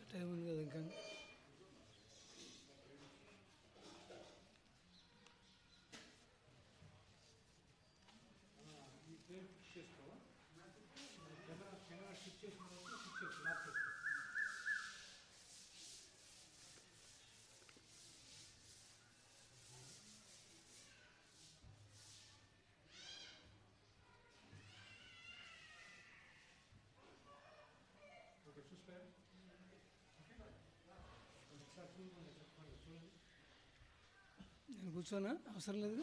Time ఉంది కదా ఇంకా నేను కూర్చోనా అవసరం లేదు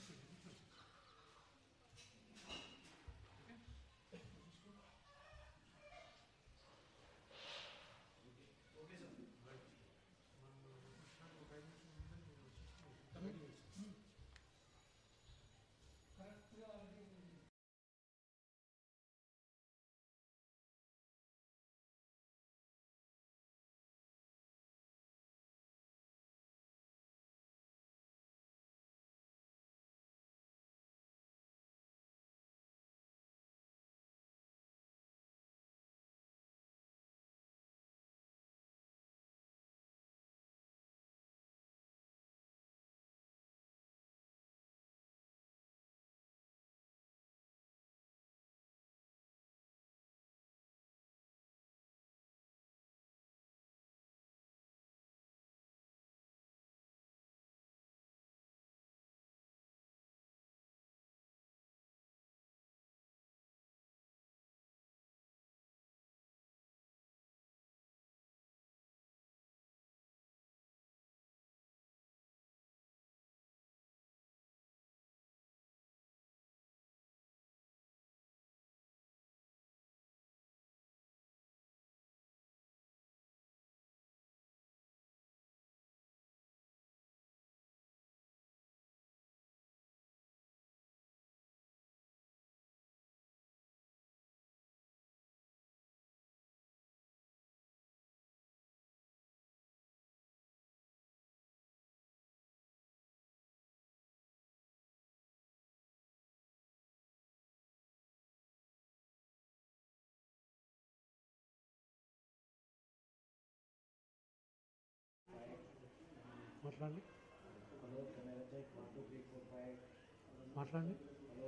మాట్లాడండి మాట్లాడండి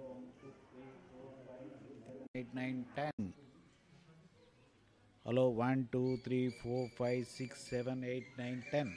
eight nine ten hello one two three four five six seven eight nine ten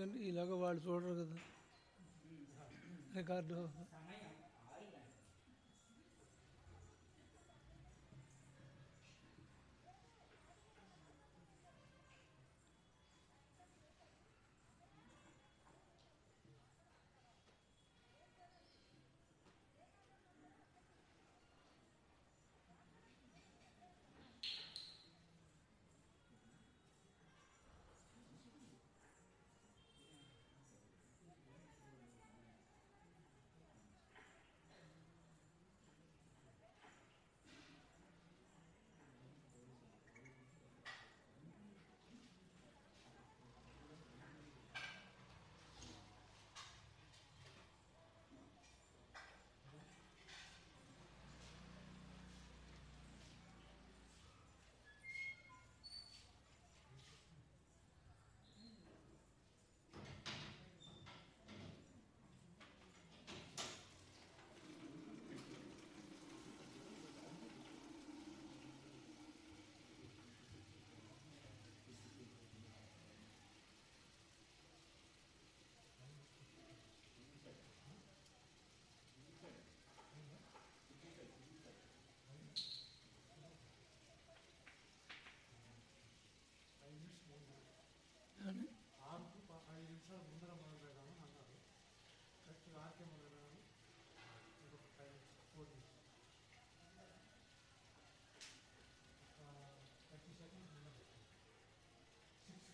ఎందుకంటే ఇలాగ వాళ్ళు చూడరు కదా రికార్డు ఏమండి? ఆరుకు ప- ఐదు నిమిషాలు ముందర మొదలు పెడదామని అన్నారు కరెక్ట్గా ఆరుకే మొదలు పెడదాము ఇంకొక five minutes four minutes thirty seconds ముందర పెట్టండి. సిక్స్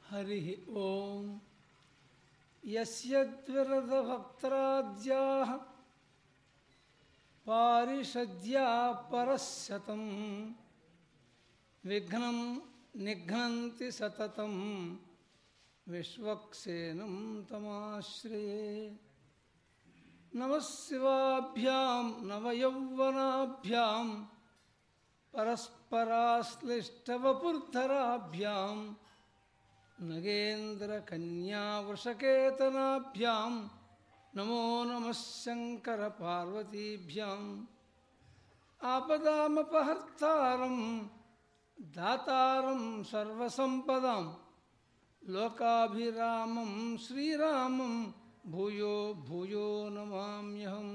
हरिः ॐ यस्यद्विरदभक्त्राद्याः पारिषद्या परशतं विघ्नं निघ्नन्ति सततं विश्वक्सेनं तमाश्रये नमः शिवाभ्यां नवयौवनाभ्यां परस्पराश्लिष्टवपुर्धराभ्यां नगेन्द्रकन्यावृषकेतनाभ्यां नमो नमः शङ्करपार्वतीभ्याम् आपदामपहर्तारं दातारं सर्वसम्पदां लोकाभिरामं श्रीरामं भूयो भूयो नमाम्यहम्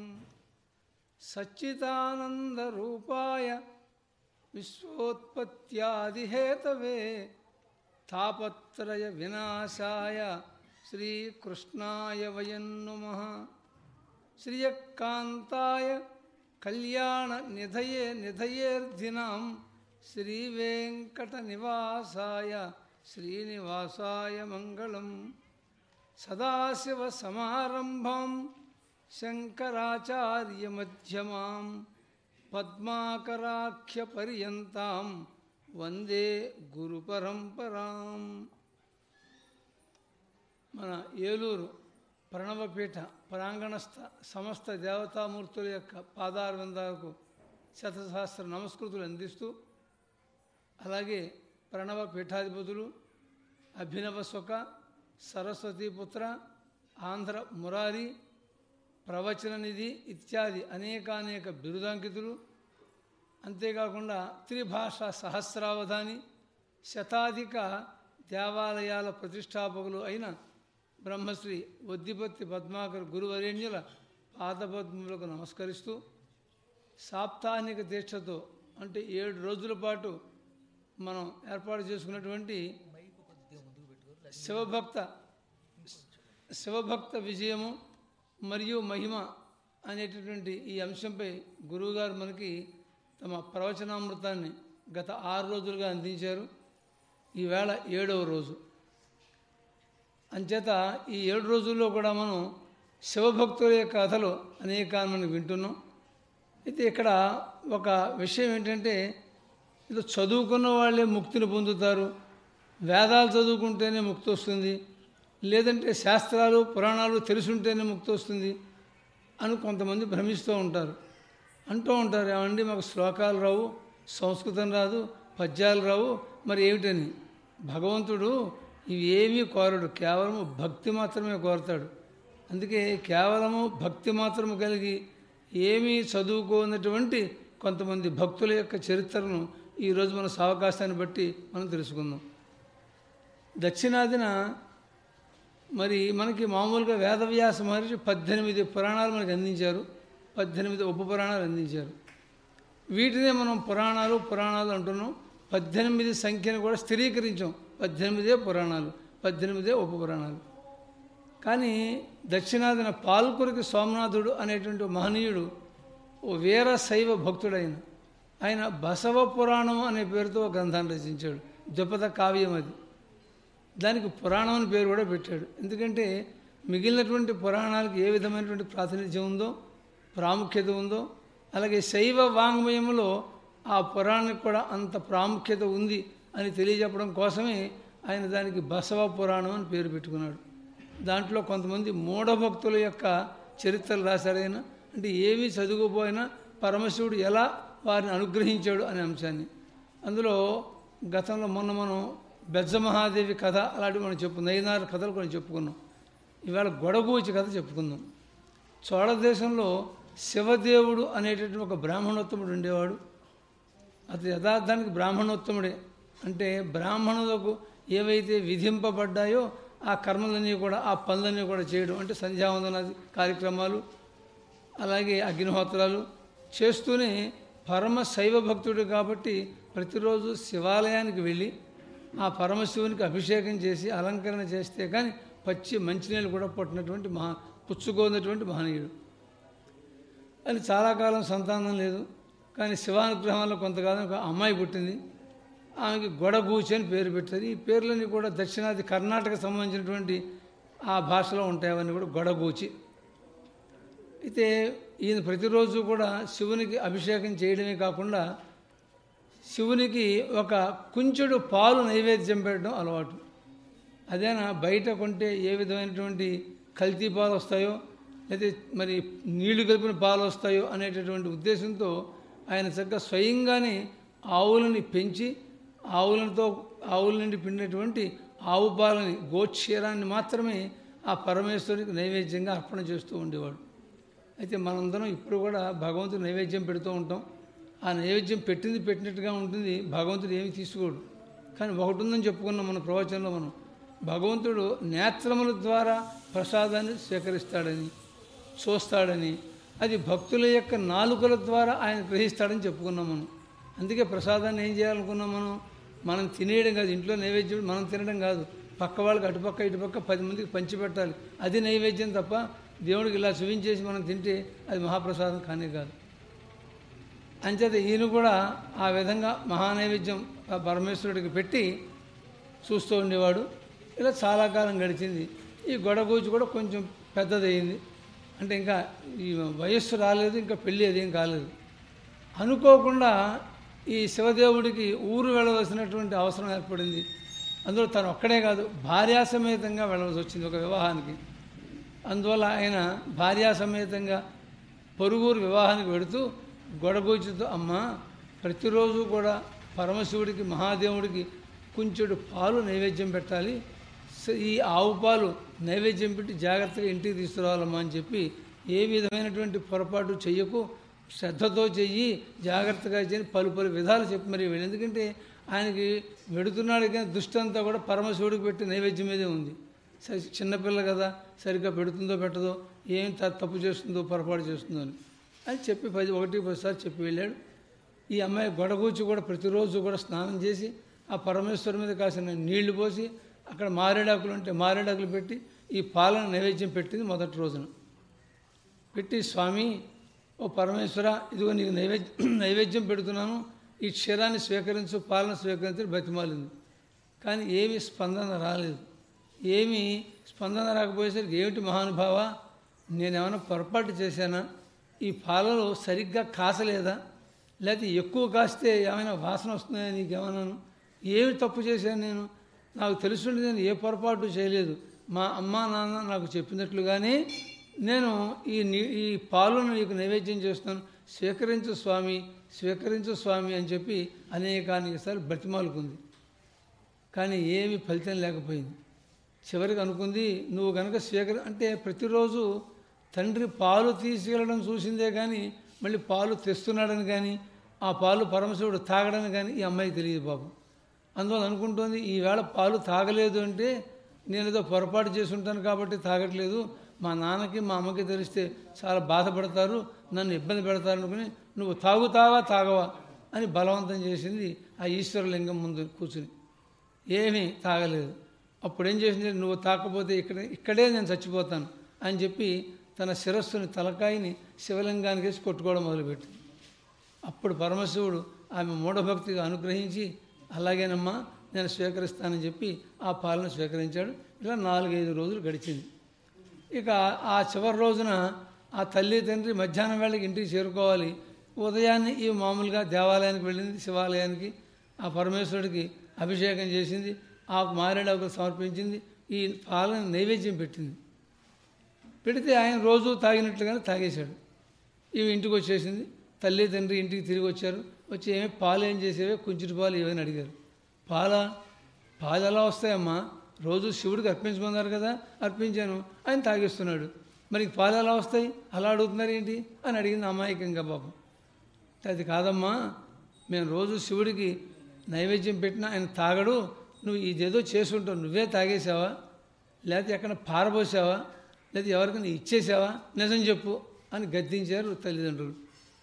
सच्चिदानन्दरूपाय विश्वोत्पत्त्यादिहेतवे तापत्रयविनाशाय श्रीकृष्णाय वयं नमः श्रियकान्ताय कल्याणनिधये निधयेर्धिनां श्रीवेङ्कटनिवासाय श्रीनिवासाय मङ्गलम् सदाशिवसमारम्भां शङ्कराचार्यमध्यमां पद्माकराख्यपर्यन्तां వందే గురు పరంపరాం మన ఏలూరు ప్రణవపీఠ ప్రాంగణస్థ సమస్త దేవతామూర్తుల యొక్క పాదారవిందాలకు శతసహస్ర నమస్కృతులు అందిస్తూ అలాగే ప్రణవ పీఠాధిపతులు అభినవ సుఖ సరస్వతీపుత్ర ఆంధ్ర మురారి ప్రవచన నిధి ఇత్యాది అనేకానేక బిరుదాంకితులు అంతేకాకుండా త్రిభాషా సహస్రావధాని శతాధిక దేవాలయాల ప్రతిష్టాపకులు అయిన బ్రహ్మశ్రీ వద్దిపత్తి పద్మాకర్ గురువరేణ్యుల పాదపద్ములకు నమస్కరిస్తూ సాప్తాహిక దీక్షతో అంటే ఏడు రోజుల పాటు మనం ఏర్పాటు చేసుకున్నటువంటి శివభక్త శివభక్త విజయము మరియు మహిమ అనేటటువంటి ఈ అంశంపై గురువుగారు మనకి తమ ప్రవచనామృతాన్ని గత ఆరు రోజులుగా అందించారు ఈవేళ ఏడవ రోజు అంచేత ఈ ఏడు రోజుల్లో కూడా మనం శివభక్తుల యొక్క కథలు అనేకాన్ని మనం వింటున్నాం అయితే ఇక్కడ ఒక విషయం ఏంటంటే ఇది చదువుకున్న వాళ్ళే ముక్తిని పొందుతారు వేదాలు చదువుకుంటేనే ముక్తి వస్తుంది లేదంటే శాస్త్రాలు పురాణాలు తెలుసుంటేనే ముక్తి వస్తుంది అని కొంతమంది భ్రమిస్తూ ఉంటారు అంటూ ఉంటారు ఏమండి మాకు శ్లోకాలు రావు సంస్కృతం రాదు పద్యాలు రావు మరి ఏమిటని భగవంతుడు ఇవి ఏమీ కోరడు కేవలము భక్తి మాత్రమే కోరతాడు అందుకే కేవలము భక్తి మాత్రము కలిగి ఏమీ చదువుకోనటువంటి కొంతమంది భక్తుల యొక్క చరిత్రను ఈరోజు మన సావకాశాన్ని బట్టి మనం తెలుసుకుందాం దక్షిణాదిన మరి మనకి మామూలుగా వేదవ్యాస మహర్షి పద్దెనిమిది పురాణాలు మనకి అందించారు పద్దెనిమిది ఉప పురాణాలు అందించారు వీటినే మనం పురాణాలు పురాణాలు అంటున్నాం పద్దెనిమిది సంఖ్యను కూడా స్థిరీకరించాం పద్దెనిమిదే పురాణాలు పద్దెనిమిదే ఉప పురాణాలు కానీ దక్షిణాదిన పాల్కురికి సోమనాథుడు అనేటువంటి మహనీయుడు ఓ వీర శైవ భక్తుడైన ఆయన బసవ పురాణం అనే పేరుతో ఒక గ్రంథాన్ని రచించాడు ద్విపద కావ్యం అది దానికి పురాణం అని పేరు కూడా పెట్టాడు ఎందుకంటే మిగిలినటువంటి పురాణాలకు ఏ విధమైనటువంటి ప్రాతినిధ్యం ఉందో ప్రాముఖ్యత ఉందో అలాగే శైవ వాంగ్మయంలో ఆ పురాణానికి కూడా అంత ప్రాముఖ్యత ఉంది అని తెలియజెప్పడం కోసమే ఆయన దానికి బసవ పురాణం అని పేరు పెట్టుకున్నాడు దాంట్లో కొంతమంది మూఢభక్తుల యొక్క చరిత్రలు రాశారు ఆయన అంటే ఏమీ చదువుకుపోయినా పరమశివుడు ఎలా వారిని అనుగ్రహించాడు అనే అంశాన్ని అందులో గతంలో మొన్న మనం బెజ్జమహాదేవి కథ అలాంటివి మనం చెప్పు నైనార్ కథలు కొన్ని చెప్పుకున్నాం ఇవాళ గొడగూచి కథ చెప్పుకుందాం చోళ దేశంలో శివదేవుడు అనేటటువంటి ఒక బ్రాహ్మణోత్తముడు ఉండేవాడు అతను యథార్థానికి బ్రాహ్మణోత్తముడే అంటే బ్రాహ్మణులకు ఏవైతే విధింపబడ్డాయో ఆ కర్మలన్నీ కూడా ఆ పనులన్నీ కూడా చేయడం అంటే సంధ్యావందనాది కార్యక్రమాలు అలాగే అగ్నిహోత్రాలు చేస్తూనే పరమ శైవ భక్తుడు కాబట్టి ప్రతిరోజు శివాలయానికి వెళ్ళి ఆ పరమశివునికి అభిషేకం చేసి అలంకరణ చేస్తే కానీ పచ్చి మంచినీళ్ళు కూడా పుట్టినటువంటి మహా పుచ్చుకోనటువంటి మహనీయుడు అని చాలా కాలం సంతానం లేదు కానీ శివానుగ్రహం వల్ల కొంతకాలం ఒక అమ్మాయి పుట్టింది ఆమెకి గొడగూచి అని పేరు పెట్టారు ఈ పేర్లన్నీ కూడా దక్షిణాది కర్ణాటక సంబంధించినటువంటి ఆ భాషలో ఉంటాయి అవన్నీ కూడా గొడగూచి అయితే ఈయన ప్రతిరోజు కూడా శివునికి అభిషేకం చేయడమే కాకుండా శివునికి ఒక కుంచెడు పాలు నైవేద్యం పెట్టడం అలవాటు అదేనా బయట కొంటే ఏ విధమైనటువంటి కల్తీ పాలు వస్తాయో లేదా మరి నీళ్లు కలిపిన పాలు వస్తాయో అనేటటువంటి ఉద్దేశంతో ఆయన చక్కగా స్వయంగానే ఆవులని పెంచి ఆవులతో ఆవుల నుండి పిండినటువంటి ఆవు పాలని గోక్షీరాన్ని మాత్రమే ఆ పరమేశ్వరునికి నైవేద్యంగా అర్పణ చేస్తూ ఉండేవాడు అయితే మనందరం ఇప్పుడు కూడా భగవంతుడు నైవేద్యం పెడుతూ ఉంటాం ఆ నైవేద్యం పెట్టింది పెట్టినట్టుగా ఉంటుంది భగవంతుడు ఏమి తీసుకోడు కానీ ఒకటి ఉందని చెప్పుకున్నాం మన ప్రవచనంలో మనం భగవంతుడు నేత్రముల ద్వారా ప్రసాదాన్ని స్వీకరిస్తాడని చూస్తాడని అది భక్తుల యొక్క నాలుకల ద్వారా ఆయన గ్రహిస్తాడని చెప్పుకున్నాం మనం అందుకే ప్రసాదాన్ని ఏం చేయాలనుకున్నాం మనం మనం తినేయడం కాదు ఇంట్లో నైవేద్యం మనం తినడం కాదు పక్క వాళ్ళకి అటుపక్క ఇటుపక్క పది మందికి పంచిపెట్టాలి అది నైవేద్యం తప్ప దేవుడికి ఇలా చూపించేసి మనం తింటే అది మహాప్రసాదం కానే కాదు అంచేత ఈయన కూడా ఆ విధంగా మహానైవేద్యం ఆ పరమేశ్వరుడికి పెట్టి చూస్తూ ఉండేవాడు ఇలా చాలా కాలం గడిచింది ఈ గొడగూచి కూడా కొంచెం పెద్దదయ్యింది అంటే ఇంకా ఈ వయస్సు రాలేదు ఇంకా పెళ్ళి అదేం కాలేదు అనుకోకుండా ఈ శివదేవుడికి ఊరు వెళ్ళవలసినటువంటి అవసరం ఏర్పడింది అందులో తను ఒక్కడే కాదు భార్యాసమేతంగా వెళ్ళవలసి వచ్చింది ఒక వివాహానికి అందువల్ల ఆయన భార్యాసమేతంగా పొరుగురు వివాహానికి వెడుతూ గొడగూచుతో అమ్మ ప్రతిరోజు కూడా పరమశివుడికి మహాదేవుడికి కుంచెడు పాలు నైవేద్యం పెట్టాలి స- ఈ ఆవు పాలు నైవేద్యం పెట్టి జాగ్రత్తగా ఇంటికి తీసుకురావాలమ్మా అని చెప్పి ఏ విధమైనటువంటి పొరపాటు చెయ్యకు శ్రద్ధతో చెయ్యి జాగ్రత్తగా చేయని పలు పలు విధాలు చెప్పి మరి వీళ్ళు ఎందుకంటే ఆయనకి వెడుతున్నాడు కానీ దృష్టి అంతా కూడా పరమశివుడికి పెట్టి నైవేద్యం మీదే ఉంది సరే చిన్నపిల్ల కదా సరిగ్గా పెడుతుందో పెట్టదో ఏం త- తప్పు చేస్తుందో పొరపాటు చేస్తుందో అని అని చెప్పి పది ఒకటి పదిసారి చెప్పి వెళ్ళాడు ఈ అమ్మాయి గొడగూచి కూడా ప్రతిరోజు కూడా స్నానం చేసి ఆ పరమేశ్వరు మీద కాసిన నీళ్లు పోసి అక్కడ మారేడాకులు ఉంటే మారేడాకులు పెట్టి ఈ పాలన నైవేద్యం పెట్టింది మొదటి రోజున పెట్టి స్వామి ఓ పరమేశ్వర ఇదిగో నీకు నైవేద్యం నైవేద్యం పెడుతున్నాను ఈ క్షీరాన్ని స్వీకరించు పాలన స్వీకరించి బతిమాలింది కానీ ఏమీ స్పందన రాలేదు ఏమీ స్పందన రాకపోయేసరికి ఏమిటి మహానుభావ నేనేమైనా పొరపాటు చేశానా ఈ పాలలో సరిగ్గా కాసలేదా లేకపోతే ఎక్కువ కాస్తే ఏమైనా వాసన వస్తుందా నీకేమన్నాను ఏమి తప్పు చేశాను నేను నాకు తెలుసుండి నేను ఏ పొరపాటు చేయలేదు మా అమ్మ నాన్న నాకు చెప్పినట్లుగానే నేను ఈ నీ ఈ పాలను నీకు నైవేద్యం చేస్తున్నాను స్వీకరించు స్వామి స్వీకరించు స్వామి అని చెప్పి అనేకానేక సార్లు బ్రతిమాలుకుంది కానీ ఏమీ ఫలితం లేకపోయింది చివరికి అనుకుంది నువ్వు కనుక స్వీకరి అంటే ప్రతిరోజు తండ్రి పాలు తీసుకెళ్ళడం చూసిందే కానీ మళ్ళీ పాలు తెస్తున్నాడని కానీ ఆ పాలు పరమశివుడు తాగడని కానీ ఈ అమ్మాయికి తెలియదు బాబు అందువల్ల అనుకుంటోంది ఈవేళ పాలు తాగలేదు అంటే నేను ఏదో పొరపాటు చేసి ఉంటాను కాబట్టి తాగట్లేదు మా నాన్నకి మా అమ్మకి తెలిస్తే చాలా బాధపడతారు నన్ను ఇబ్బంది పెడతారు అనుకుని నువ్వు తాగుతావా తాగవా అని బలవంతం చేసింది ఆ ఈశ్వరలింగం ముందు కూర్చుని ఏమీ తాగలేదు అప్పుడు ఏం చేసింది నువ్వు తాకపోతే ఇక్కడ ఇక్కడే నేను చచ్చిపోతాను అని చెప్పి తన శిరస్సుని తలకాయని శివలింగానికి వేసి కొట్టుకోవడం మొదలుపెట్టింది అప్పుడు పరమశివుడు ఆమె మూఢభక్తిగా అనుగ్రహించి అలాగేనమ్మా నేను స్వీకరిస్తానని చెప్పి ఆ పాలన స్వీకరించాడు ఇలా నాలుగైదు రోజులు గడిచింది ఇక ఆ చివరి రోజున ఆ తల్లి తండ్రి మధ్యాహ్నం వేళకి ఇంటికి చేరుకోవాలి ఉదయాన్నే ఈ మామూలుగా దేవాలయానికి వెళ్ళింది శివాలయానికి ఆ పరమేశ్వరుడికి అభిషేకం చేసింది ఆ మారేడాకు సమర్పించింది ఈ పాలన నైవేద్యం పెట్టింది పెడితే ఆయన రోజు తాగినట్లుగానే తాగేశాడు ఇవి ఇంటికి వచ్చేసింది తల్లి తండ్రి ఇంటికి తిరిగి వచ్చారు వచ్చి ఏమి పాలు ఏం చేసేవే కుంచుటి పాలు ఏమని అడిగారు పాల పాలు ఎలా వస్తాయమ్మా రోజు శివుడికి అర్పించమన్నారు కదా అర్పించాను ఆయన తాగేస్తున్నాడు మరి పాలు ఎలా వస్తాయి అలా అడుగుతున్నారు ఏంటి అని అడిగింది అమాయకంగా పాపం అది కాదమ్మా మేము రోజు శివుడికి నైవేద్యం పెట్టినా ఆయన తాగడు నువ్వు ఇదేదో చేసుంటావు నువ్వే తాగేసావా లేకపోతే ఎక్కడ పారబోసావా లేదా ఎవరికైనా ఇచ్చేసావా నిజం చెప్పు అని గద్దించారు తల్లిదండ్రులు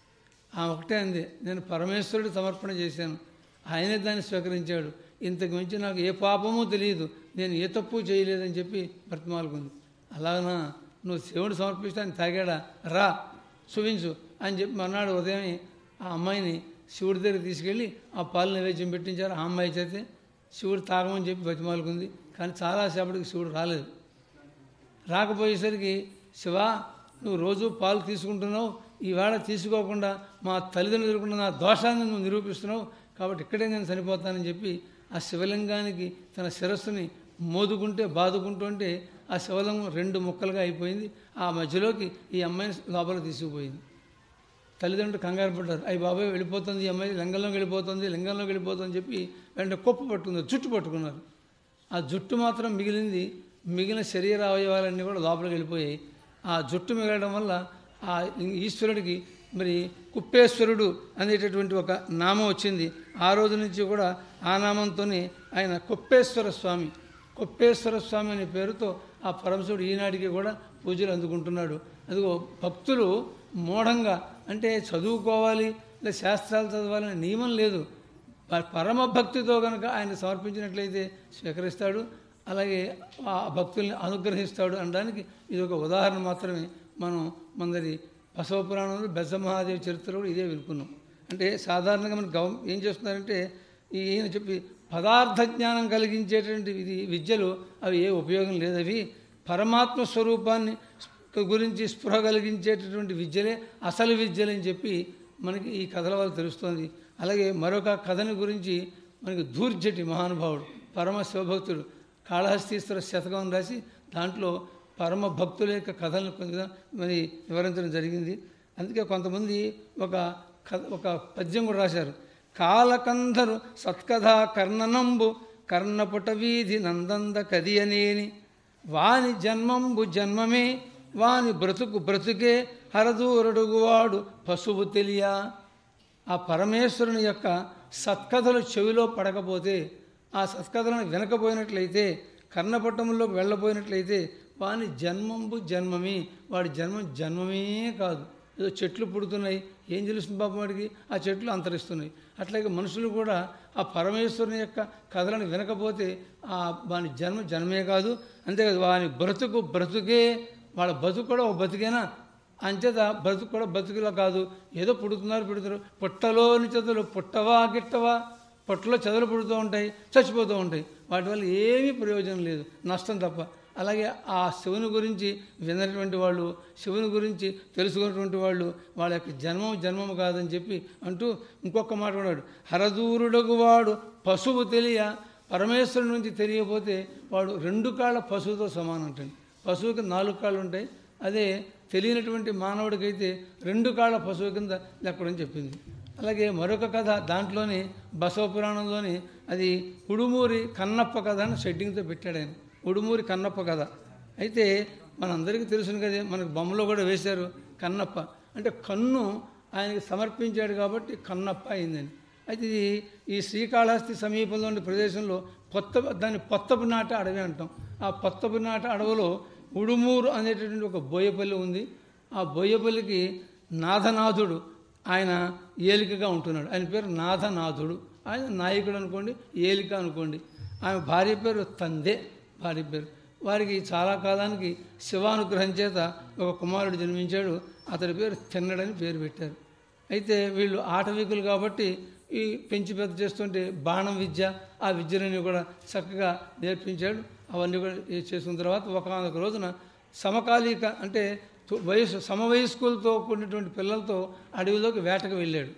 ఆ ఒకటే అంది నేను పరమేశ్వరుడు సమర్పణ చేశాను ఆయనే దాన్ని స్వీకరించాడు ఇంతకు మించి నాకు ఏ పాపమూ తెలియదు నేను ఏ తప్పు చేయలేదని చెప్పి బ్రతిమాలుకుంది అలాగనా నువ్వు శివుడు సమర్పిస్తే ఆయన తాగాడా రా చూపించు అని చెప్పి మర్నాడు ఉదయం ఆ అమ్మాయిని శివుడి దగ్గర తీసుకెళ్ళి ఆ పాలు నైవేద్యం పెట్టించారు ఆ అమ్మాయి చేతే శివుడు తాగమని చెప్పి బతిమాలుకుంది కానీ చాలాసేపటికి శివుడు రాలేదు రాకపోయేసరికి శివ నువ్వు రోజు పాలు తీసుకుంటున్నావు ఈవేళ తీసుకోకుండా మా తల్లిదండ్రులు ఎదుర్కొన్న నా దోషాన్ని నువ్వు నిరూపిస్తున్నావు కాబట్టి ఇక్కడే నేను చనిపోతానని చెప్పి ఆ శివలింగానికి తన శిరస్సుని మోదుకుంటే బాదుకుంటుంటే ఆ శివలింగం రెండు ముక్కలుగా అయిపోయింది ఆ మధ్యలోకి ఈ అమ్మాయిని లోపల తీసుకుపోయింది తల్లిదండ్రులు కంగారు పడ్డారు అయ్యి బాబాయ్ వెళ్ళిపోతుంది ఈ అమ్మాయి లింగంలోకి వెళ్ళిపోతుంది లింగంలోకి వెళ్ళిపోతుంది అని చెప్పి వెంటనే కొప్పు పట్టుకున్నారు జుట్టు పట్టుకున్నారు ఆ జుట్టు మాత్రం మిగిలింది మిగిలిన శరీర అవయవాలన్నీ కూడా లోపలికి వెళ్ళిపోయాయి ఆ జుట్టు మిగలడం వల్ల ఆ ఈశ్వరుడికి మరి కుప్పేశ్వరుడు అనేటటువంటి ఒక నామం వచ్చింది ఆ రోజు నుంచి కూడా ఆ నామంతోనే ఆయన కుప్పేశ్వర స్వామి కుప్పేశ్వర స్వామి అనే పేరుతో ఆ పరమశివుడు ఈనాటికి కూడా పూజలు అందుకుంటున్నాడు అదిగో భక్తులు మూఢంగా అంటే చదువుకోవాలి లేదా శాస్త్రాలు చదవాలనే నియమం లేదు ప- పరమ భక్తితో కనుక ఆయన సమర్పించినట్లయితే స్వీకరిస్తాడు అలాగే ఆ భక్తుల్ని అనుగ్రహిస్తాడు అనడానికి ఇది ఒక ఉదాహరణ మాత్రమే మనం మందరి బసవ పురాణంలో బెజ్జ మహాదేవి చరిత్రలో కూడా ఇదే వినుకున్నాం అంటే సాధారణంగా మనకు గవ ఏం చేస్తున్నారంటే ఈ- ఈయన చెప్పి పదార్థ జ్ఞానం కలిగించేటువంటి ఇది విద్యలు అవి ఏ ఉపయోగం లేదవి పరమాత్మ స్వరూపాన్ని గురించి స్పృహ కలిగించేటటువంటి విద్యలే అసలు విద్యలని చెప్పి మనకి ఈ కథల వల్ల తెలుస్తోంది అలాగే మరొక కథని గురించి మనకి దూర్జటి మహానుభావుడు పరమ శివభక్తుడు కాళహస్తీశ్వర శతకం రాసి దాంట్లో పరమ భక్తుల యొక్క కథలను కొంత మరి వివరించడం జరిగింది అందుకే కొంతమంది ఒక కథ ఒక పద్యం కూడా రాశారు కాలకంధరు సత్కథా కర్ణనంబు కర్ణపుట వీధి నందంద కదియనేని వాని జన్మంబు జన్మమే వాని బ్రతుకు బ్రతుకే హరదూరడుగువాడు పశువు తెలియా ఆ పరమేశ్వరుని యొక్క సత్కథలు చెవిలో పడకపోతే ఆ సత్కథలను వినకపోయినట్లయితే కర్ణపట్టంలోకి వెళ్ళపోయినట్లయితే వాని జన్మంబు జన్మమే వాడి జన్మం జన్మమే కాదు ఏదో చెట్లు పుడుతున్నాయి ఏం తెలుస్తుంది పాపం వాడికి ఆ చెట్లు అంతరిస్తున్నాయి అట్లాగే మనుషులు కూడా ఆ పరమేశ్వరుని యొక్క కథలను వినకపోతే ఆ వాని జన్మ జన్మే కాదు అంతేకాదు వాని బ్రతుకు బ్రతుకే వాళ్ళ బతుకు కూడా ఒక బతికేనా అంచేత బ్రతుకు కూడా బతుకులా కాదు ఏదో పుడుతున్నారు పుడుతున్నారు పుట్టలోని చెదలు పుట్టవా గిట్టవా పొట్టలో చెదలు పుడుతూ ఉంటాయి చచ్చిపోతూ ఉంటాయి వాటి వల్ల ఏమీ ప్రయోజనం లేదు నష్టం తప్ప అలాగే ఆ శివుని గురించి వినటువంటి వాళ్ళు శివుని గురించి తెలుసుకున్నటువంటి వాళ్ళు వాళ్ళ యొక్క జన్మం జన్మం కాదని చెప్పి అంటూ ఇంకొక మాట ఉన్నాడు హరదూరుడగు వాడు పశువు తెలియ పరమేశ్వరుని నుంచి తెలియకపోతే వాడు రెండు కాళ్ళ పశువుతో సమానం అంటండి పశువుకి నాలుగు కాళ్ళు ఉంటాయి అదే తెలియనటువంటి మానవుడికైతే రెండు కాళ్ళ పశువు కింద లెక్కడని చెప్పింది అలాగే మరొక కథ దాంట్లోని బసవ పురాణంలోని అది ఉడుమూరి కన్నప్ప కథ అని షెడ్డింగ్తో పెట్టాడు ఆయన ఉడుమూరి కన్నప్ప కథ అయితే మనందరికీ తెలుసును కదే మనకు బొమ్మలో కూడా వేశారు కన్నప్ప అంటే కన్ను ఆయనకి సమర్పించాడు కాబట్టి కన్నప్ప అయిందని అయితే ఇది ఈ శ్రీకాళహస్తి సమీపంలో ఉండే ప్రదేశంలో కొత్త దాన్ని పొత్తపు నాట అడవి అంటాం ఆ పొత్తపు నాట అడవిలో ఉడుమూరు అనేటటువంటి ఒక బోయపల్లి ఉంది ఆ బోయపల్లికి నాథనాథుడు ఆయన ఏలికగా ఉంటున్నాడు ఆయన పేరు నాథనాథుడు ఆయన నాయకుడు అనుకోండి ఏలిక అనుకోండి ఆమె భార్య పేరు తందే భార్య పేరు వారికి చాలా కాలానికి శివానుగ్రహం చేత ఒక కుమారుడు జన్మించాడు అతడి పేరు తిన్నడని పేరు పెట్టారు అయితే వీళ్ళు ఆటవికులు కాబట్టి ఈ పెంచి పెద్ద చేస్తుంటే బాణం విద్య ఆ విద్యలన్నీ కూడా చక్కగా నేర్పించాడు అవన్నీ కూడా చేసుకున్న తర్వాత ఒకనొక రోజున సమకాలీక అంటే తు- వయసు సమవయస్కులతో కూడినటువంటి పిల్లలతో అడవిలోకి వేటకు వెళ్ళాడు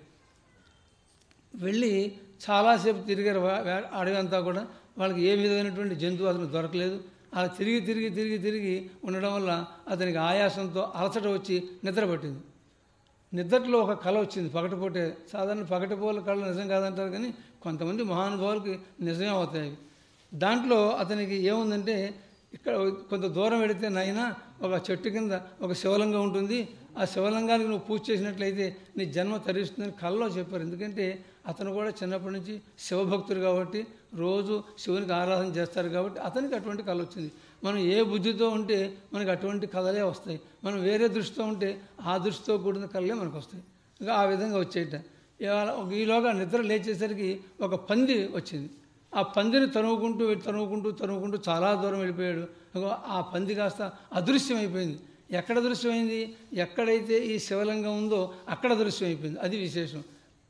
వెళ్ళి చాలాసేపు తిరిగారు వా- వా- అడవి అంతా కూడా వాళ్ళకి ఏ విధమైనటువంటి జంతువు అతను దొరకలేదు అలా తిరిగి తిరిగి తిరిగి తిరిగి ఉండడం వల్ల అతనికి ఆయాసంతో అలసట వచ్చి నిద్ర పట్టింది నిద్రలో ఒక కళ వచ్చింది పగటిపూటే సాధారణ పగటిపూల కళ నిజం కాదంటారు కానీ కొంతమంది మహానుభావులకి నిజమే అవుతాయి దాంట్లో అతనికి ఏముందంటే ఇక్కడ కొంత దూరం వెళితే నాయన ఒక చెట్టు కింద ఒక శివలింగం ఉంటుంది ఆ శివలింగానికి నువ్వు పూజ చేసినట్లయితే నీ జన్మ తరిస్తుందని కళ్ళలో చెప్పారు ఎందుకంటే అతను కూడా చిన్నప్పటి నుంచి శివభక్తుడు కాబట్టి రోజు శివునికి ఆరాధన చేస్తారు కాబట్టి అతనికి అటువంటి కళ వచ్చింది మనం ఏ బుద్ధితో ఉంటే మనకి అటువంటి కళలే వస్తాయి మనం వేరే దృష్టితో ఉంటే ఆ దృష్టితో కూడిన కళలే మనకు వస్తాయి ఇంకా ఆ విధంగా వచ్చేట ఇవాళ ఒక ఈలోగా నిద్ర లేచేసరికి ఒక పంది వచ్చింది ఆ పందిని తరుముకుంటూ తరుముకుంటూ తరుముకుంటూ చాలా దూరం వెళ్ళిపోయాడు ఇగో ఆ పంది కాస్త అదృశ్యమైపోయింది ఎక్కడ దృశ్యమైంది ఎక్కడైతే ఈ శివలింగం ఉందో అక్కడ దృశ్యమైపోయింది అది విశేషం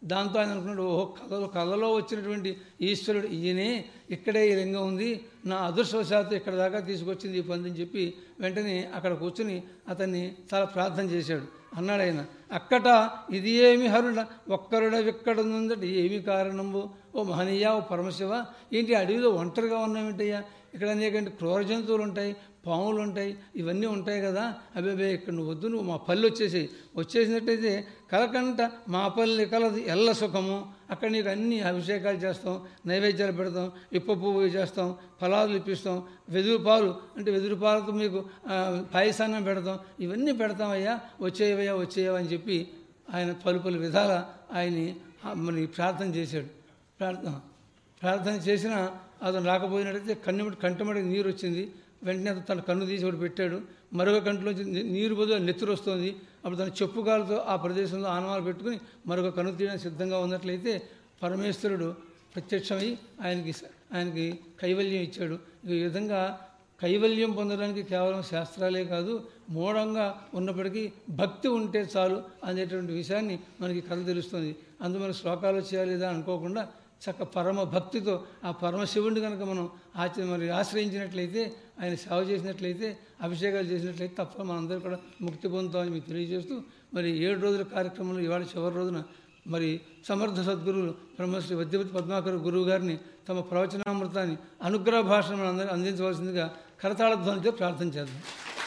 దాంతో ఆయన అనుకున్నాడు ఓహో కథలో కథలో వచ్చినటువంటి ఈశ్వరుడు ఈయనే ఇక్కడే ఈ లింగం ఉంది నా అదృష్టవశాత్తు ఇక్కడ దాకా తీసుకొచ్చింది ఈ పంది అని చెప్పి వెంటనే అక్కడ కూర్చుని అతన్ని చాలా ప్రార్థన చేశాడు అన్నాడు ఆయన అక్కట ఇది ఏమి హరుడ ఒక్కరుడ విక్కడుందంటే ఏమి కారణము ఓ మహనీయ ఓ పరమశివ ఏంటి అడవిలో ఒంటరిగా ఉన్నామేంటయ్యా ఇక్కడ అనేకంటి క్రూర జంతువులు ఉంటాయి పాములు ఉంటాయి ఇవన్నీ ఉంటాయి కదా అబ్బాబే ఇక్కడ నువ్వు వద్దు నువ్వు మా పల్లె వచ్చేసేయి వచ్చేసినట్టయితే కలకంట మా పల్లె కలదు ఎల్ల సుఖము అక్కడ నీకు అన్ని అభిషేకాలు చేస్తాం నైవేద్యాలు పెడతాం ఇప్ప పువ్వు చేస్తాం ఫలాలు ఇప్పిస్తాం వెదురు పాలు అంటే వెదురు పాలతో మీకు ఆ, పాయసాన్నం పెడతాం ఇవన్నీ పెడతామయ్యా వచ్చేయవయ్యా వచ్చేయవా అని చెప్పి ఆయన పలు పలు విధాల ఆయన్ని ఆ, మరి ప్రార్థన చేశాడు ప్రార్థన ప్రార్థన చేసినా అతను రాకపోయినట్టయితే కన్నుమటి కంటమడికి నీరు వచ్చింది వెంటనే అతను తన కన్ను తీసి ఒకటి పెట్టాడు మరొక కంటిలోంచి ని- నీరు బదులు నెత్తురు వస్తుంది అప్పుడు తన చెప్పు కాలుతో ఆ ప్రదేశంలో ఆనవాలు పెట్టుకుని మరొక కన్ను తీయడానికి సిద్ధంగా ఉన్నట్లయితే పరమేశ్వరుడు ప్రత్యక్షమై ఆయనకి స- ఆయనకి కైవల్యం ఇచ్చాడు ఈ విధంగా కైవల్యం పొందడానికి కేవలం శాస్త్రాలే కాదు మూఢంగా ఉన్నప్పటికీ భక్తి ఉంటే చాలు అనేటువంటి విషయాన్ని మనకి కథ తెలుస్తుంది అందు మన శ్లోకాలు చేయాలి లేదా అనుకోకుండా చక్క పరమ భక్తితో ఆ పరమశివుడిని కనుక మనం ఆచ మరి ఆశ్రయించినట్లయితే ఆయన సేవ చేసినట్లయితే అభిషేకాలు చేసినట్లయితే తప్ప మనందరూ కూడా ముక్తి పొందుతామని మీకు తెలియజేస్తూ మరి ఏడు రోజుల కార్యక్రమంలో ఇవాళ చివరి రోజున మరి సమర్థ సద్గురువులు బ్రహ్మశ్రీ వద్యపతి పద్మాకర్ గురువు గారిని తమ ప్రవచనామృతాన్ని అనుగ్రహ భాషను మనం అందరూ అందించవలసిందిగా కరతాళ ధ్వనితో ప్రార్థన చేద్దాం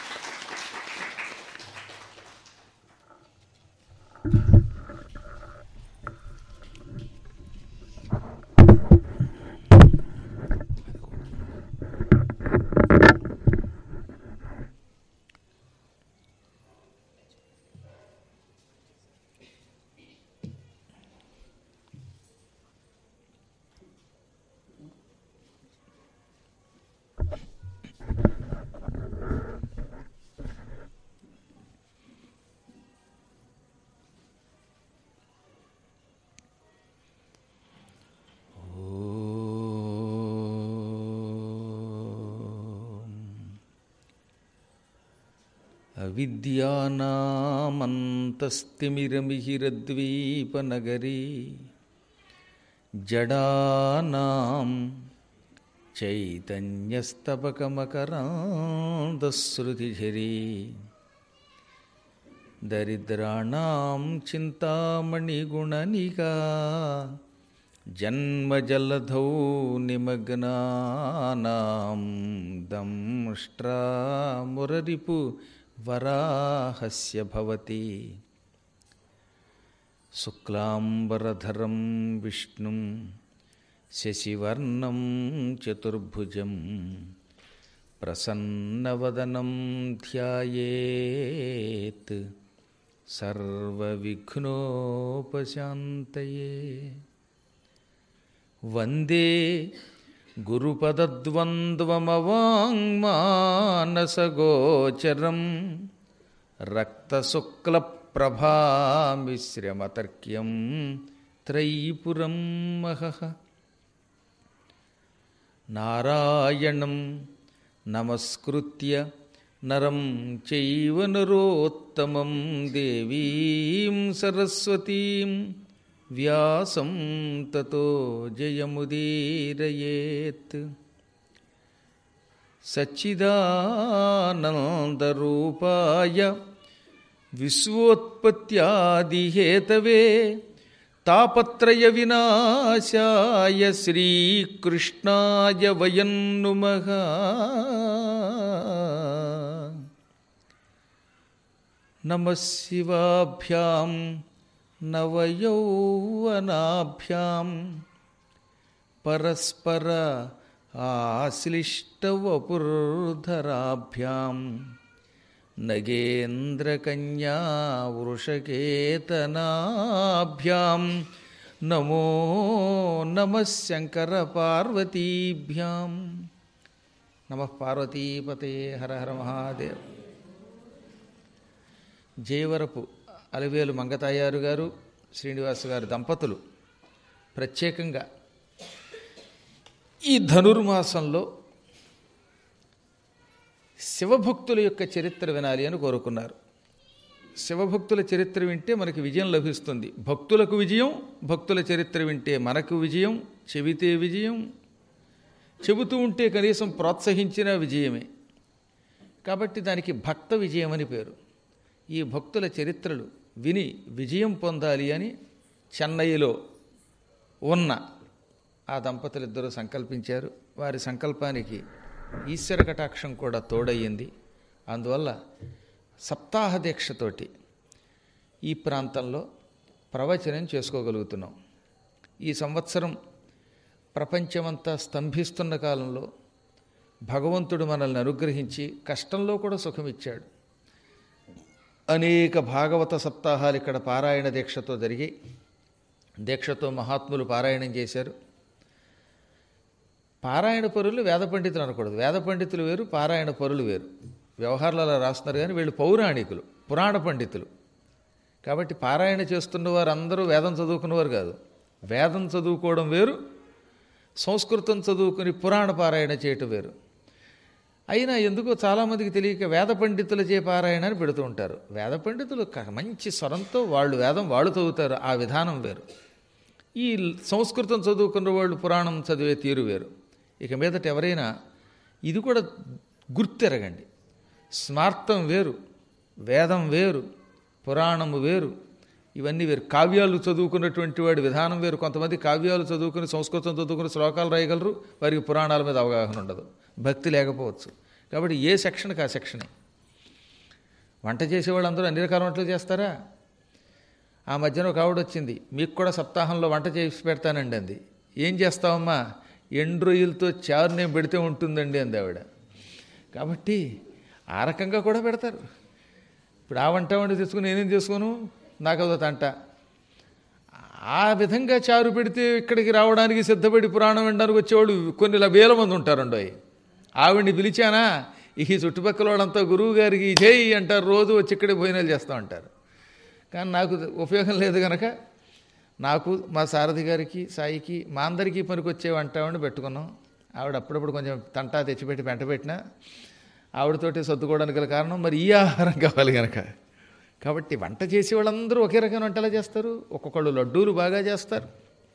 అవిద్యానామంతస్తిమిరమిహిరద్వీపనగరీ జడానాం చైతన్యస్తబకమకరాందశ్రుతిఝరీ దరిద్రాణం చింతామణిగుణనికా జన్మజలధౌ నిమగ్నానాం దంష్ట్రామురరిపు వరాహస్య భవతి శుక్లాంబరధరం విష్ణుం శశివర్ణం చతుర్భుజం ప్రసన్నవదనం ధ్యాయేత్ సర్వవిఘ్నోపశాంతయే వందే గురుపదద్వంద్వమవాङ्మానసగోచరం రక్తశుక్లప్రభామిశ్రమతర్క్యం త్రైపురం మహః నారాయణం నమస్కృత్య నరం చైవ నరోత్తమం దేవీం సరస్వతీం వ్యాసం తతో జయముదీరయేత్ సచ్చిదానందరూపాయ విశ్వోత్పత్యాదిహేతవే తాపత్రయ వినాశాయ శ్రీకృష్ణాయ వయం నుమః నమ శివాభ్యాం నవయౌవనాభ్యాం పరస్పర ఆశ్లిష్టవపుర్ధరాభ్యాం నగేంద్రకన్యా వృషకేతనాభ్యాం నమో నమ శంకర పార్వతీభ్యాం నమ పార్వతీపతే హర హర మహాదేవ్ జయవరపు అలివేలు మంగతాయారు గారు శ్రీనివాస్ గారు దంపతులు ప్రత్యేకంగా ఈ ధనుర్మాసంలో శివభక్తుల యొక్క చరిత్ర వినాలి అని కోరుకున్నారు శివభక్తుల చరిత్ర వింటే మనకి విజయం లభిస్తుంది భక్తులకు విజయం భక్తుల చరిత్ర వింటే మనకు విజయం చెబితే విజయం చెబుతూ ఉంటే కనీసం ప్రోత్సహించిన విజయమే కాబట్టి దానికి భక్త విజయం అని పేరు ఈ భక్తుల చరిత్రలు విని విజయం పొందాలి అని చెన్నైలో ఉన్న ఆ దంపతులిద్దరూ సంకల్పించారు వారి సంకల్పానికి ఈశ్వర కటాక్షం కూడా తోడయ్యింది అందువల్ల సప్తాహ దీక్షతోటి ఈ ప్రాంతంలో ప్రవచనం చేసుకోగలుగుతున్నాం ఈ సంవత్సరం ప్రపంచమంతా స్తంభిస్తున్న కాలంలో భగవంతుడు మనల్ని అనుగ్రహించి కష్టంలో కూడా సుఖమిచ్చాడు అనేక భాగవత సప్తాహాలు ఇక్కడ పారాయణ దీక్షతో జరిగి దీక్షతో మహాత్ములు పారాయణం చేశారు పారాయణ పరులు వేద పండితులు అనకూడదు వేద పండితులు వేరు పారాయణ పరులు వేరు వ్యవహారాలు అలా రాస్తున్నారు కానీ వీళ్ళు పౌరాణికులు పురాణ పండితులు కాబట్టి పారాయణ చేస్తున్న వారు అందరూ వేదం చదువుకున్నవారు కాదు వేదం చదువుకోవడం వేరు సంస్కృతం చదువుకుని పురాణ పారాయణ చేయటం వేరు అయినా ఎందుకో చాలామందికి తెలియక వేద పండితుల చే పారాయణ అని పెడుతూ ఉంటారు వేద పండితులు క- మంచి స్వరంతో వాళ్ళు వేదం వాళ్ళు చదువుతారు ఆ విధానం వేరు ఈ సంస్కృతం చదువుకున్న వాళ్ళు పురాణం చదివే తీరు వేరు ఇక మీదట ఎవరైనా ఇది కూడా గుర్తెరగండి స్మార్థం వేరు వేదం వేరు పురాణము వేరు ఇవన్నీ వేరు కావ్యాలు చదువుకున్నటువంటి వాడి విధానం వేరు కొంతమంది కావ్యాలు చదువుకుని సంస్కృతం చదువుకుని శ్లోకాలు రాయగలరు వారికి పురాణాల మీద అవగాహన ఉండదు భక్తి లేకపోవచ్చు కాబట్టి ఏ సెక్షన్కి ఆ సెక్షనే వంట చేసేవాళ్ళు అందరూ అన్ని రకాల వంటలు చేస్తారా ఆ మధ్యన ఒక ఆవిడ వచ్చింది మీకు కూడా సప్తాహంలో వంట చేసి పెడతానండి అంది ఏం చేస్తావమ్మా ఎండు రొయ్యలతో చారు నేను పెడితే ఉంటుందండి అంది ఆవిడ కాబట్టి ఆ రకంగా కూడా పెడతారు ఇప్పుడు ఆ వంట వండి తెచ్చుకుని నేనేం చేసుకోను నాకు అదో తంట ఆ విధంగా చారు పెడితే ఇక్కడికి రావడానికి సిద్ధపడి పురాణం వినడానికి వచ్చేవాళ్ళు కొన్ని ల- వేల మంది ఉంటారండో ఆవిడ్ని పిలిచానా ఈ చుట్టుపక్కల వాళ్ళంతా గురువు గారికి జై అంటారు రోజు వచ్చి ఇక్కడే భోజనాలు చేస్తూ ఉంటారు కానీ నాకు ఉపయోగం లేదు కనుక నాకు మా సారథి గారికి సాయికి మా అందరికీ పనికొచ్చే వంటామని పెట్టుకున్నాం ఆవిడ అప్పుడప్పుడు కొంచెం తంటా తెచ్చిపెట్టి వెంట పెట్టినా ఆవిడతోటి సర్దుకోవడానికి గల కారణం మరి ఈ ఆహారం కావాలి కనుక కాబట్టి వంట చేసే వాళ్ళందరూ ఒకే రకమైన వంటలా చేస్తారు ఒక్కొక్కళ్ళు లడ్డూలు బాగా చేస్తారు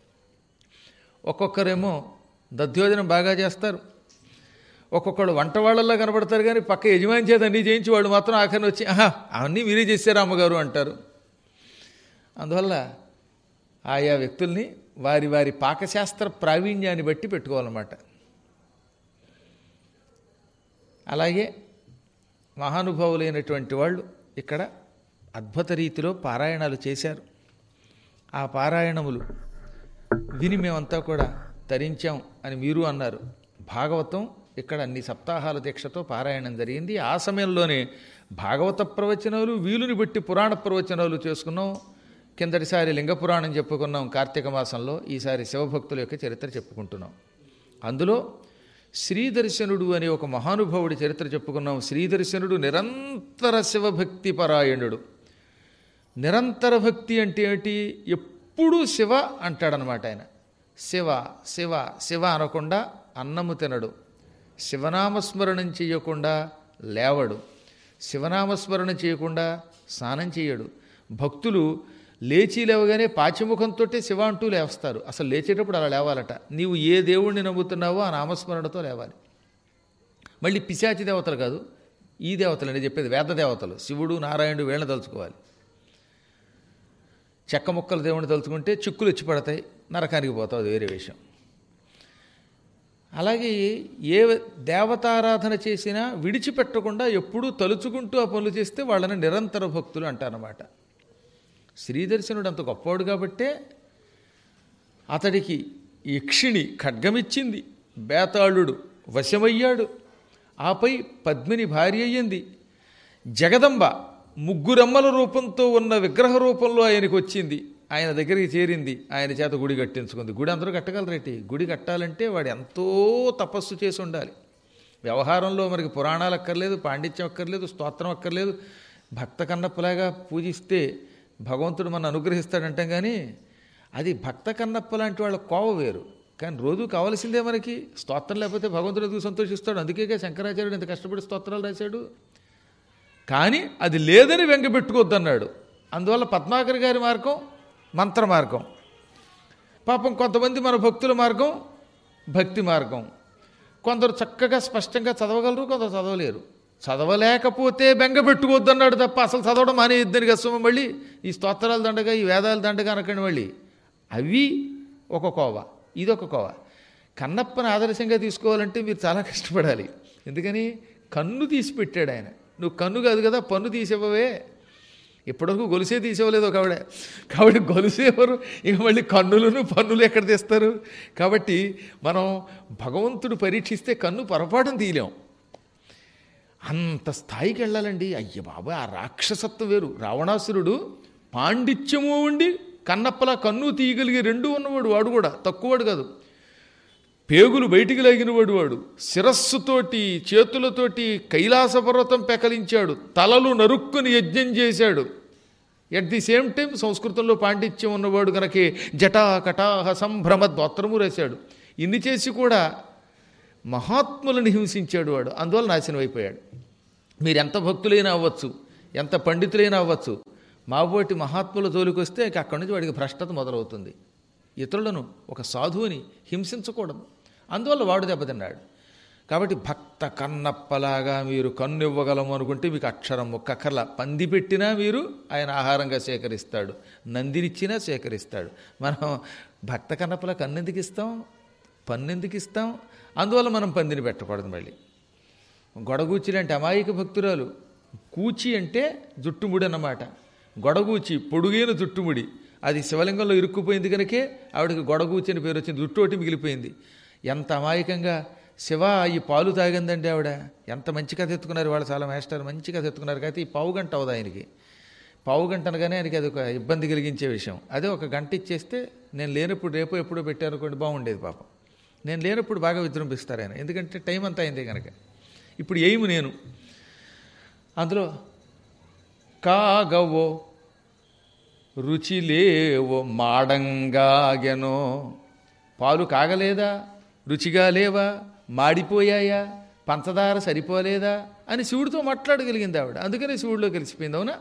ఒక్కొక్కరేమో దధ్యోజనం బాగా చేస్తారు ఒక్కొక్కళ్ళు వంట వాళ్ళల్లో కనబడతారు కానీ పక్క యజమాని చేత అన్నీ చేయించి వాళ్ళు మాత్రం ఆఖరిని వచ్చి ఆహా అవన్నీ మీరే చేశారు అమ్మగారు అంటారు అందువల్ల ఆయా వ్యక్తుల్ని వారి వారి పాకశాస్త్ర ప్రావీణ్యాన్ని బట్టి పెట్టుకోవాలన్నమాట అలాగే మహానుభావులైనటువంటి వాళ్ళు ఇక్కడ అద్భుత రీతిలో పారాయణాలు చేశారు ఆ పారాయణములు విని మేమంతా కూడా తరించాం అని మీరు అన్నారు భాగవతం ఇక్కడ అన్ని సప్తాహాల దీక్షతో పారాయణం జరిగింది ఆ సమయంలోనే భాగవత ప్రవచనాలు వీలుని బట్టి పురాణ ప్రవచనాలు చేసుకున్నాం కిందటిసారి లింగ పురాణం చెప్పుకున్నాం కార్తీక మాసంలో ఈసారి శివభక్తుల యొక్క చరిత్ర చెప్పుకుంటున్నాం అందులో శ్రీదర్శనుడు అనే ఒక మహానుభావుడి చరిత్ర చెప్పుకున్నాం శ్రీదర్శనుడు నిరంతర శివభక్తి పరాయణుడు నిరంతర భక్తి అంటే ఏమిటి ఎప్పుడూ శివ అంటాడనమాట ఆయన శివ శివ శివ అనకుండా అన్నము తినడు శివనామస్మరణం చేయకుండా లేవడు శివనామస్మరణ చేయకుండా స్నానం చేయడు భక్తులు లేచి లేవగానే పాచిముఖంతో శివ అంటూ లేస్తారు అసలు లేచేటప్పుడు అలా లేవాలట నీవు ఏ దేవుణ్ణి నమ్ముతున్నావో ఆ నామస్మరణతో లేవాలి మళ్ళీ పిశాచి దేవతలు కాదు ఈ దేవతలు అని చెప్పేది వేద దేవతలు శివుడు నారాయణుడు వీళ్ళని తలుచుకోవాలి చెక్క ముక్కల దేవుడిని తలుచుకుంటే చిక్కులు వచ్చి పడతాయి నరకానికి పోతావు అది వేరే విషయం అలాగే ఏ దేవతారాధన చేసినా విడిచిపెట్టకుండా ఎప్పుడూ తలుచుకుంటూ ఆ పనులు చేస్తే వాళ్ళని నిరంతర భక్తులు అంటారన్నమాట శ్రీదర్శనుడు అంత గొప్పవాడు కాబట్టే అతడికి యక్షిణి ఖడ్గమిచ్చింది బేతాళుడు వశమయ్యాడు ఆపై పద్మిని భార్య అయ్యింది జగదంబ ముగ్గురమ్మల రూపంతో ఉన్న విగ్రహ రూపంలో ఆయనకు వచ్చింది ఆయన దగ్గరికి చేరింది ఆయన చేత గుడి కట్టించుకుంది గుడి అందరూ కట్టగలరేటి గుడి కట్టాలంటే వాడు ఎంతో తపస్సు చేసి ఉండాలి వ్యవహారంలో మనకి పురాణాలు అక్కర్లేదు పాండిత్యం అక్కర్లేదు స్తోత్రం అక్కర్లేదు భక్త కన్నప్పలాగా పూజిస్తే భగవంతుడు మన అనుగ్రహిస్తాడంటాం కానీ అది భక్త కన్నప్ప లాంటి వాళ్ళ కోవ వేరు కానీ రోజు కావాల్సిందే మనకి స్తోత్రం లేకపోతే భగవంతుడు ఎందుకు సంతోషిస్తాడు అందుకేగా శంకరాచార్యుడు ఇంత కష్టపడి స్తోత్రాలు రాశాడు కానీ అది లేదని వెంగబెట్టుకోవద్దన్నాడు అందువల్ల పద్మాకర్ గారి మార్గం మంత్ర మార్గం పాపం కొంతమంది మన భక్తుల మార్గం భక్తి మార్గం కొందరు చక్కగా స్పష్టంగా చదవగలరు కొందరు చదవలేరు చదవలేకపోతే బెంగ పెట్టుకోవద్దన్నాడు తప్ప అసలు చదవడం మానేయద్దని కష్టం మళ్ళీ ఈ స్తోత్రాలు దండగా ఈ వేదాలు దండగా అనకండి మళ్ళీ అవి ఒక కోవ ఇదొక కోవ కన్నప్పని ఆదర్శంగా తీసుకోవాలంటే మీరు చాలా కష్టపడాలి ఎందుకని కన్ను తీసి పెట్టాడు ఆయన నువ్వు కన్ను కాదు కదా పన్ను తీసివ్వవే ఇప్పటివరకు గొలుసే తీసేవలేదు ఒక ఆవిడ కాబట్టి గొలుసేవారు ఇక మళ్ళీ కన్నులను పన్నులు ఎక్కడ తీస్తారు కాబట్టి మనం భగవంతుడు పరీక్షిస్తే కన్ను పొరపాటును తీయలేం అంత స్థాయికి వెళ్ళాలండి అయ్య బాబా ఆ రాక్షసత్వం వేరు రావణాసురుడు పాండిత్యము ఉండి కన్నప్పలా కన్ను తీయగలిగే రెండు ఉన్నవాడు వాడు కూడా తక్కువవాడు కాదు పేగులు బయటికి లాగినవాడు వాడు శిరస్సుతోటి చేతులతోటి కైలాస పర్వతం పెకలించాడు తలలు నరుక్కుని యజ్ఞం చేశాడు ఎట్ ది సేమ్ టైం సంస్కృతంలో పాండిత్యం ఉన్నవాడు కనుకే జటా కటాహ సంభ్రమ దోత్రము రాశాడు ఇన్ని చేసి కూడా మహాత్ములను హింసించాడు వాడు అందువల్ల నాశనం అయిపోయాడు మీరు ఎంత భక్తులైనా అవ్వచ్చు ఎంత పండితులైనా అవ్వచ్చు మాబోటి మహాత్ముల జోలికి వస్తే ఇక అక్కడి నుంచి వాడికి భ్రష్టత మొదలవుతుంది ఇతరులను ఒక సాధువుని హింసించకూడదు అందువల్ల వాడు దెబ్బతిన్నాడు కాబట్టి భక్త కన్నప్పలాగా మీరు కన్ను ఇవ్వగలము అనుకుంటే మీకు అక్షరం ఒక్కక్కర్ల పంది పెట్టినా మీరు ఆయన ఆహారంగా సేకరిస్తాడు నందినిచ్చినా సేకరిస్తాడు మనం భక్త కన్నప్పలా కన్నెందుకు ఇస్తాం పన్నెందుకు ఇస్తాం అందువల్ల మనం పందిని పెట్టకూడదు మళ్ళీ గొడగూచి అంటే అమాయక భక్తురాలు కూచి అంటే జుట్టుముడి అన్నమాట గొడగూచి పొడుగైన జుట్టుముడి అది శివలింగంలో ఇరుక్కుపోయింది కనుకే ఆవిడకి గొడగూచి అని పేరు వచ్చింది జుట్టు ఒకటి మిగిలిపోయింది ఎంత అమాయకంగా శివ ఈ పాలు తాగిందండి ఆవిడ ఎంత మంచి కథ ఎత్తుకున్నారు వాళ్ళు చాలా మేస్టర్ మంచి కథ ఎత్తుకున్నారు అయితే ఈ పావు గంట అవదు ఆయనకి పావు గంట అనగానే ఆయనకి అది ఒక ఇబ్బంది కలిగించే విషయం అదే ఒక గంట ఇచ్చేస్తే నేను లేనప్పుడు రేపు ఎప్పుడో పెట్టారనుకోండి బాగుండేది పాపం నేను లేనప్పుడు బాగా విజృంభిస్తారు ఆయన ఎందుకంటే టైం అంతా అయింది కనుక ఇప్పుడు ఎయిము నేను అందులో కాగవో రుచి లేవో మాడంగాగెనో పాలు కాగలేదా రుచిగా లేవా మాడిపోయాయా పంచదార సరిపోలేదా అని శివుడితో మాట్లాడగలిగింది ఆవిడ అందుకనే శివుడిలో కలిసిపోయింది అవునా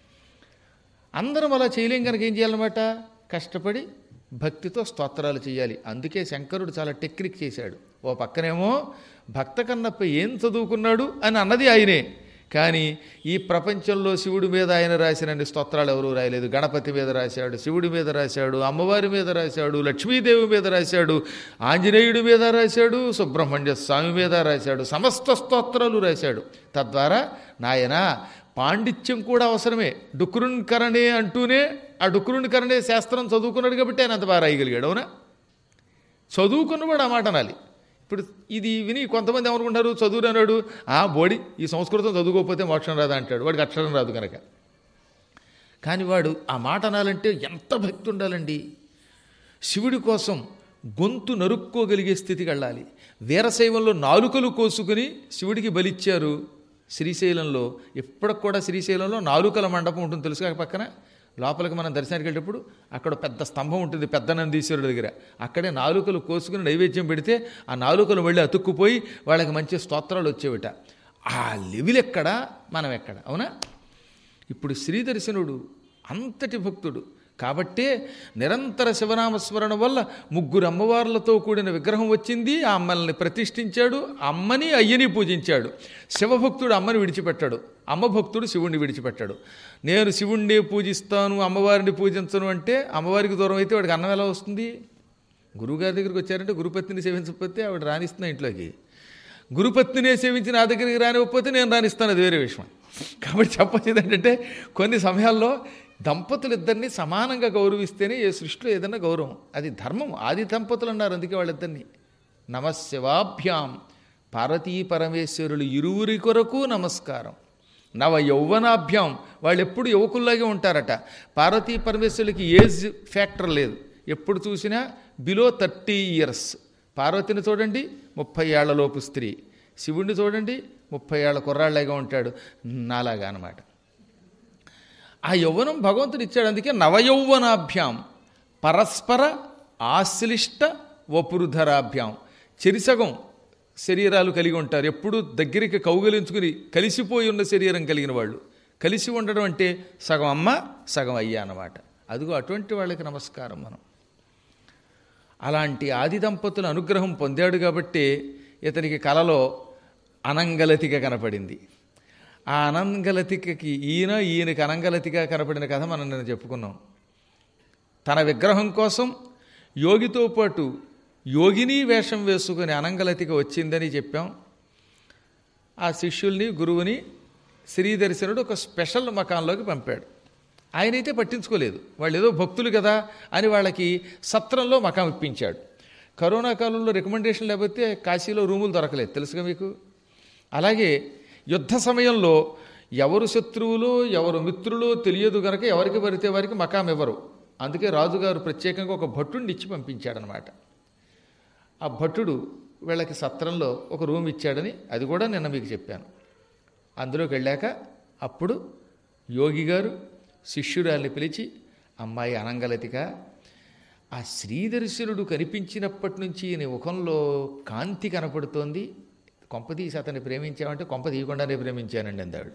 అందరం అలా చేయలేం కనుక ఏం చేయాలన్నమాట కష్టపడి భక్తితో స్తోత్రాలు చేయాలి అందుకే శంకరుడు చాలా టెక్నిక్ చేశాడు ఓ పక్కనేమో భక్త కన్నప్ప ఏం చదువుకున్నాడు అని అన్నది ఆయనే కానీ ఈ ప్రపంచంలో శివుడి మీద ఆయన రాసినన్ని స్తోత్రాలు ఎవరూ రాయలేదు గణపతి మీద రాశాడు శివుడి మీద రాశాడు అమ్మవారి మీద రాశాడు లక్ష్మీదేవి మీద రాశాడు ఆంజనేయుడి మీద రాశాడు సుబ్రహ్మణ్య స్వామి మీద రాశాడు సమస్త స్తోత్రాలు రాశాడు తద్వారా నాయన పాండిత్యం కూడా అవసరమే డుక్రున్ కరణే అంటూనే ఆ డుక్రున్ కరణే శాస్త్రం చదువుకున్నాడు కాబట్టి ఆయన అంత బాగా రాయగలిగాడు అవునా చదువుకున్నవాడు ఆ మాట అనాలి ఇప్పుడు ఇది విని కొంతమంది ఏమనుకుంటారు చదువు అన్నాడు ఆ బోడి ఈ సంస్కృతం చదువుకోకపోతే మోక్షం రాదా అంటాడు వాడికి అక్షరం రాదు కనుక కానీ వాడు ఆ మాట అనాలంటే ఎంత భక్తి ఉండాలండి శివుడి కోసం గొంతు నరుక్కోగలిగే స్థితికి వెళ్ళాలి వీరశైవంలో నాలుకలు కోసుకుని శివుడికి బలిచ్చారు శ్రీశైలంలో ఇప్పటికి కూడా శ్రీశైలంలో నాలుకల మండపం ఉంటుంది తెలుసు కాక పక్కన లోపలికి మనం దర్శనానికి వెళ్ళేటప్పుడు అక్కడ పెద్ద స్తంభం ఉంటుంది పెద్ద నందీశ్వరుడి దగ్గర అక్కడే నాలుకలు కోసుకుని నైవేద్యం పెడితే ఆ నాలుకలు మళ్ళీ అతుక్కుపోయి వాళ్ళకి మంచి స్తోత్రాలు వచ్చేవిట ఆ లెవెల్ ఎక్కడ మనం ఎక్కడ అవునా ఇప్పుడు శ్రీదర్శనుడు అంతటి భక్తుడు కాబట్టే నిరంతర శివనామస్మరణ వల్ల ముగ్గురు అమ్మవార్లతో కూడిన విగ్రహం వచ్చింది ఆ అమ్మల్ని ప్రతిష్ఠించాడు అమ్మని అయ్యని పూజించాడు శివభక్తుడు అమ్మని విడిచిపెట్టాడు అమ్మ భక్తుడు శివుణ్ణి విడిచిపెట్టాడు నేను శివుణ్ణి పూజిస్తాను అమ్మవారిని పూజించను అంటే అమ్మవారికి దూరం అయితే వాడికి అన్నం ఎలా వస్తుంది గురువుగారి దగ్గరికి వచ్చారంటే గురుపత్నిని సేవించకపోతే ఆవిడ రాణిస్తున్నా ఇంట్లోకి గురుపత్నినే సేవించి నా దగ్గరికి రానివ్వకపోతే నేను రాణిస్తాను అది వేరే విషయం కాబట్టి చెప్పొచ్చేది ఏంటంటే కొన్ని సమయాల్లో దంపతులు ఇద్దరిని సమానంగా గౌరవిస్తేనే ఏ సృష్టిలో ఏదైనా గౌరవం అది ధర్మం ఆది దంపతులు అన్నారు అందుకే వాళ్ళిద్దరిని నమశివాభ్యాం పార్వతీ పరమేశ్వరులు ఇరువురి కొరకు నమస్కారం నవ యౌవనాభ్యాం వాళ్ళు ఎప్పుడు యువకుల్లాగే ఉంటారట పార్వతీ పరమేశ్వరులకి ఏజ్ ఫ్యాక్టర్ లేదు ఎప్పుడు చూసినా బిలో థర్టీ ఇయర్స్ పార్వతిని చూడండి ముప్పై ఏళ్లలోపు స్త్రీ శివుణ్ణి చూడండి ముప్పై ఏళ్ల కుర్రాళ్ళగా ఉంటాడు నాలాగా అనమాట ఆ యౌవనం భగవంతుడు ఇచ్చాడు అందుకే నవయౌవనాభ్యాం పరస్పర ఆశ్లిష్ట వపురుధరాభ్యాం చెరిసగం శరీరాలు కలిగి ఉంటారు ఎప్పుడు దగ్గరికి కౌగలించుకుని కలిసిపోయి ఉన్న శరీరం కలిగిన వాళ్ళు కలిసి ఉండడం అంటే సగం అమ్మ సగం అయ్యా అన్నమాట అదిగో అటువంటి వాళ్ళకి నమస్కారం మనం అలాంటి ఆది దంపతుల అనుగ్రహం పొందాడు కాబట్టి ఇతనికి కలలో అనంగలతిక కనపడింది ఆ అనంగలతికకి ఈయన ఈయనకి అనంగలతిగా కనపడిన కథ మనం నేను చెప్పుకున్నాం తన విగ్రహం కోసం యోగితో పాటు యోగిని వేషం వేసుకుని అనంగలతిక వచ్చిందని చెప్పాం ఆ శిష్యుల్ని గురువుని శ్రీదర్శనుడు ఒక స్పెషల్ మకాంలోకి పంపాడు ఆయనైతే పట్టించుకోలేదు వాళ్ళు ఏదో భక్తులు కదా అని వాళ్ళకి సత్రంలో మకాం ఇప్పించాడు కరోనా కాలంలో రికమెండేషన్ లేకపోతే కాశీలో రూములు దొరకలేదు తెలుసుగా మీకు అలాగే యుద్ధ సమయంలో ఎవరు శత్రువులు ఎవరు మిత్రులు తెలియదు గనక ఎవరికి పడితే వారికి మకాం ఇవ్వరు అందుకే రాజుగారు ప్రత్యేకంగా ఒక భట్టుడిని ఇచ్చి పంపించాడనమాట ఆ భట్టుడు వీళ్ళకి సత్రంలో ఒక రూమ్ ఇచ్చాడని అది కూడా నిన్న మీకు చెప్పాను అందులోకి వెళ్ళాక అప్పుడు యోగి గారు శిష్యురాల్ని పిలిచి అమ్మాయి అనంగలతిక ఆ శ్రీదర్శనుడు కనిపించినప్పటి నుంచి నీ ముఖంలో కాంతి కనపడుతోంది కొంపతీసి అతన్ని ప్రేమించామంటే కొంప తీయకుండానే ప్రేమించానండి అందాడు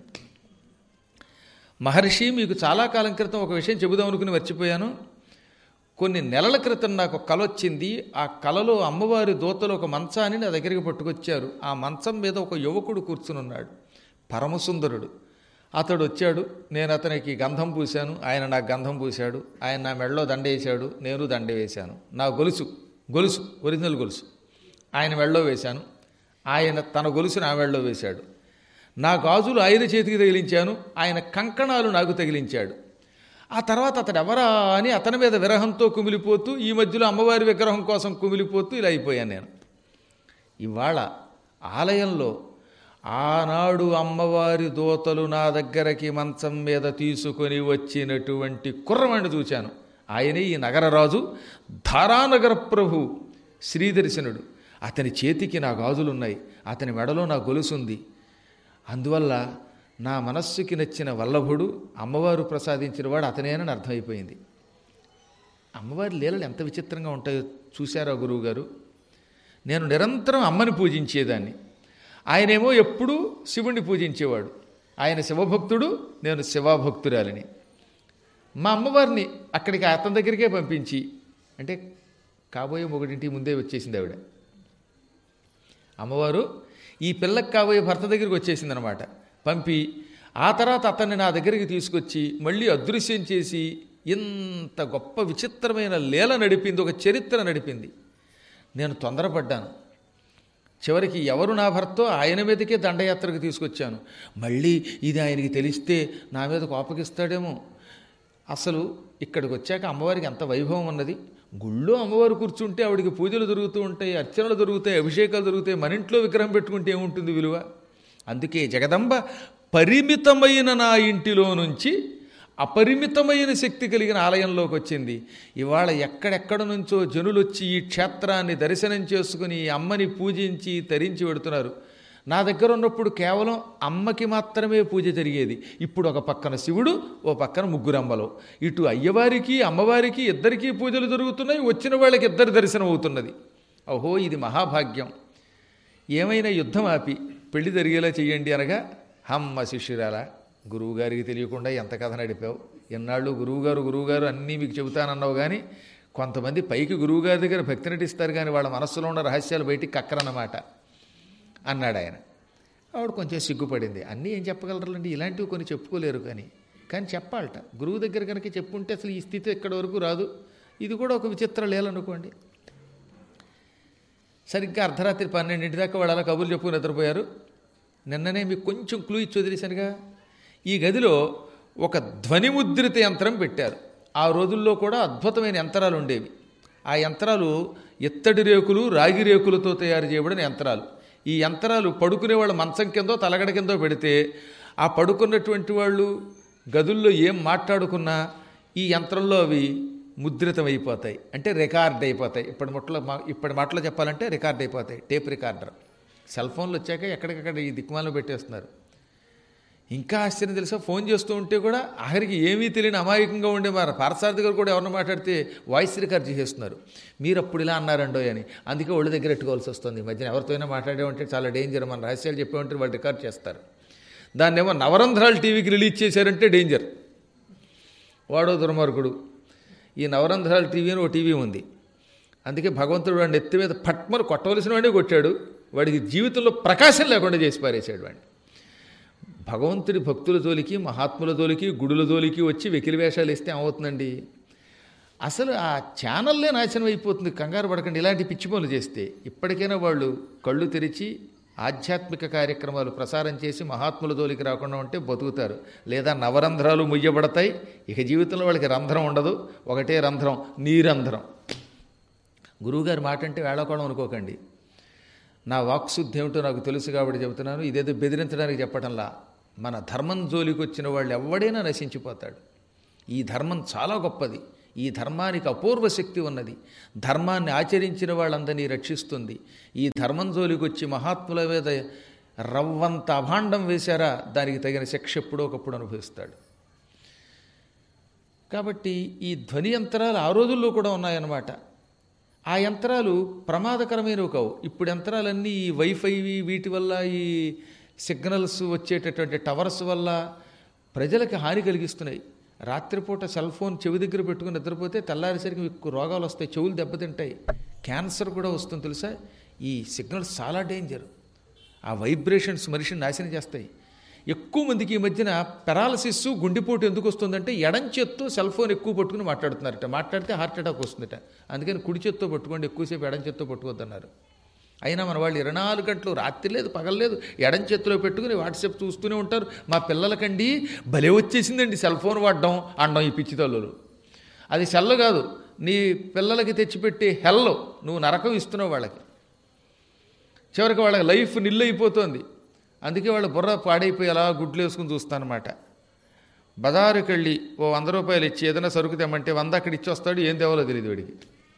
మహర్షి మీకు చాలా కాలం క్రితం ఒక విషయం చెబుదాం అనుకుని మర్చిపోయాను కొన్ని నెలల క్రితం నాకు ఒక కల వచ్చింది ఆ కలలో అమ్మవారి దూతలు ఒక మంచాన్ని నా దగ్గరికి పట్టుకొచ్చారు ఆ మంచం మీద ఒక యువకుడు కూర్చుని ఉన్నాడు పరమసుందరుడు అతడు వచ్చాడు నేను అతనికి గంధం పూశాను ఆయన నాకు గంధం పూశాడు ఆయన నా మెడలో దండ వేశాడు నేను దండ వేశాను నా గొలుసు గొలుసు ఒరిజినల్ గొలుసు ఆయన మెడలో వేశాను ఆయన తన గొలుసు నా మెడలో వేశాడు నా గాజులు ఆయన చేతికి తగిలించాను ఆయన కంకణాలు నాకు తగిలించాడు ఆ తర్వాత అతడు ఎవరా అని అతని మీద విరహంతో కుమిలిపోతూ ఈ మధ్యలో అమ్మవారి విగ్రహం కోసం కుమిలిపోతూ ఇలా అయిపోయాను నేను ఇవాళ ఆలయంలో ఆనాడు అమ్మవారి దూతలు నా దగ్గరకి మంచం మీద తీసుకొని వచ్చినటువంటి కుర్రవాణ్ణి చూశాను ఆయనే ఈ నగరరాజు ధారానగర ప్రభు శ్రీదర్శనుడు అతని చేతికి నా గాజులున్నాయి అతని మెడలో నా గొలుసుంది అందువల్ల నా మనస్సుకి నచ్చిన వల్లభుడు అమ్మవారు ప్రసాదించిన వాడు అతనేనని అర్థమైపోయింది అమ్మవారి లీలలు ఎంత విచిత్రంగా ఉంటాయో చూశారా గురువుగారు నేను నిరంతరం అమ్మని పూజించేదాన్ని ఆయనేమో ఎప్పుడూ శివుణ్ణి పూజించేవాడు ఆయన శివభక్తుడు నేను శివభక్తురాలిని మా అమ్మవారిని అక్కడికి అతని దగ్గరికే పంపించి అంటే కాబోయే మొగడింటి ముందే వచ్చేసింది ఆవిడ అమ్మవారు ఈ పిల్లకి కాబోయే భర్త దగ్గరికి వచ్చేసిందనమాట పంపి ఆ తర్వాత అతన్ని నా దగ్గరికి తీసుకొచ్చి మళ్ళీ అదృశ్యం చేసి ఇంత గొప్ప విచిత్రమైన లీల నడిపింది ఒక చరిత్ర నడిపింది నేను తొందరపడ్డాను చివరికి ఎవరు నా భర్తో ఆయన మీదకే దండయాత్రకు తీసుకొచ్చాను మళ్ళీ ఇది ఆయనకి తెలిస్తే నా మీద కోపగిస్తాడేమో అసలు ఇక్కడికి వచ్చాక అమ్మవారికి ఎంత వైభవం ఉన్నది గుళ్ళో అమ్మవారు కూర్చుంటే ఆవిడికి పూజలు జరుగుతూ ఉంటాయి అర్చనలు జరుగుతాయి అభిషేకాలు జరుగుతాయి మన ఇంట్లో విగ్రహం పెట్టుకుంటే ఏముంటుంది విలువ అందుకే జగదంబ పరిమితమైన నా ఇంటిలో నుంచి అపరిమితమైన శక్తి కలిగిన ఆలయంలోకి వచ్చింది ఇవాళ ఎక్కడెక్కడ నుంచో జనులు వచ్చి ఈ క్షేత్రాన్ని దర్శనం చేసుకుని ఈ అమ్మని పూజించి తరించి పెడుతున్నారు నా దగ్గర ఉన్నప్పుడు కేవలం అమ్మకి మాత్రమే పూజ జరిగేది ఇప్పుడు ఒక పక్కన శివుడు ఓ పక్కన ముగ్గురు అమ్మలు ఇటు అయ్యవారికి అమ్మవారికి ఇద్దరికీ పూజలు జరుగుతున్నాయి వచ్చిన వాళ్ళకి ఇద్దరు దర్శనం అవుతున్నది ఓహో ఇది మహాభాగ్యం ఏమైనా యుద్ధం ఆపి పెళ్లి జరిగేలా చెయ్యండి అనగా హమ్మ శిష్యురాలా గురువుగారికి తెలియకుండా ఎంత కథ నడిపావు ఎన్నాళ్ళు గురువుగారు గురువుగారు అన్నీ మీకు చెబుతానన్నావు కానీ కొంతమంది పైకి గురువుగారి దగ్గర భక్తి నటిస్తారు కానీ వాళ్ళ మనస్సులో ఉన్న రహస్యాలు బయటికి కక్కరన్నమాట అన్నాడు ఆయన ఆవిడ కొంచెం సిగ్గుపడింది అన్నీ ఏం చెప్పగలరండి ఇలాంటివి కొన్ని చెప్పుకోలేరు కానీ కానీ చెప్పాలట గురువు దగ్గర కనుక చెప్పుంటే అసలు ఈ స్థితి ఎక్కడి వరకు రాదు ఇది కూడా ఒక విచిత్ర లేలనుకోండి సరిగ్గా అర్ధరాత్రి పన్నెండింటి దాకా వాళ్ళు అలా కబుర్లు చెప్పుకుని నిద్రపోయారు నిన్ననే మీకు కొంచెం క్లూ ఇచ్చి వదిలేశానుగా ఈ గదిలో ఒక ధ్వనిముద్రిత యంత్రం పెట్టారు ఆ రోజుల్లో కూడా అద్భుతమైన యంత్రాలు ఉండేవి ఆ యంత్రాలు ఇత్తడి రేకులు రాగి రేకులతో తయారు చేయబడిన యంత్రాలు ఈ యంత్రాలు పడుకునే వాళ్ళ మంచం కిందో తలగడ కిందో పెడితే ఆ పడుకున్నటువంటి వాళ్ళు గదుల్లో ఏం మాట్లాడుకున్నా ఈ యంత్రంలో అవి ముద్రితం అయిపోతాయి అంటే రికార్డ్ అయిపోతాయి ఇప్పటి మొట్టలో మా ఇప్పటి మాటలో చెప్పాలంటే రికార్డ్ అయిపోతాయి టేప్ రికార్డర్ సెల్ ఫోన్లు వచ్చాక ఎక్కడికక్కడ ఈ దిక్కుమాలను పెట్టేస్తున్నారు ఇంకా ఆశ్చర్యం తెలుసా ఫోన్ చేస్తూ ఉంటే కూడా ఆఖరికి ఏమీ తెలియని అమాయకంగా ఉండే మరి పారసారథి గారు కూడా ఎవరిని మాట్లాడితే వాయిస్ రికార్డ్ చేసేస్తున్నారు మీరు అప్పుడు ఇలా అన్నారండో అని అందుకే ఒళ్ళు దగ్గర పెట్టుకోవాల్సి వస్తుంది ఈ మధ్యన ఎవరితో అయినా మాట్లాడేమంటే చాలా డేంజర్ మన రహస్యాలు చెప్పేమంటే వాళ్ళు రికార్డ్ చేస్తారు దాన్ని ఏమో నవరంధ్రాలు టీవీకి రిలీజ్ చేశారంటే డేంజర్ వాడో దుర్మార్గుడు ఈ నవరంధ్రాల టీవీ అని ఓ టీవీ ఉంది అందుకే భగవంతుడు వాడిని ఎత్తి మీద పట్మరు కొట్టవలసిన వాడిని కొట్టాడు వాడికి జీవితంలో ప్రకాశం లేకుండా చేసి పారేశాడు వాడిని భగవంతుడి భక్తుల జోలికి మహాత్ముల జోలికి గుడుల జోలికి వచ్చి వెకిలి వేషాలు ఇస్తే ఏమవుతుందండి అసలు ఆ ఛానల్లే నాశనం అయిపోతుంది కంగారు పడకండి ఇలాంటి పిచ్చి పనులు చేస్తే ఇప్పటికైనా వాళ్ళు కళ్ళు తెరిచి ఆధ్యాత్మిక కార్యక్రమాలు ప్రసారం చేసి మహాత్ముల జోలికి రాకుండా ఉంటే బతుకుతారు లేదా నవరంధ్రాలు ముయ్యబడతాయి ఇక జీవితంలో వాళ్ళకి రంధ్రం ఉండదు ఒకటే రంధ్రం నీరంధ్రం గురువుగారి మాట అంటే వేళకోళం అనుకోకండి నా వాక్శుద్ధి ఏమిటో నాకు తెలుసు కాబట్టి చెబుతున్నాను ఇదేదో బెదిరించడానికి చెప్పటంలా మన ధర్మం జోలికి వచ్చిన వాళ్ళు ఎవడైనా నశించిపోతాడు ఈ ధర్మం చాలా గొప్పది ఈ ధర్మానికి అపూర్వ శక్తి ఉన్నది ధర్మాన్ని ఆచరించిన వాళ్ళందరినీ రక్షిస్తుంది ఈ ధర్మం జోలికి వచ్చి మహాత్ముల మీద రవ్వంత అభాండం వేశారా దానికి తగిన శిక్ష ఎప్పుడో ఒకప్పుడు అనుభవిస్తాడు కాబట్టి ఈ ధ్వని యంత్రాలు ఆ రోజుల్లో కూడా ఉన్నాయన్నమాట ఆ యంత్రాలు ప్రమాదకరమైనవి కావు ఇప్పుడు యంత్రాలన్నీ ఈ వైఫై వీటి వల్ల ఈ సిగ్నల్స్ వచ్చేటటువంటి టవర్స్ వల్ల ప్రజలకి హాని కలిగిస్తున్నాయి రాత్రిపూట సెల్ ఫోన్ చెవి దగ్గర పెట్టుకుని నిద్రపోతే తెల్లారేసరికి మీకు రోగాలు వస్తాయి చెవులు దెబ్బతింటాయి క్యాన్సర్ కూడా వస్తుంది తెలుసా ఈ సిగ్నల్స్ చాలా డేంజర్ ఆ వైబ్రేషన్స్ మనిషిని నాశనం చేస్తాయి ఎక్కువ మందికి ఈ మధ్యన పెరాలసిస్ గుండెపోటు ఎందుకు వస్తుందంటే ఎడం చేత్తో సెల్ ఫోన్ ఎక్కువ పట్టుకుని మాట్లాడుతున్నారట మాట్లాడితే హార్ట్ అటాక్ వస్తుందట అందుకని కుడి చేత్తో పట్టుకోండి ఎక్కువసేపు ఎడం చేత్తో పట్టుకోవద్దన్నారు అయినా మన వాళ్ళు ఇరవై నాలుగు గంటలు రాత్రి లేదు పగలలేదు ఎడం చేతిలో పెట్టుకుని వాట్సాప్ చూస్తూనే ఉంటారు మా పిల్లలకండి భలే వచ్చేసిందండి సెల్ ఫోన్ వాడడం అండం ఈ పిచ్చి తల్లులు అది సెల్ కాదు నీ పిల్లలకి తెచ్చిపెట్టే హెల్లో నువ్వు నరకం ఇస్తున్నావు వాళ్ళకి చివరికి వాళ్ళకి లైఫ్ నిల్లు అయిపోతుంది అందుకే వాళ్ళ బుర్ర పాడైపోయి అలా గుడ్లు వేసుకుని చూస్తానమాట బజారుకి వెళ్ళి ఓ వంద రూపాయలు ఇచ్చి ఏదైనా సరుకు తెమ్మంటే వంద అక్కడ ఇచ్చి వస్తాడు ఏం తేవాలో తెలియదు వాడికి